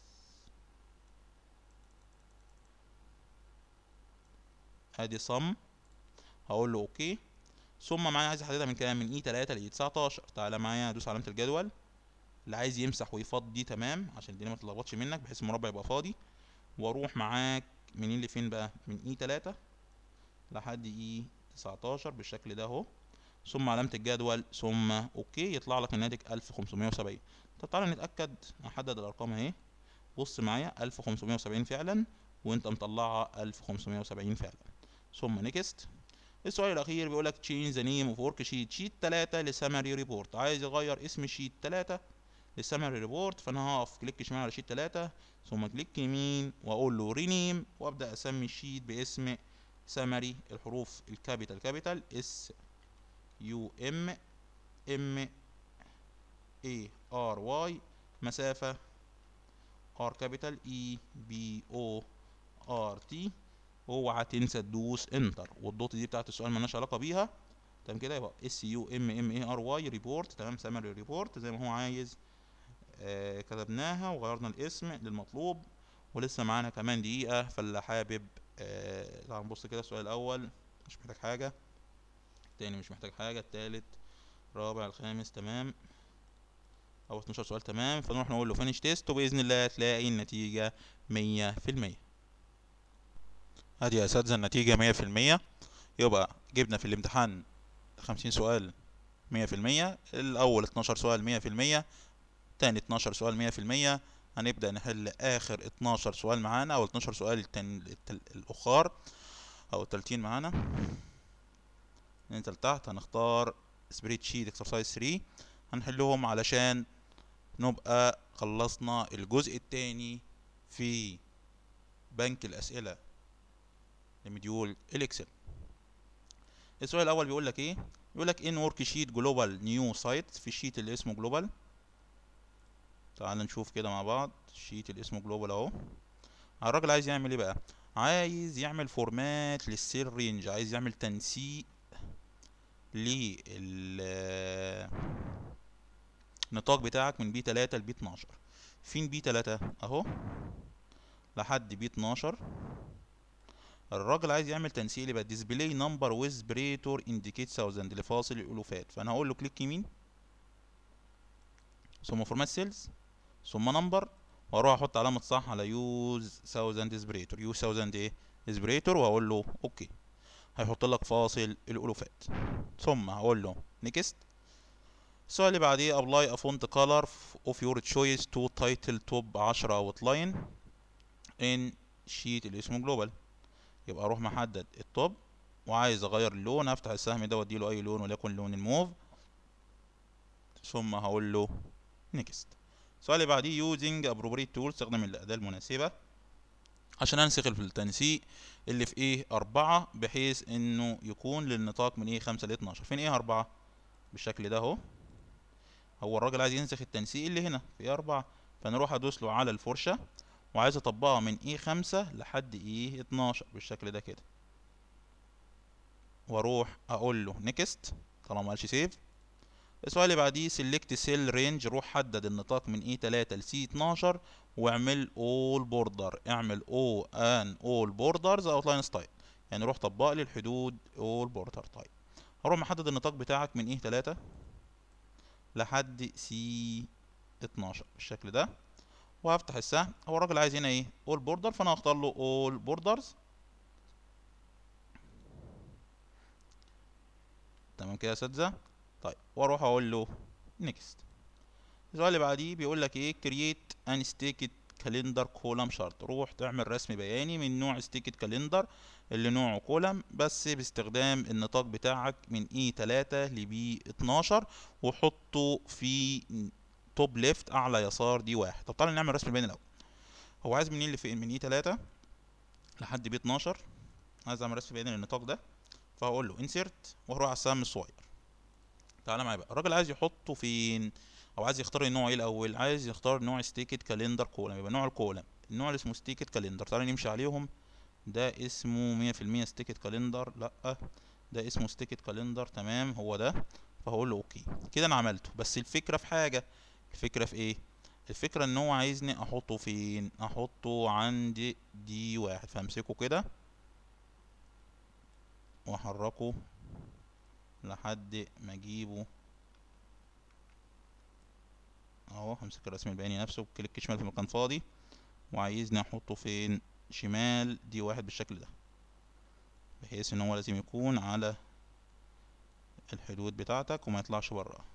ادي صم هقول له اوكي ثم معايا عايز احددها من كام من اي 3 لاي 19 تعالى معايا ادوس علامه الجدول اللي عايز يمسح ويفض دي تمام عشان الدنيا ما تتلخبطش منك بحيث المربع يبقى فاضي واروح معاك منين لفين بقى من اي 3 لحد اي 19 بالشكل ده اهو ثم علامة الجدول ثم اوكي يطلع لك الناتج 1570 طب تعالى نتأكد احدد الارقام اهي بص معايا 1570 فعلا وانت مطلعها 1570 فعلا ثم نيكست السؤال الاخير بيقول لك تشينج ذا نيم اوف ورك شيت شيت 3 لسمري ريبورت عايز يغير اسم شيت 3 للسمري ريبورت فانا هقف كليك شمال على شيت 3 ثم كليك يمين واقول له رينيم وابدا اسمي الشيت باسم سمري الحروف الكابيتال كابيتال اس يو ام ام اي ار واي مسافة ار كابيتال اي بي او ار تي اوعى تنسى تدوس انتر والدوت دي بتاعت السؤال مالناش علاقة بيها تمام كده يبقى اس يو ام ام اي ار واي ريبورت تمام سمري ريبورت زي ما هو عايز آه كتبناها وغيرنا الاسم للمطلوب ولسه معانا كمان دقيقة فاللي حابب آه تعال نبص كده السؤال الأول مش محتاج حاجة التاني مش محتاج حاجة التالت الرابع الخامس تمام أو 12 سؤال تمام فنروح نقول له فينيش تيست وبإذن الله تلاقي النتيجة مية في المية ادي يا اساتذة النتيجة مية في المية يبقى جبنا في الامتحان خمسين سؤال مية في المية الأول اتناشر سؤال مية في المية تاني اتناشر سؤال مية في المية هنبدأ نحل آخر اتناشر سؤال معانا أو اتناشر سؤال التن... التل... الأخار أو التلاتين معانا ننزل تحت هنختار سبريد شيت اكسرسايز 3 هنحلهم علشان نبقى خلصنا الجزء التاني في بنك الأسئلة لمديول الإكسل السؤال الأول بيقول لك إيه؟ بيقول لك إن ورك شيت جلوبال نيو سايت في الشيت اللي اسمه جلوبال تعال نشوف كده مع بعض الشيت اللي اسمه جلوبال أهو الراجل عايز يعمل إيه بقى؟ عايز يعمل فورمات للسيل رينج عايز يعمل تنسيق لل النطاق بتاعك من بي 3 لبي 12 فين بي 3 اهو لحد بي 12 الراجل عايز يعمل تنسيق يبقى ديسبلاي نمبر ويز بريتور انديكيت ثاوزند اللي فاصل الالوفات فانا هقول له كليك يمين ثم فورمات سيلز ثم نمبر واروح احط علامه صح على يوز ثاوزند اسبريتور يوز ثاوزند ايه اسبريتور واقول له اوكي هيحط لك فاصل الالوفات ثم هقول له نيكست السؤال اللي بعديه ابلاي افونت كولر اوف يور تشويس تو تايتل توب 10 اوت لاين ان شيت اللي اسمه جلوبال يبقى اروح محدد التوب وعايز اغير اللون افتح السهم ده واديله اي لون وليكن لون الموف ثم هقول له نيكست السؤال اللي بعديه يوزنج ابروبريت تول استخدم الاداه المناسبه عشان انسخ التنسيق اللي في ايه أربعة بحيث انه يكون للنطاق من ايه خمسة ل 12 فين ايه أربعة بالشكل ده اهو هو الراجل عايز ينسخ التنسيق اللي هنا في ايه أربعة فنروح ادوس له على الفرشة وعايز اطبقها من ايه خمسة لحد ايه 12 بالشكل ده كده واروح اقول له نيكست طالما مقالش سيف السؤال اللي بعديه سيلكت سيل رينج روح حدد النطاق من اي 3 لسي 12 واعمل اول بوردر اعمل او ان اول بوردرز اوتلاين ستايل يعني روح طبق لي الحدود اول بوردر تايب هروح محدد النطاق بتاعك من ايه 3 لحد سي 12 بالشكل ده وهفتح السهم هو الراجل عايز هنا ايه اول بوردر فانا هختار له اول بوردرز تمام كده يا اساتذه طيب واروح اقول له نيكست السؤال اللي بعديه بيقول لك ايه كرييت ان ستيكت كالندر كولم شارت روح تعمل رسم بياني من نوع ستيكت كالندر اللي نوعه كولم بس باستخدام النطاق بتاعك من اي 3 لبي 12 وحطه في توب ليفت اعلى يسار دي واحد طب تعالى نعمل رسم بياني الاول هو عايز منين لفين من اي 3 لحد بي 12 عايز اعمل رسم بياني للنطاق ده فهقول له انسيرت واروح على السهم الصغير تعالى معايا بقى الراجل عايز يحطه فين او عايز يختار النوع ايه الاول عايز يختار نوع ستيكت كالندر كولم يبقى نوع الكولم النوع اللي اسمه ستيكت كالندر تعالى نمشي عليهم ده اسمه مية في المية ستيكت كالندر لا ده اسمه ستيكت كالندر تمام هو ده فهقول له اوكي كده انا عملته بس الفكره في حاجه الفكره في ايه الفكره ان هو عايزني احطه فين احطه عند دي واحد فامسكه كده واحركه لحد ما اجيبه اهو همسك الرسم البياني نفسه كليك شمال في مكان فاضي وعايزني احطه فين شمال دي واحد بالشكل ده بحيث ان هو لازم يكون على الحدود بتاعتك وما يطلعش براها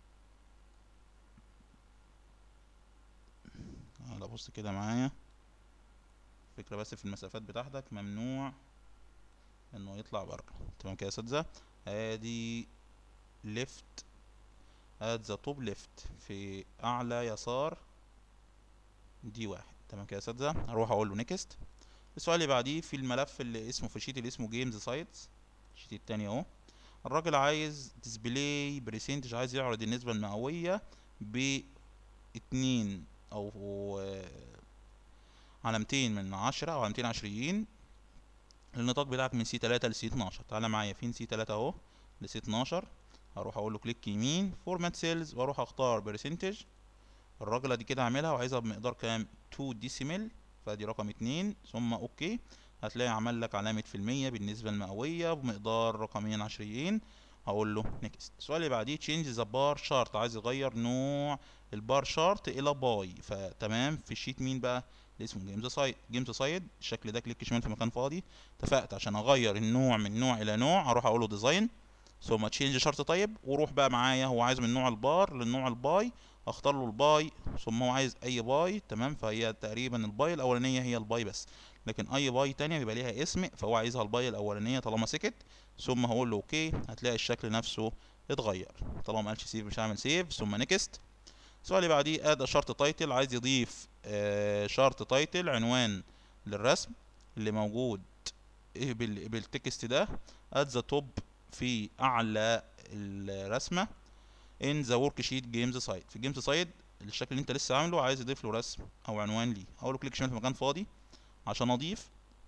تعالى بص كده معايا فكرة بس في المسافات بتاعتك ممنوع انه يطلع بره تمام كده يا اساتذه ادي ليفت ات ذا توب ليفت في اعلى يسار دي واحد تمام كده يا اساتذه هروح اقول له نيكست السؤال اللي بعديه في الملف اللي اسمه في الشيت اللي اسمه جيمز سايتس الشيت التاني اهو الراجل عايز ديسبلاي بريسنتج عايز يعرض النسبه المئويه ب اتنين او آه، علامتين من عشرة او علامتين عشريين النطاق بتاعك من سي تلاتة لسي اتناشر تعالى معايا فين سي تلاتة اهو لسي اتناشر هروح اقول له كليك يمين فورمات سيلز واروح اختار برسنتج الراجلة دي كده هعملها وعايزها بمقدار كام 2 ديسيمل فادي رقم اتنين ثم اوكي هتلاقي عمل لك علامة في المية بالنسبة للمئوية بمقدار رقمين عشريين هقول له نيكست السؤال اللي بعديه تشينج ذا بار شارت عايز يغير نوع البار شارت الى باي فتمام في الشيت مين بقى اللي اسمه جيمز سايد جيمز سايد الشكل ده كليك شمال في مكان فاضي اتفقت عشان اغير النوع من نوع الى نوع هروح اقول له ديزاين ثم تشينج شرط طيب وروح بقى معايا هو عايز من نوع البار للنوع الباي اختار له الباي ثم هو عايز اي باي تمام فهي تقريبا الباي الاولانيه هي الباي بس لكن اي باي تانية بيبقى ليها اسم فهو عايزها الباي الاولانيه طالما سكت ثم هقول له اوكي هتلاقي الشكل نفسه اتغير طالما قالش سيف مش هعمل سيف ثم نيكست السؤال اللي بعديه اد شرط تايتل عايز يضيف آه شرط تايتل عنوان للرسم اللي موجود إيه بال- بالتكست ده ات ذا توب في اعلى الرسمه ان ذا ورك شيت جيمز سايت في جيمز سايت الشكل اللي انت لسه عامله عايز يضيف له رسم او عنوان ليه اقول له كليك شمال في مكان فاضي عشان اضيف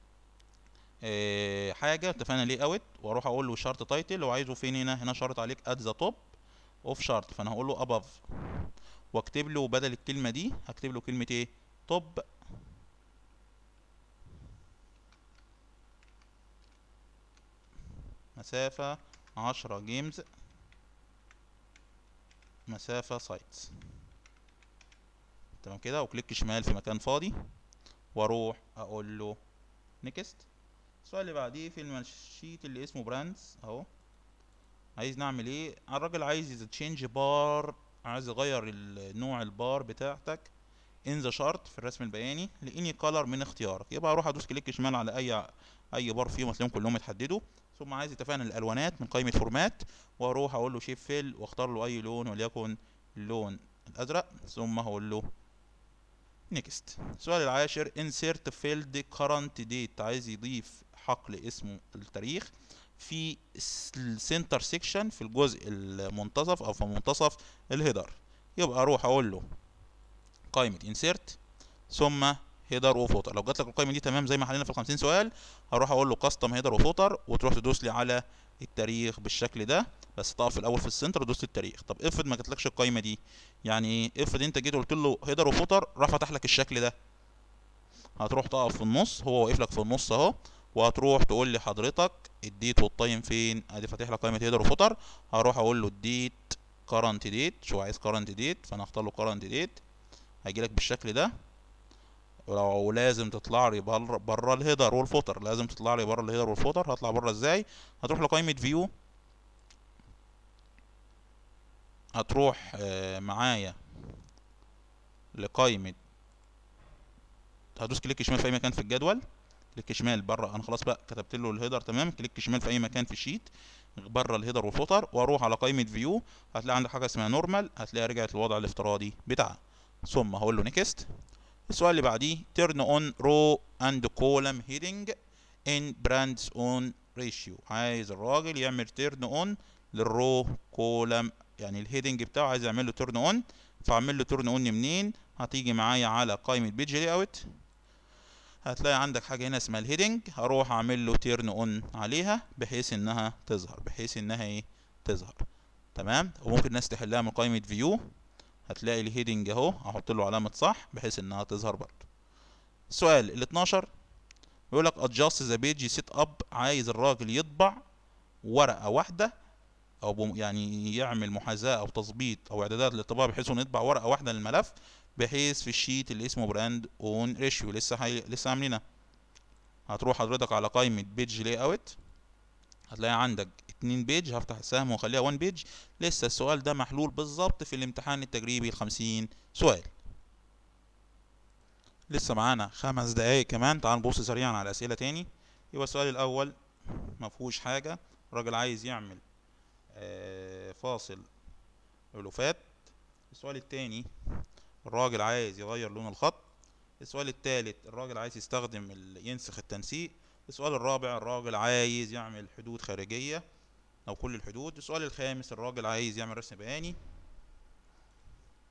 آه حاجه اتفقنا ليه اوت واروح اقول له شارت تايتل وعايزه فين هنا هنا شارت عليك ات ذا توب اوف شارت فانا هقول له اباف واكتب له بدل الكلمه دي هكتب له كلمه ايه توب مسافة عشرة جيمز مسافة سايتس تمام كده وكليك شمال في مكان فاضي واروح اقول له نيكست السؤال اللي بعديه في الشيت اللي اسمه براندز اهو عايز نعمل ايه الراجل عايز تشينج بار عايز يغير ال- نوع البار بتاعتك ان ذا شارت في الرسم البياني لاني كولر من اختيارك يبقى اروح ادوس كليك شمال على اي اي بار فيهم هتلاقيهم كلهم اتحددوا ثم عايز اتفقنا الالوانات من قائمه فورمات واروح اقول له شيب فيل واختار له اي لون وليكن اللون الازرق ثم هقول له نيكست السؤال العاشر insert field current date عايز يضيف حقل اسمه التاريخ في السنتر سيكشن في الجزء المنتصف او في منتصف الهيدر يبقى اروح اقول له قائمة insert ثم هيدر وفوتر لو جات لك القائمة دي تمام زي ما حلينا في ال 50 سؤال هروح اقول له كاستم هيدر وفوتر وتروح تدوس لي على التاريخ بالشكل ده بس تقف الاول في السنتر ودوست التاريخ طب افرض ما جاتلكش القائمة دي يعني ايه افرض انت جيت قلت له هيدر وفوتر راح فتح لك الشكل ده هتروح تقف في النص هو واقف لك في النص اهو وهتروح تقول لي حضرتك الديت والتايم فين ادي فاتح لك قائمه هيدر وفوتر هروح اقول له الديت كرنت ديت شو عايز كرنت ديت فانا اختار له كرنت ديت هيجي لك بالشكل ده ولو لازم تطلع لي بره بره الهيدر والفوتر لازم تطلع لي بره الهيدر والفوتر هطلع بره ازاي هتروح لقائمه فيو هتروح آه، معايا لقائمه هدوس كليك شمال في اي مكان في الجدول كليك شمال بره انا خلاص بقى كتبت له الهيدر تمام كليك شمال في اي مكان في الشيت بره الهيدر والفوتر واروح على قائمه فيو هتلاقي عندك حاجه اسمها نورمال هتلاقيها رجعت للوضع الافتراضي بتاعها ثم هقول له نيكست السؤال اللي بعديه turn on row and column heading in brands on ratio عايز الراجل يعمل turn on للرو كولم يعني الهيدنج بتاعه عايز يعمل له تيرن اون فاعمل له تيرن اون منين هتيجي معايا على قائمه بيج لاي اوت هتلاقي عندك حاجه هنا اسمها الهيدنج هروح اعمل له تيرن اون عليها بحيث انها تظهر بحيث انها ايه تظهر تمام وممكن الناس تحلها من قائمه فيو هتلاقي الهيدنج اهو هحط له علامه صح بحيث انها تظهر برضه السؤال ال 12 بيقول لك adjust the page set up عايز الراجل يطبع ورقه واحده او بم يعني يعمل محاذاه او تظبيط او اعدادات للطباعه بحيث انه يطبع ورقه واحده للملف بحيث في الشيت اللي اسمه براند اون ريشيو لسه حي... لسه عاملينها هتروح حضرتك على قائمه بيج لاي اوت هتلاقي عندك اتنين بيج هفتح السهم واخليها 1 بيج لسه السؤال ده محلول بالظبط في الامتحان التجريبي ال 50 سؤال لسه معانا خمس دقايق كمان تعال نبص سريعا على اسئله تاني يبقى السؤال الاول مفهوش حاجه الراجل عايز يعمل آه فاصل الوفات السؤال التاني الراجل عايز يغير لون الخط السؤال التالت الراجل عايز يستخدم ال... ينسخ التنسيق السؤال الرابع الراجل عايز يعمل حدود خارجية أو كل الحدود السؤال الخامس الراجل عايز يعمل رسم بياني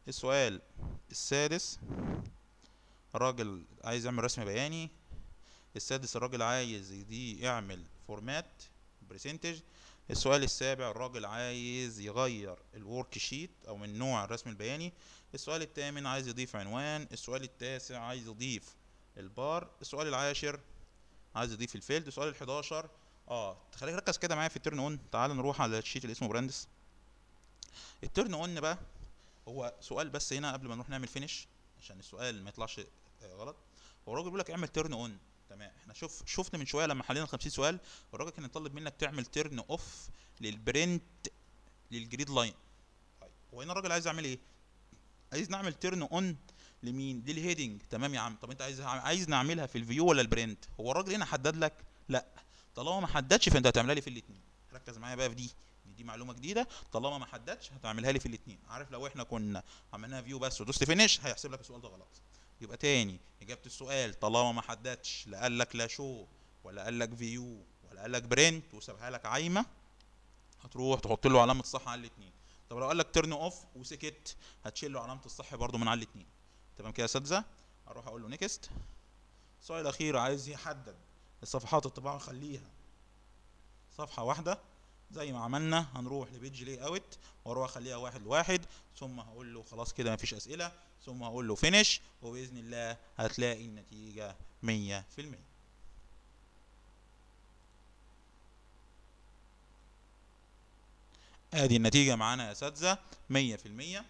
السؤال السادس الراجل عايز يعمل رسم بياني السادس الراجل عايز دي يعمل فورمات برسنتج السؤال السابع الراجل عايز يغير الورك شيت او من نوع الرسم البياني السؤال الثامن عايز يضيف عنوان السؤال التاسع عايز يضيف البار السؤال العاشر عايز يضيف الفيلد السؤال الحداشر اه خليك ركز كده معايا في الترن اون تعال نروح على الشيت اللي اسمه براندس الترن اون بقى هو سؤال بس هنا قبل ما نروح نعمل فينش عشان السؤال ما يطلعش آه، غلط هو الراجل بيقول لك اعمل ترن اون تمام احنا شوف شفنا من شويه لما حلينا ال 50 سؤال الراجل كان يطلب منك تعمل ترن اوف للبرنت للجريد لاين طيب هو هنا الراجل عايز يعمل ايه عايز نعمل ترن اون لمين للهيدنج تمام يا عم طب انت عايز عايز نعملها في الفيو ولا البرنت هو الراجل هنا حدد لك لا طالما ما حددش فانت هتعملها لي في الاثنين ركز معايا بقى في دي دي معلومه جديده طالما ما حددش هتعملها لي في الاثنين عارف لو احنا كنا عملناها فيو بس ودوست فينش هيحسب لك السؤال ده غلط يبقى تاني اجابه السؤال طالما ما حددش لا قال لك لا شو ولا قال لك فيو ولا قال لك برنت وسابها لك عايمه هتروح تحط له علامه صح على الاثنين طب لو قال لك ترن اوف وسكت هتشيل له علامه الصح برده من على الاثنين تمام كده يا اساتذه اروح اقول له نيكست السؤال الاخير عايز يحدد الصفحات الطباعه خليها صفحه واحده زي ما عملنا هنروح لبيج لي اوت واروح اخليها واحد لواحد ثم هقول له خلاص كده مفيش اسئله ثم هقول له فينش وباذن الله هتلاقي النتيجه 100% ادي النتيجه معانا يا اساتذه 100%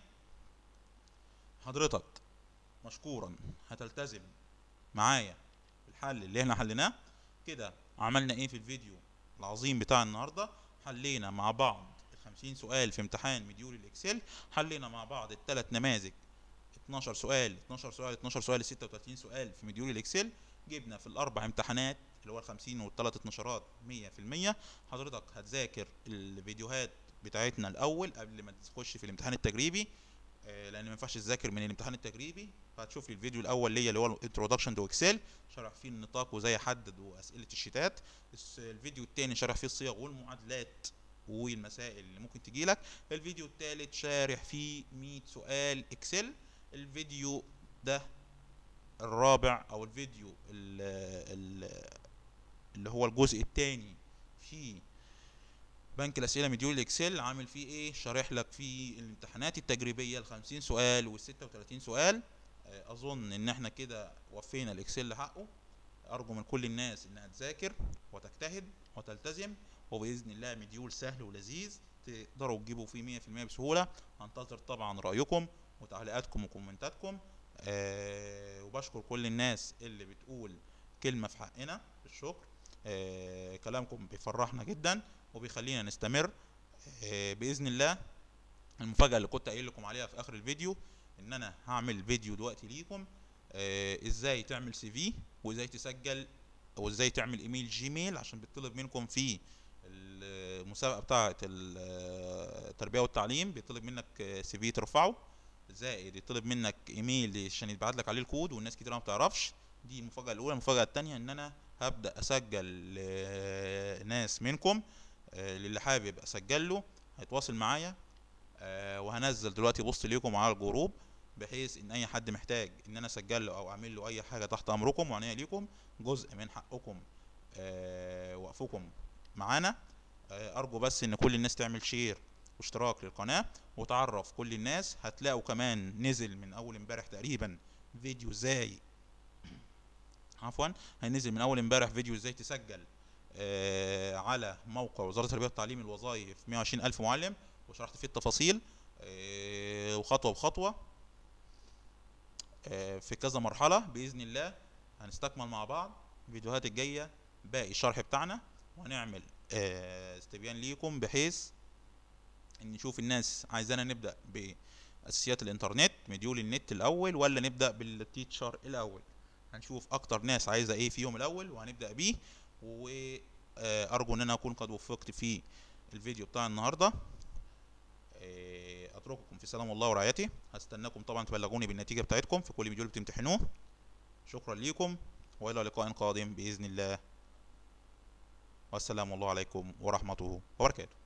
حضرتك مشكورا هتلتزم معايا بالحل اللي احنا حليناه كده عملنا ايه في الفيديو العظيم بتاع النهارده حلينا مع بعض ال 50 سؤال في امتحان مديول الاكسل حلينا مع بعض الثلاث نماذج 12 سؤال 12 سؤال 12 سؤال 36 سؤال في مديول الاكسل جبنا في الاربع امتحانات اللي هو ال 50 والثلاث اتناشرات 100% حضرتك هتذاكر الفيديوهات بتاعتنا الاول قبل ما تخش في الامتحان التجريبي آه، لان ما ينفعش تذاكر من الامتحان التجريبي فهتشوف لي الفيديو الاول ليا اللي هو انتروداكشن تو اكسل شرح فيه النطاق وازاي احدد واسئله الشيتات الس- الفيديو الثاني شرح فيه الصيغ والمعادلات والمسائل اللي ممكن تجي لك الفيديو الثالث شارح فيه 100 سؤال اكسل الفيديو ده الرابع او الفيديو ال- ال- اللي هو الجزء الثاني في بنك الاسئله مديول الاكسل عامل فيه ايه شارح لك فيه الامتحانات التجريبيه ال 50 سؤال وال 36 سؤال آه، اظن ان احنا كده وفينا الاكسل حقه ارجو من كل الناس انها تذاكر وتجتهد وتلتزم وباذن الله مديول سهل ولذيذ تقدروا تجيبوا فيه 100% بسهوله هنتظر طبعا رايكم وتعليقاتكم وكومنتاتكم أه وبشكر كل الناس اللي بتقول كلمه في حقنا بالشكر أه كلامكم بيفرحنا جدا وبيخلينا نستمر أه باذن الله المفاجاه اللي كنت قايل لكم عليها في اخر الفيديو ان انا هعمل فيديو دلوقتي ليكم آه ازاي تعمل سي في وازاي تسجل او ازاي تعمل ايميل جيميل عشان بيطلب منكم في المسابقه بتاعه ال- آه، التربيه والتعليم بيطلب منك سي في ترفعه زائد يطلب منك ايميل عشان يتبعت لك عليه الكود والناس كتير ما بتعرفش دي المفاجاه الاولى المفاجاه الثانيه ان انا هبدا اسجل آه، ناس منكم آه، للي حابب اسجل له هيتواصل معايا آه، وهنزل دلوقتي بوست ليكم على الجروب بحيث ان اي حد محتاج ان انا اسجل له او اعمل له اي حاجه تحت امركم وعناية ليكم جزء من حقكم آه، وقفكم معانا آه، ارجو بس ان كل الناس تعمل شير واشتراك للقناه وتعرف كل الناس هتلاقوا كمان نزل من اول امبارح تقريبا فيديو ازاي عفوا هينزل من اول امبارح فيديو ازاي تسجل آه، على موقع وزاره التربيه والتعليم الوظائف 120 الف معلم وشرحت فيه التفاصيل آه، وخطوه بخطوه آه، في كذا مرحله باذن الله هنستكمل مع بعض الفيديوهات الجايه باقي الشرح بتاعنا وهنعمل آه، استبيان ليكم بحيث ان نشوف الناس عايزانا نبدا باساسيات الانترنت مديول النت الاول ولا نبدا بالتيتشر الاول هنشوف اكتر ناس عايزه ايه فيهم الاول وهنبدا بيه وارجو ان انا اكون قد وفقت في الفيديو بتاع النهارده آه، اترككم في سلام الله ورعايته هستناكم طبعا تبلغوني بالنتيجه بتاعتكم في كل فيديو اللي بتمتحنوه شكرا ليكم والى لقاء قادم باذن الله والسلام الله عليكم ورحمته وبركاته